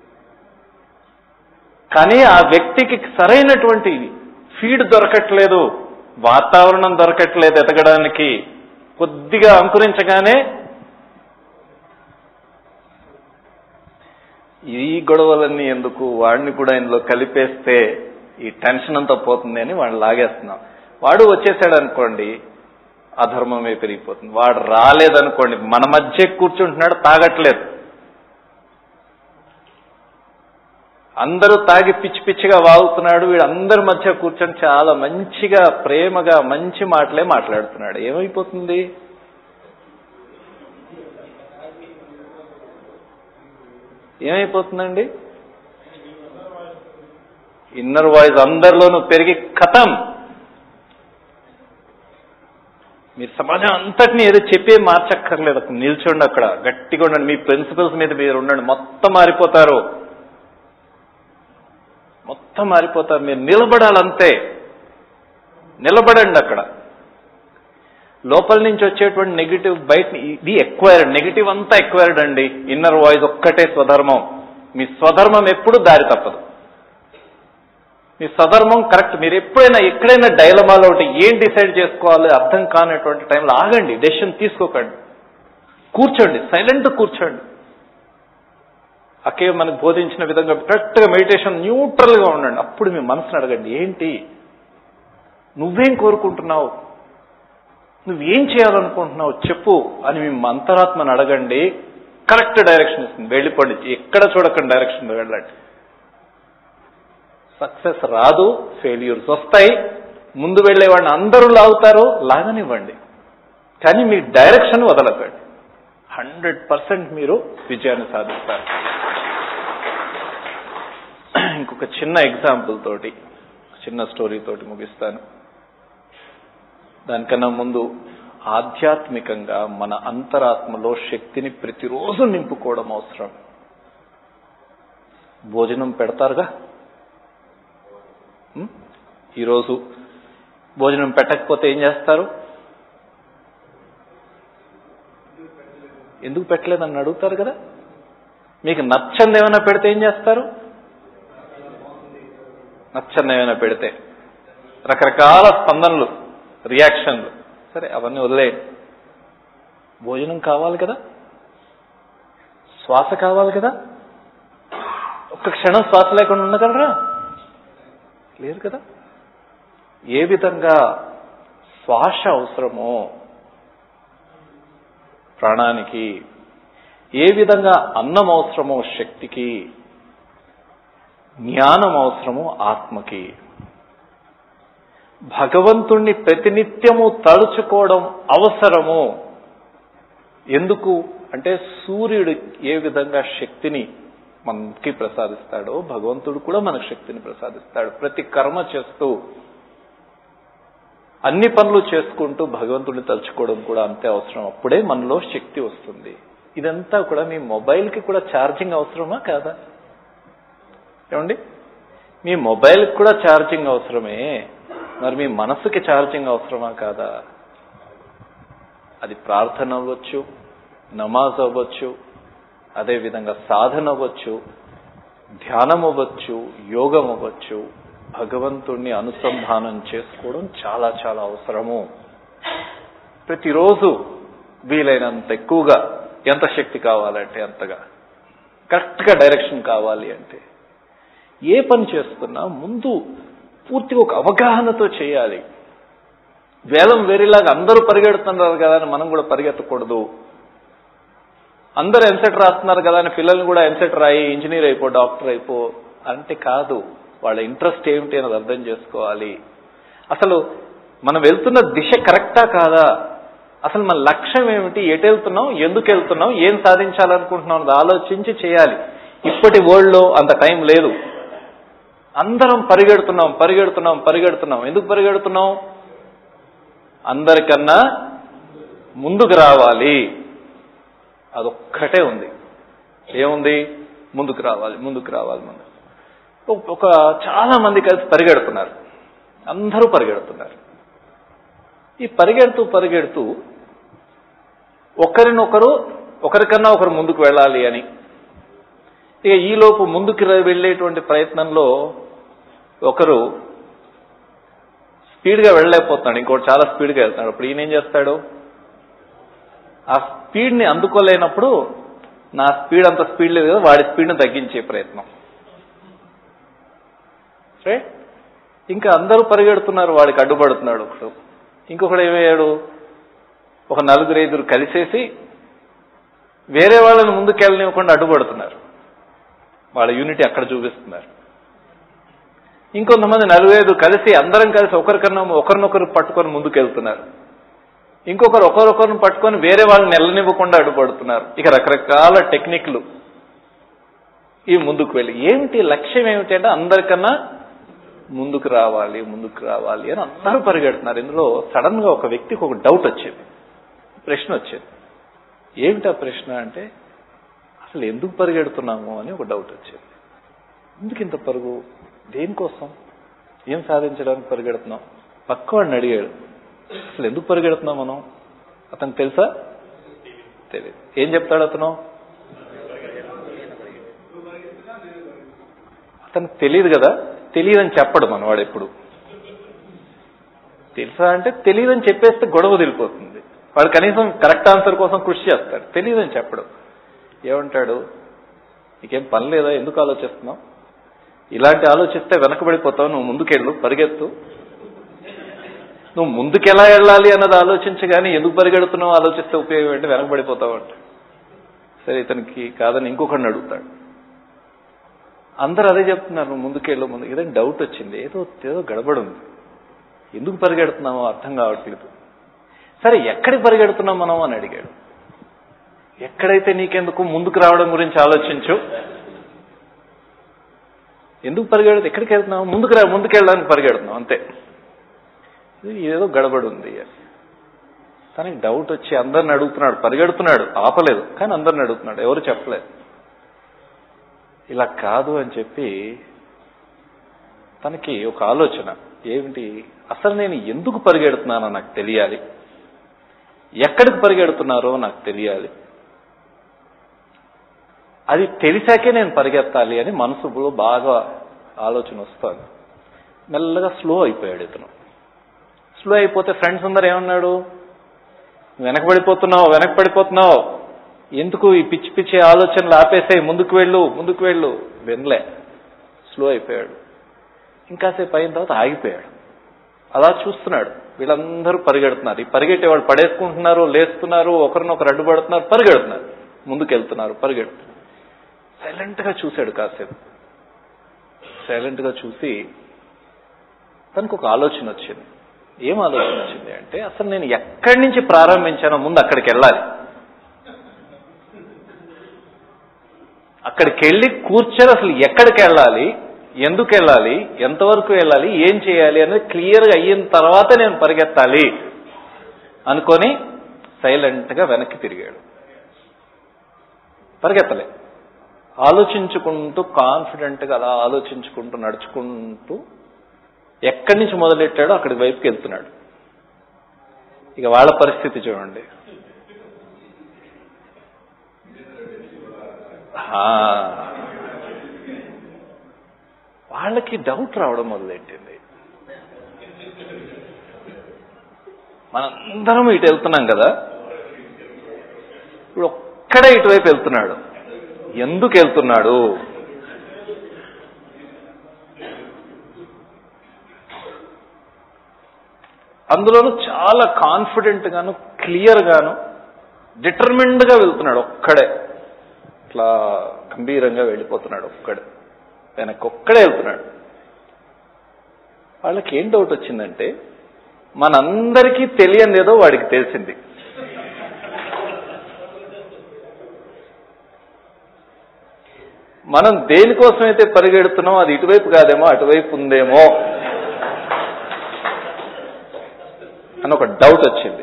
కానీ ఆ వ్యక్తికి సరైనటువంటి ఫీడ్ దొరకట్లేదు వాతావరణం దొరకట్లేదు ఎదగడానికి కొద్దిగా అంకురించగానే ఈ గొడవలన్నీ ఎందుకు వాడిని కూడా ఇందులో కలిపేస్తే ఈ టెన్షన్ అంతా పోతుంది అని వాడిని లాగేస్తున్నాం వాడు వచ్చేసాడు అనుకోండి అధర్మమే పెరిగిపోతుంది వాడు రాలేదనుకోండి మన మధ్య కూర్చుంటున్నాడు తాగట్లేదు అందరూ తాగి పిచ్చి పిచ్చిగా వాగుతున్నాడు వీడు అందరి మధ్య కూర్చొని చాలా మంచిగా ప్రేమగా మంచి మాటలే మాట్లాడుతున్నాడు ఏమైపోతుంది ఏమైపోతుందండి ఇన్నర్ వాయిస్ అందరిలోనూ పెరిగి కథం మీరు సమాజం అంతటిని ఏదో చెప్పే మార్చక్కర్లేదు అక్కడ నిల్చోండి అక్కడ గట్టిగా ఉండండి మీ ప్రిన్సిపల్స్ మీద మీరు ఉండండి మొత్తం మారిపోతారు మొత్తం మారిపోతారు మీరు నిలబడాలంతే నిలబడండి అక్కడ లోపల నుంచి వచ్చేటువంటి నెగిటివ్ బయట ఇది ఎక్వైర్డ్ నెగిటివ్ అంతా ఎక్వైర్డ్ అండి ఇన్నర్ వాయిస్ ఒక్కటే స్వధర్మం మీ స్వధర్మం ఎప్పుడు దారి తప్పదు మీ స్వధర్మం కరెక్ట్ మీరు ఎప్పుడైనా ఎక్కడైనా డైలమాలో ఒకటి ఏం డిసైడ్ చేసుకోవాలి అర్థం కానటువంటి టైంలో ఆగండి డెసిషన్ తీసుకోకండి కూర్చోండి సైలెంట్ కూర్చోండి అకే మనకు బోధించిన విధంగా కరెక్ట్గా మెడిటేషన్ న్యూట్రల్ గా ఉండండి అప్పుడు మీ మనసుని అడగండి ఏంటి నువ్వేం కోరుకుంటున్నావు నువ్వేం చేయాలనుకుంటున్నావు చెప్పు అని మీ అంతరాత్మను అడగండి కరెక్ట్ డైరెక్షన్ ఇస్తుంది వెళ్ళిపోండి ఎక్కడ చూడకండి డైరెక్షన్ వెళ్ళండి సక్సెస్ రాదు ఫెయిల్యూర్స్ వస్తాయి ముందు వెళ్ళేవాడిని అందరూ లాగుతారు లాగనివ్వండి కానీ మీ డైరెక్షన్ వదలకండి హండ్రెడ్ పర్సెంట్ మీరు విజయాన్ని సాధిస్తారు ఇంకొక చిన్న ఎగ్జాంపుల్ తోటి చిన్న స్టోరీ తోటి ముగిస్తాను దానికన్నా ముందు ఆధ్యాత్మికంగా మన అంతరాత్మలో శక్తిని ప్రతిరోజు నింపుకోవడం అవసరం భోజనం పెడతారుగా ఉం? ఈరోజు భోజనం పెట్టకపోతే ఏం చేస్తారు ఎందుకు పెట్టలేదని అడుగుతారు కదా మీకు నచ్చంది ఏమైనా పెడితే ఏం చేస్తారు నచ్చంది ఏమైనా పెడితే రకరకాల స్పందనలు రియాక్షన్లు సరే అవన్నీ వదిలేయండి భోజనం కావాలి కదా శ్వాస కావాలి కదా ఒక్క క్షణం శ్వాస లేకుండా ఉండగలరా లేరు కదా ఏ విధంగా శ్వాస అవసరమో ప్రాణానికి ఏ విధంగా అన్నం అవసరమో శక్తికి జ్ఞానం అవసరమో ఆత్మకి భగవంతుణ్ణి ప్రతినిత్యము తలుచుకోవడం అవసరము ఎందుకు అంటే సూర్యుడు ఏ విధంగా శక్తిని మనకి ప్రసాదిస్తాడో భగవంతుడు కూడా మనకు శక్తిని ప్రసాదిస్తాడు ప్రతి కర్మ చేస్తూ అన్ని పనులు చేసుకుంటూ భగవంతుడిని తలుచుకోవడం కూడా అంతే అవసరం అప్పుడే మనలో శక్తి వస్తుంది ఇదంతా కూడా మీ మొబైల్కి కూడా ఛార్జింగ్ అవసరమా కాదా ఏమండి మీ మొబైల్కి కూడా ఛార్జింగ్ అవసరమే మరి మీ మనసుకి ఛార్జింగ్ అవసరమా కాదా అది ప్రార్థన అవ్వచ్చు నమాజ్ అవ్వచ్చు అదేవిధంగా సాధన అవ్వచ్చు ధ్యానం అవ్వచ్చు యోగం అవ్వచ్చు భగవంతుణ్ణి అనుసంధానం చేసుకోవడం చాలా చాలా అవసరము ప్రతిరోజు వీలైనంత ఎక్కువగా ఎంత శక్తి కావాలంటే అంతగా కరెక్ట్గా డైరెక్షన్ కావాలి అంటే ఏ పని చేస్తున్నా ముందు పూర్తిగా ఒక అవగాహనతో చేయాలి వేలం వేరేలాగా అందరూ పరిగెడుతున్నారు కదా అని మనం కూడా పరిగెత్తకూడదు అందరూ ఎంసెట్ రాస్తున్నారు కదా అని పిల్లల్ని కూడా ఎంసెట్ రాయి ఇంజనీర్ అయిపో డాక్టర్ అయిపో అంటే కాదు వాళ్ళ ఇంట్రెస్ట్ ఏమిటి అనేది అర్థం చేసుకోవాలి అసలు మనం వెళ్తున్న దిశ కరెక్టా కాదా అసలు మన లక్ష్యం ఏమిటి ఎటు వెళ్తున్నాం ఎందుకు వెళ్తున్నాం ఏం సాధించాలనుకుంటున్నాం అన్నది ఆలోచించి చేయాలి ఇప్పటి వరల్డ్లో అంత టైం లేదు అందరం పరిగెడుతున్నాం పరిగెడుతున్నాం పరిగెడుతున్నాం ఎందుకు పరిగెడుతున్నాం అందరికన్నా ముందుకు రావాలి అదొక్కటే ఉంది ఏముంది ముందుకు రావాలి ముందుకు రావాలి ముందు ఒక- ఒక చాలా మంది కలిసి పరిగెడుతున్నారు అందరూ పరిగెడుతున్నారు ఈ పరిగెడుతూ పరిగెడుతూ ఒకరినొకరు ఒకరికన్నా ఒకరు ముందుకు వెళ్ళాలి అని ఇక ఈలోపు ముందుకు ర- వెళ్ళేటువంటి ప్రయత్నంలో ఒకరు స్పీడ్గా వెళ్ళలేకపోతున్నాడు ఇంకోటి చాలా స్పీడ్గా వెళ్తున్నాడు అప్పుడు ఈయన ఏం చేస్తాడు ఆ స్పీడ్ని అందుకోలేనప్పుడు నా స్పీడ్ అంత స్పీడ్ లేదు కదా వాడి స్పీడ్ని తగ్గించే ప్రయత్నం రైట్ ఇంకా అందరూ పరిగెడుతున్నారు వాడికి అడ్డుపడుతున్నాడు ఒకడు ఇంకొకడు ఏమయ్యాడు ఒక నలుగురు ఐదుగురు కలిసేసి వేరే వాళ్ళని ముందుకెళ్ళనివ్వకుండా అడ్డుపడుతున్నారు వాళ్ళ యూనిటీ అక్కడ చూపిస్తున్నారు ఇంకొంతమంది నలుగైదు కలిసి అందరం కలిసి ఒకరికన్నా ఒకరినొకరు పట్టుకొని ముందుకెళ్తున్నారు ఇంకొకరు ఒకరొకరిని పట్టుకొని వేరే వాళ్ళని నెల్లనివ్వకుండా అడ్డుపడుతున్నారు ఇక రకరకాల టెక్నిక్లు ఈ ముందుకు వెళ్ళి ఏమిటి లక్ష్యం ఏమిటి అంటే అందరికన్నా ముందుకు రావాలి ముందుకు రావాలి అని అందరూ పరిగెడుతున్నారు ఇందులో సడన్ గా ఒక వ్యక్తికి ఒక డౌట్ వచ్చేది ప్రశ్న వచ్చేది ఏమిటి ఆ ప్రశ్న అంటే అసలు ఎందుకు పరిగెడుతున్నాము అని ఒక డౌట్ వచ్చేది ఎందుకు ఇంత పరుగు దేనికోసం ఏం సాధించడానికి పరిగెడుతున్నాం పక్కవాడిని అడిగాడు అసలు ఎందుకు పరిగెడుతున్నాం మనం అతనికి తెలుసా తెలియదు ఏం చెప్తాడు అతను అతనికి తెలియదు కదా తెలియదని చెప్పడు మనవాడు ఎప్పుడు తెలుసా అంటే తెలియదని చెప్పేస్తే గొడవ తెలిపోతుంది వాడు కనీసం కరెక్ట్ ఆన్సర్ కోసం కృషి చేస్తాడు తెలియదని చెప్పడు ఏమంటాడు నీకేం పని లేదా ఎందుకు ఆలోచిస్తున్నావు ఇలాంటి ఆలోచిస్తే వెనకబడిపోతావు నువ్వు ముందుకెళ్ళు పరిగెత్తు నువ్వు ముందుకెలా వెళ్ళాలి అన్నది ఆలోచించి కానీ ఎందుకు పరిగెడుతున్నావు ఆలోచిస్తే ఉపయోగం ఏంటి వెనకబడిపోతావు అంటే సరే ఇతనికి కాదని ఇంకొకరిని అడుగుతాడు అందరూ అదే చెప్తున్నారు నువ్వు ముందుకెళ్ళు ముందు ఏదైనా డౌట్ వచ్చింది ఏదో ఏదో గడబడి ఉంది ఎందుకు పరిగెడుతున్నామో అర్థం కావట్లేదు సరే ఎక్కడికి పరిగెడుతున్నాం మనం అని అడిగాడు ఎక్కడైతే నీకెందుకు ముందుకు రావడం గురించి ఆలోచించు ఎందుకు పరిగెడదు ఎక్కడికి వెళ్తున్నావు ముందుకు రా ముందుకు వెళ్ళడానికి పరిగెడుతున్నాం అంతే ఇది ఏదో గడబడి ఉంది తనకి డౌట్ వచ్చి అందరిని అడుగుతున్నాడు పరిగెడుతున్నాడు ఆపలేదు కానీ అందరిని అడుగుతున్నాడు ఎవరు చెప్పలేదు ఇలా కాదు అని చెప్పి తనకి ఒక ఆలోచన ఏమిటి అసలు నేను ఎందుకు పరిగెడుతున్నానో నాకు తెలియాలి ఎక్కడికి పరిగెడుతున్నారో నాకు తెలియాలి అది తెలిసాకే నేను పరిగెత్తాలి అని మనసులో బాగా ఆలోచన వస్తుంది మెల్లగా స్లో అయిపోయాడు ఇతను స్లో అయిపోతే ఫ్రెండ్స్ అందరు ఏమన్నాడు వెనకబడిపోతున్నావు వెనకబడిపోతున్నావు ఎందుకు ఈ పిచ్చి పిచ్చి ఆలోచనలు ఆపేసాయి ముందుకు వెళ్ళు ముందుకు వెళ్ళు వినలే స్లో అయిపోయాడు ఇంకాసేపు అయిన తర్వాత ఆగిపోయాడు అలా చూస్తున్నాడు వీళ్ళందరూ పరిగెడుతున్నారు ఈ పరిగెట్టేవాళ్ళు పడేసుకుంటున్నారు లేస్తున్నారు ఒకరినొకరు అడ్డుపడుతున్నారు పరిగెడుతున్నారు ముందుకు వెళ్తున్నారు పరిగెడుతున్నారు సైలెంట్ గా చూశాడు కాసేపు సైలెంట్ గా చూసి తనకు ఒక ఆలోచన వచ్చింది ఏం ఆలోచన వచ్చింది అంటే అసలు నేను ఎక్కడి నుంచి ప్రారంభించానో ముందు అక్కడికి వెళ్ళాలి అక్కడికి వెళ్ళి కూర్చొని అసలు ఎక్కడికి వెళ్ళాలి ఎందుకు వెళ్ళాలి ఎంతవరకు వెళ్ళాలి ఏం చేయాలి అనేది క్లియర్గా అయిన తర్వాత నేను పరిగెత్తాలి అనుకొని సైలెంట్ గా వెనక్కి తిరిగాడు పరిగెత్తలే ఆలోచించుకుంటూ కాన్ఫిడెంట్ గా అలా ఆలోచించుకుంటూ నడుచుకుంటూ ఎక్కడి నుంచి మొదలెట్టాడో అక్కడి వైపుకి వెళ్తున్నాడు ఇక వాళ్ళ పరిస్థితి చూడండి ఆ, వాళ్ళకి డౌట్ రావడం మొదలెట్టింది మనందరం ఇటు వెళ్తున్నాం కదా ఇప్పుడు ఒక్కడే ఇటువైపు వెళ్తున్నాడు ఎందుకు వెళ్తున్నాడు అందులోనూ చాలా కాన్ఫిడెంట్ గాను క్లియర్ గాను డిటర్మిన్డ్ గా వెళ్తున్నాడు ఒక్కడే ఇట్లా గంభీరంగా వెళ్ళిపోతున్నాడు ఒక్కడే వెనక్కి ఒక్కడే వెళ్తున్నాడు వాళ్ళకి ఏం డౌట్ వచ్చిందంటే మనందరికీ తెలియనిదేదో వాడికి తెలిసింది మనం దేనికోసమైతే పరిగెడుతున్నామో అది ఇటువైపు కాదేమో అటువైపు ఉందేమో అని ఒక డౌట్ వచ్చింది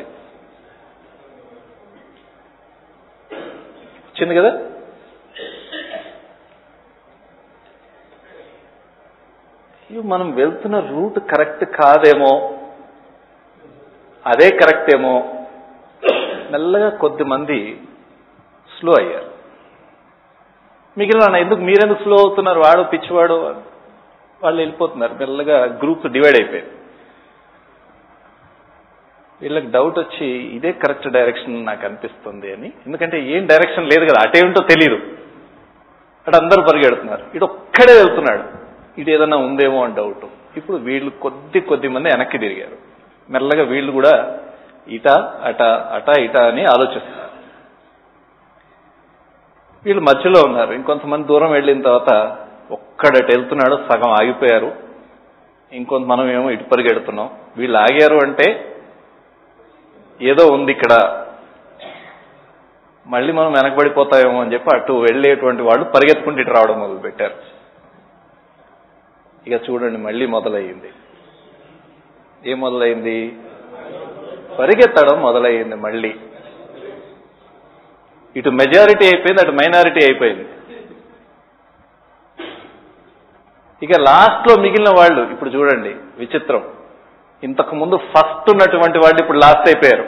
వచ్చింది కదా ఇవి మనం వెళ్తున్న రూట్ కరెక్ట్ కాదేమో అదే కరెక్ట్ ఏమో మెల్లగా కొద్ది మంది స్లో అయ్యారు మిగిలిన ఎందుకు మీరెందుకు స్లో అవుతున్నారు వాడు పిచ్చివాడు వాళ్ళు వెళ్ళిపోతున్నారు మెల్లగా గ్రూప్స్ డివైడ్ అయిపోయింది వీళ్ళకి డౌట్ వచ్చి ఇదే కరెక్ట్ డైరెక్షన్ నాకు అనిపిస్తుంది అని ఎందుకంటే ఏం డైరెక్షన్ లేదు కదా అటేంటో తెలియదు అటు అందరూ పరిగెడుతున్నారు ఇటు ఒక్కడే వెళ్తున్నాడు ఇటు ఏదన్నా ఉందేమో అని డౌట్ ఇప్పుడు వీళ్ళు కొద్ది కొద్ది మంది వెనక్కి తిరిగారు మెల్లగా వీళ్ళు కూడా ఇట అట అట ఇట అని ఆలోచిస్తున్నారు వీళ్ళు మధ్యలో ఉన్నారు ఇంకొంతమంది దూరం వెళ్ళిన తర్వాత ఒక్కడటి వెళ్తున్నాడు సగం ఆగిపోయారు ఇంకొంత మనం ఏమో ఇటు పరిగెడుతున్నాం వీళ్ళు ఆగారు అంటే ఏదో ఉంది ఇక్కడ మళ్ళీ మనం వెనకబడిపోతామేమో అని చెప్పి అటు వెళ్ళేటువంటి వాళ్ళు పరిగెత్తుకుంటూ ఇటు రావడం మొదలు పెట్టారు ఇక చూడండి మళ్ళీ మొదలయ్యింది ఏం మొదలైంది పరిగెత్తడం మొదలయ్యింది మళ్ళీ ఇటు మెజారిటీ అయిపోయింది అటు మైనారిటీ అయిపోయింది ఇక లాస్ట్ లో మిగిలిన వాళ్ళు ఇప్పుడు చూడండి విచిత్రం ఇంతకు ముందు ఫస్ట్ ఉన్నటువంటి వాళ్ళు ఇప్పుడు లాస్ట్ అయిపోయారు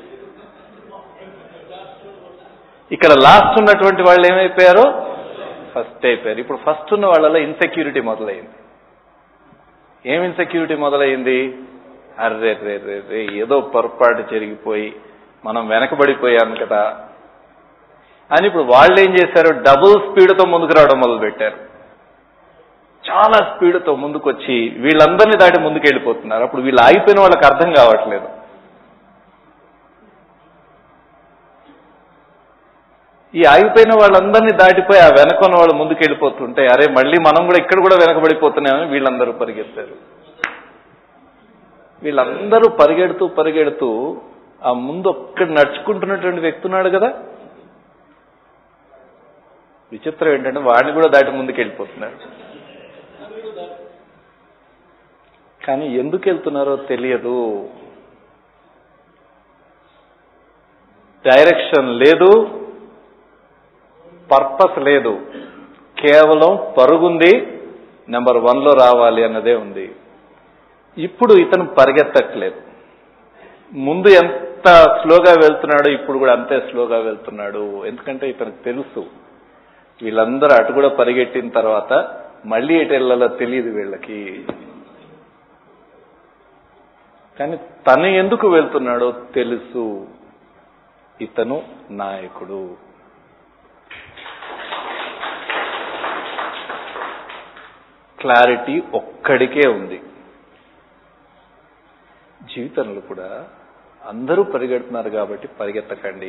ఇక్కడ లాస్ట్ ఉన్నటువంటి వాళ్ళు ఏమైపోయారు ఫస్ట్ అయిపోయారు ఇప్పుడు ఫస్ట్ ఉన్న వాళ్ళలో ఇన్సెక్యూరిటీ మొదలైంది ఏం ఇన్సెక్యూరిటీ మొదలైంది అర్రే రే రే రే ఏదో పొరపాటు జరిగిపోయి మనం వెనకబడిపోయాం కదా అని ఇప్పుడు వాళ్ళు ఏం చేశారు డబుల్ స్పీడ్తో ముందుకు రావడం మొదలు పెట్టారు చాలా స్పీడ్తో ముందుకొచ్చి వీళ్ళందరినీ దాటి ముందుకు వెళ్ళిపోతున్నారు అప్పుడు వీళ్ళు ఆగిపోయిన వాళ్ళకి అర్థం కావట్లేదు ఈ ఆగిపోయిన వాళ్ళందరినీ దాటిపోయి ఆ వెనకొన్న వాళ్ళు ముందుకు వెళ్ళిపోతుంటే అరే మళ్ళీ మనం కూడా ఇక్కడ కూడా వెనకబడిపోతున్నామని వీళ్ళందరూ పరిగెత్తారు వీళ్ళందరూ పరిగెడుతూ పరిగెడుతూ ఆ ముందు ఒక్కడ నడుచుకుంటున్నటువంటి వ్యక్తి ఉన్నాడు కదా విచిత్రం ఏంటంటే వాడిని కూడా దాటి ముందుకు వెళ్ళిపోతున్నాడు కానీ ఎందుకు వెళ్తున్నారో తెలియదు డైరెక్షన్ లేదు పర్పస్ లేదు కేవలం పరుగుంది నెంబర్ వన్లో రావాలి అన్నదే ఉంది ఇప్పుడు ఇతను పరిగెత్తట్లేదు ముందు ఎంత స్లోగా వెళ్తున్నాడో ఇప్పుడు కూడా అంతే స్లోగా వెళ్తున్నాడు ఎందుకంటే ఇతనికి తెలుసు వీళ్ళందరూ అటు కూడా పరిగెట్టిన తర్వాత మళ్ళీ ఎటు వెళ్ళాలో తెలియదు వీళ్ళకి కానీ తను ఎందుకు వెళ్తున్నాడో తెలుసు ఇతను నాయకుడు క్లారిటీ ఒక్కడికే ఉంది జీవితంలో కూడా అందరూ పరిగెడుతున్నారు కాబట్టి పరిగెత్తకండి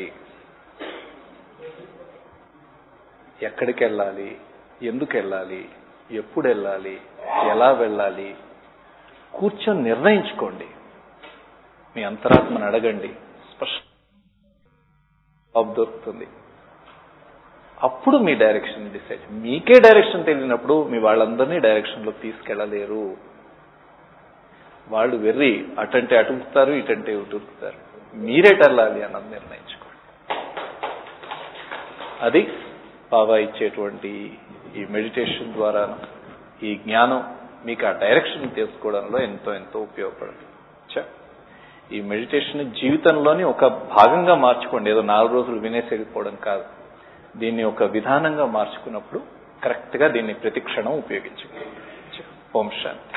ఎక్కడికి వెళ్ళాలి ఎందుకు వెళ్ళాలి ఎప్పుడు వెళ్ళాలి ఎలా వెళ్ళాలి కూర్చొని నిర్ణయించుకోండి మీ అంతరాత్మను అడగండి స్పష్ట జాబ్ దొరుకుతుంది అప్పుడు మీ డైరెక్షన్ డిసైడ్ మీకే డైరెక్షన్ తెలియనప్పుడు మీ వాళ్ళందరినీ డైరెక్షన్లో తీసుకెళ్ళలేరు వాళ్ళు వెర్రి అటంటే అటుకుతారు ఇటంటే ఇటుకుతారు మీరేట వెళ్ళాలి అన్నది నిర్ణయించుకోండి అది బాబా ఇచ్చేటువంటి ఈ మెడిటేషన్ ద్వారా ఈ జ్ఞానం మీకు ఆ డైరెక్షన్ తెలుసుకోవడంలో ఎంతో ఎంతో ఉపయోగపడుతుంది చ ఈ మెడిటేషన్ జీవితంలోని ఒక భాగంగా మార్చుకోండి ఏదో నాలుగు రోజులు వినేసి వెళ్ళిపోవడం కాదు దీన్ని ఒక విధానంగా మార్చుకున్నప్పుడు కరెక్ట్ గా దీన్ని ప్రతిక్షణం ఉపయోగించుకోండి చ. ఓం శాంతి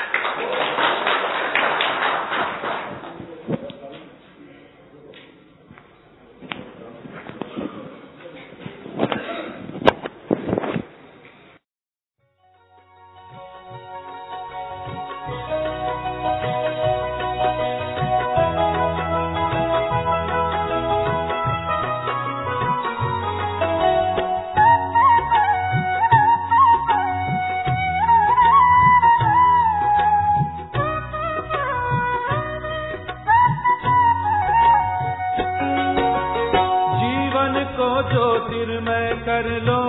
जीवन को ज्योतिर्मय कर लो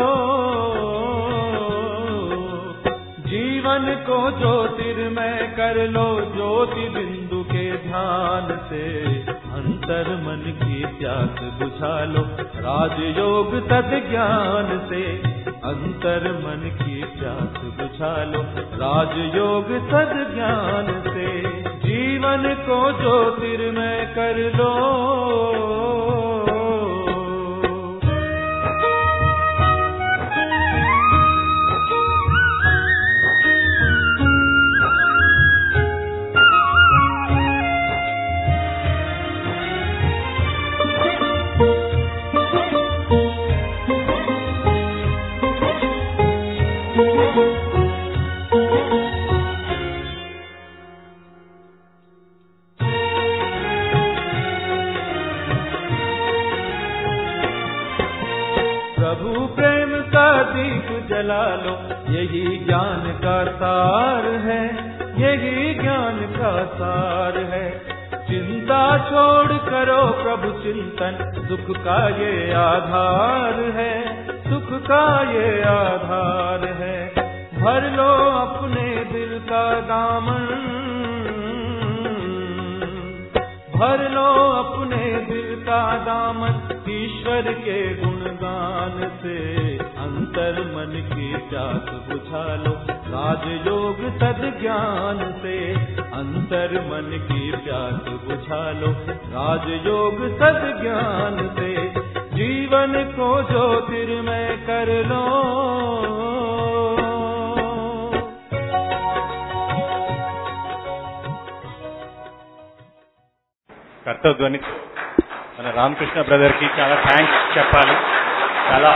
जीवन को ज्योतिर्मय कर लो ज्योति बिंदु के ध्यान से अंतर मन की प्यास बुझा लो राजयोग तद ज्ञान से अंतर मन की प्यास बुझा लो राजयोग सद ज्ञान से जीवन को ज्योतिर्मय कर लो प्रभु प्रेम का दीप जला लो यही ज्ञान का सार है यही ज्ञान का सार है चिंता छोड़ करो प्रभु चिंतन सुख का ये आधार है सुख का ये आधार है भर लो अपने दिल का दामन भर लो अपने दिल का दामन ईश्वर के गुणगान से अंतर मन की प्यास बुझा लो राजयोग सद ज्ञान से अंतर मन की प्यास बुझा लो राजयोग सद ज्ञान से जीवन को ज्योतिर्मय कर लो కర్తవ్యాన్ని మన రామకృష్ణ బ్రదర్ కి చాలా థ్యాంక్స్ చెప్పాలి చాలా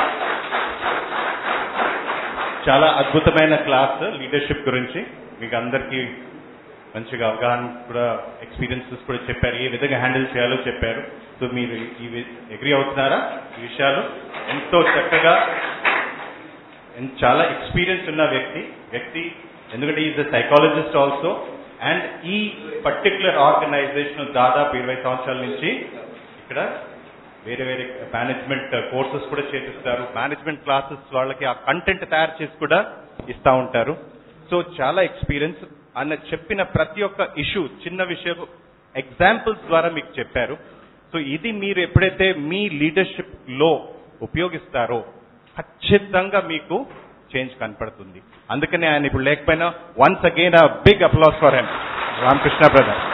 చాలా అద్భుతమైన క్లాస్ లీడర్షిప్ గురించి మీకు అందరికీ మంచిగా అవగాహన కూడా ఎక్స్పీరియన్సెస్ కూడా చెప్పారు ఏ విధంగా హ్యాండిల్ చేయాలో చెప్పారు సో మీరు ఈ అగ్రి అవుతున్నారా ఈ విషయాలు ఎంతో చక్కగా and చాలా ఎక్స్పీరియన్స్ ఉన్న వ్యక్తి వ్యక్తి ఎందుకంటే is the psychologist also and ఈ పర్టికులర్ ఆర్గనైజేషన్ దాదాపు ఇరవై సంవత్సరాల నుంచి ఇక్కడ వేరే వేరే మేనేజ్మెంట్ కోర్సెస్ కూడా చేపిస్తారు మేనేజ్మెంట్ క్లాసెస్ వాళ్ళకి ఆ కంటెంట్ తయారు చేసి కూడా ఇస్తా ఉంటారు సో చాలా ఎక్స్పీరియన్స్ అన్న చెప్పిన ప్రతి ఒక్క ఇష్యూ చిన్న విషయం ఎగ్జాంపుల్స్ ద్వారా మీకు చెప్పారు సో ఇది మీరు ఎప్పుడైతే మీ లీడర్షిప్ లో ఉపయోగిస్తారో ఖచ్చితంగా మీకు చేంజ్ కనపడుతుంది అందుకని ఆయన ఇప్పుడు లేకపోయినా once again big applause for him Ramakrishna brother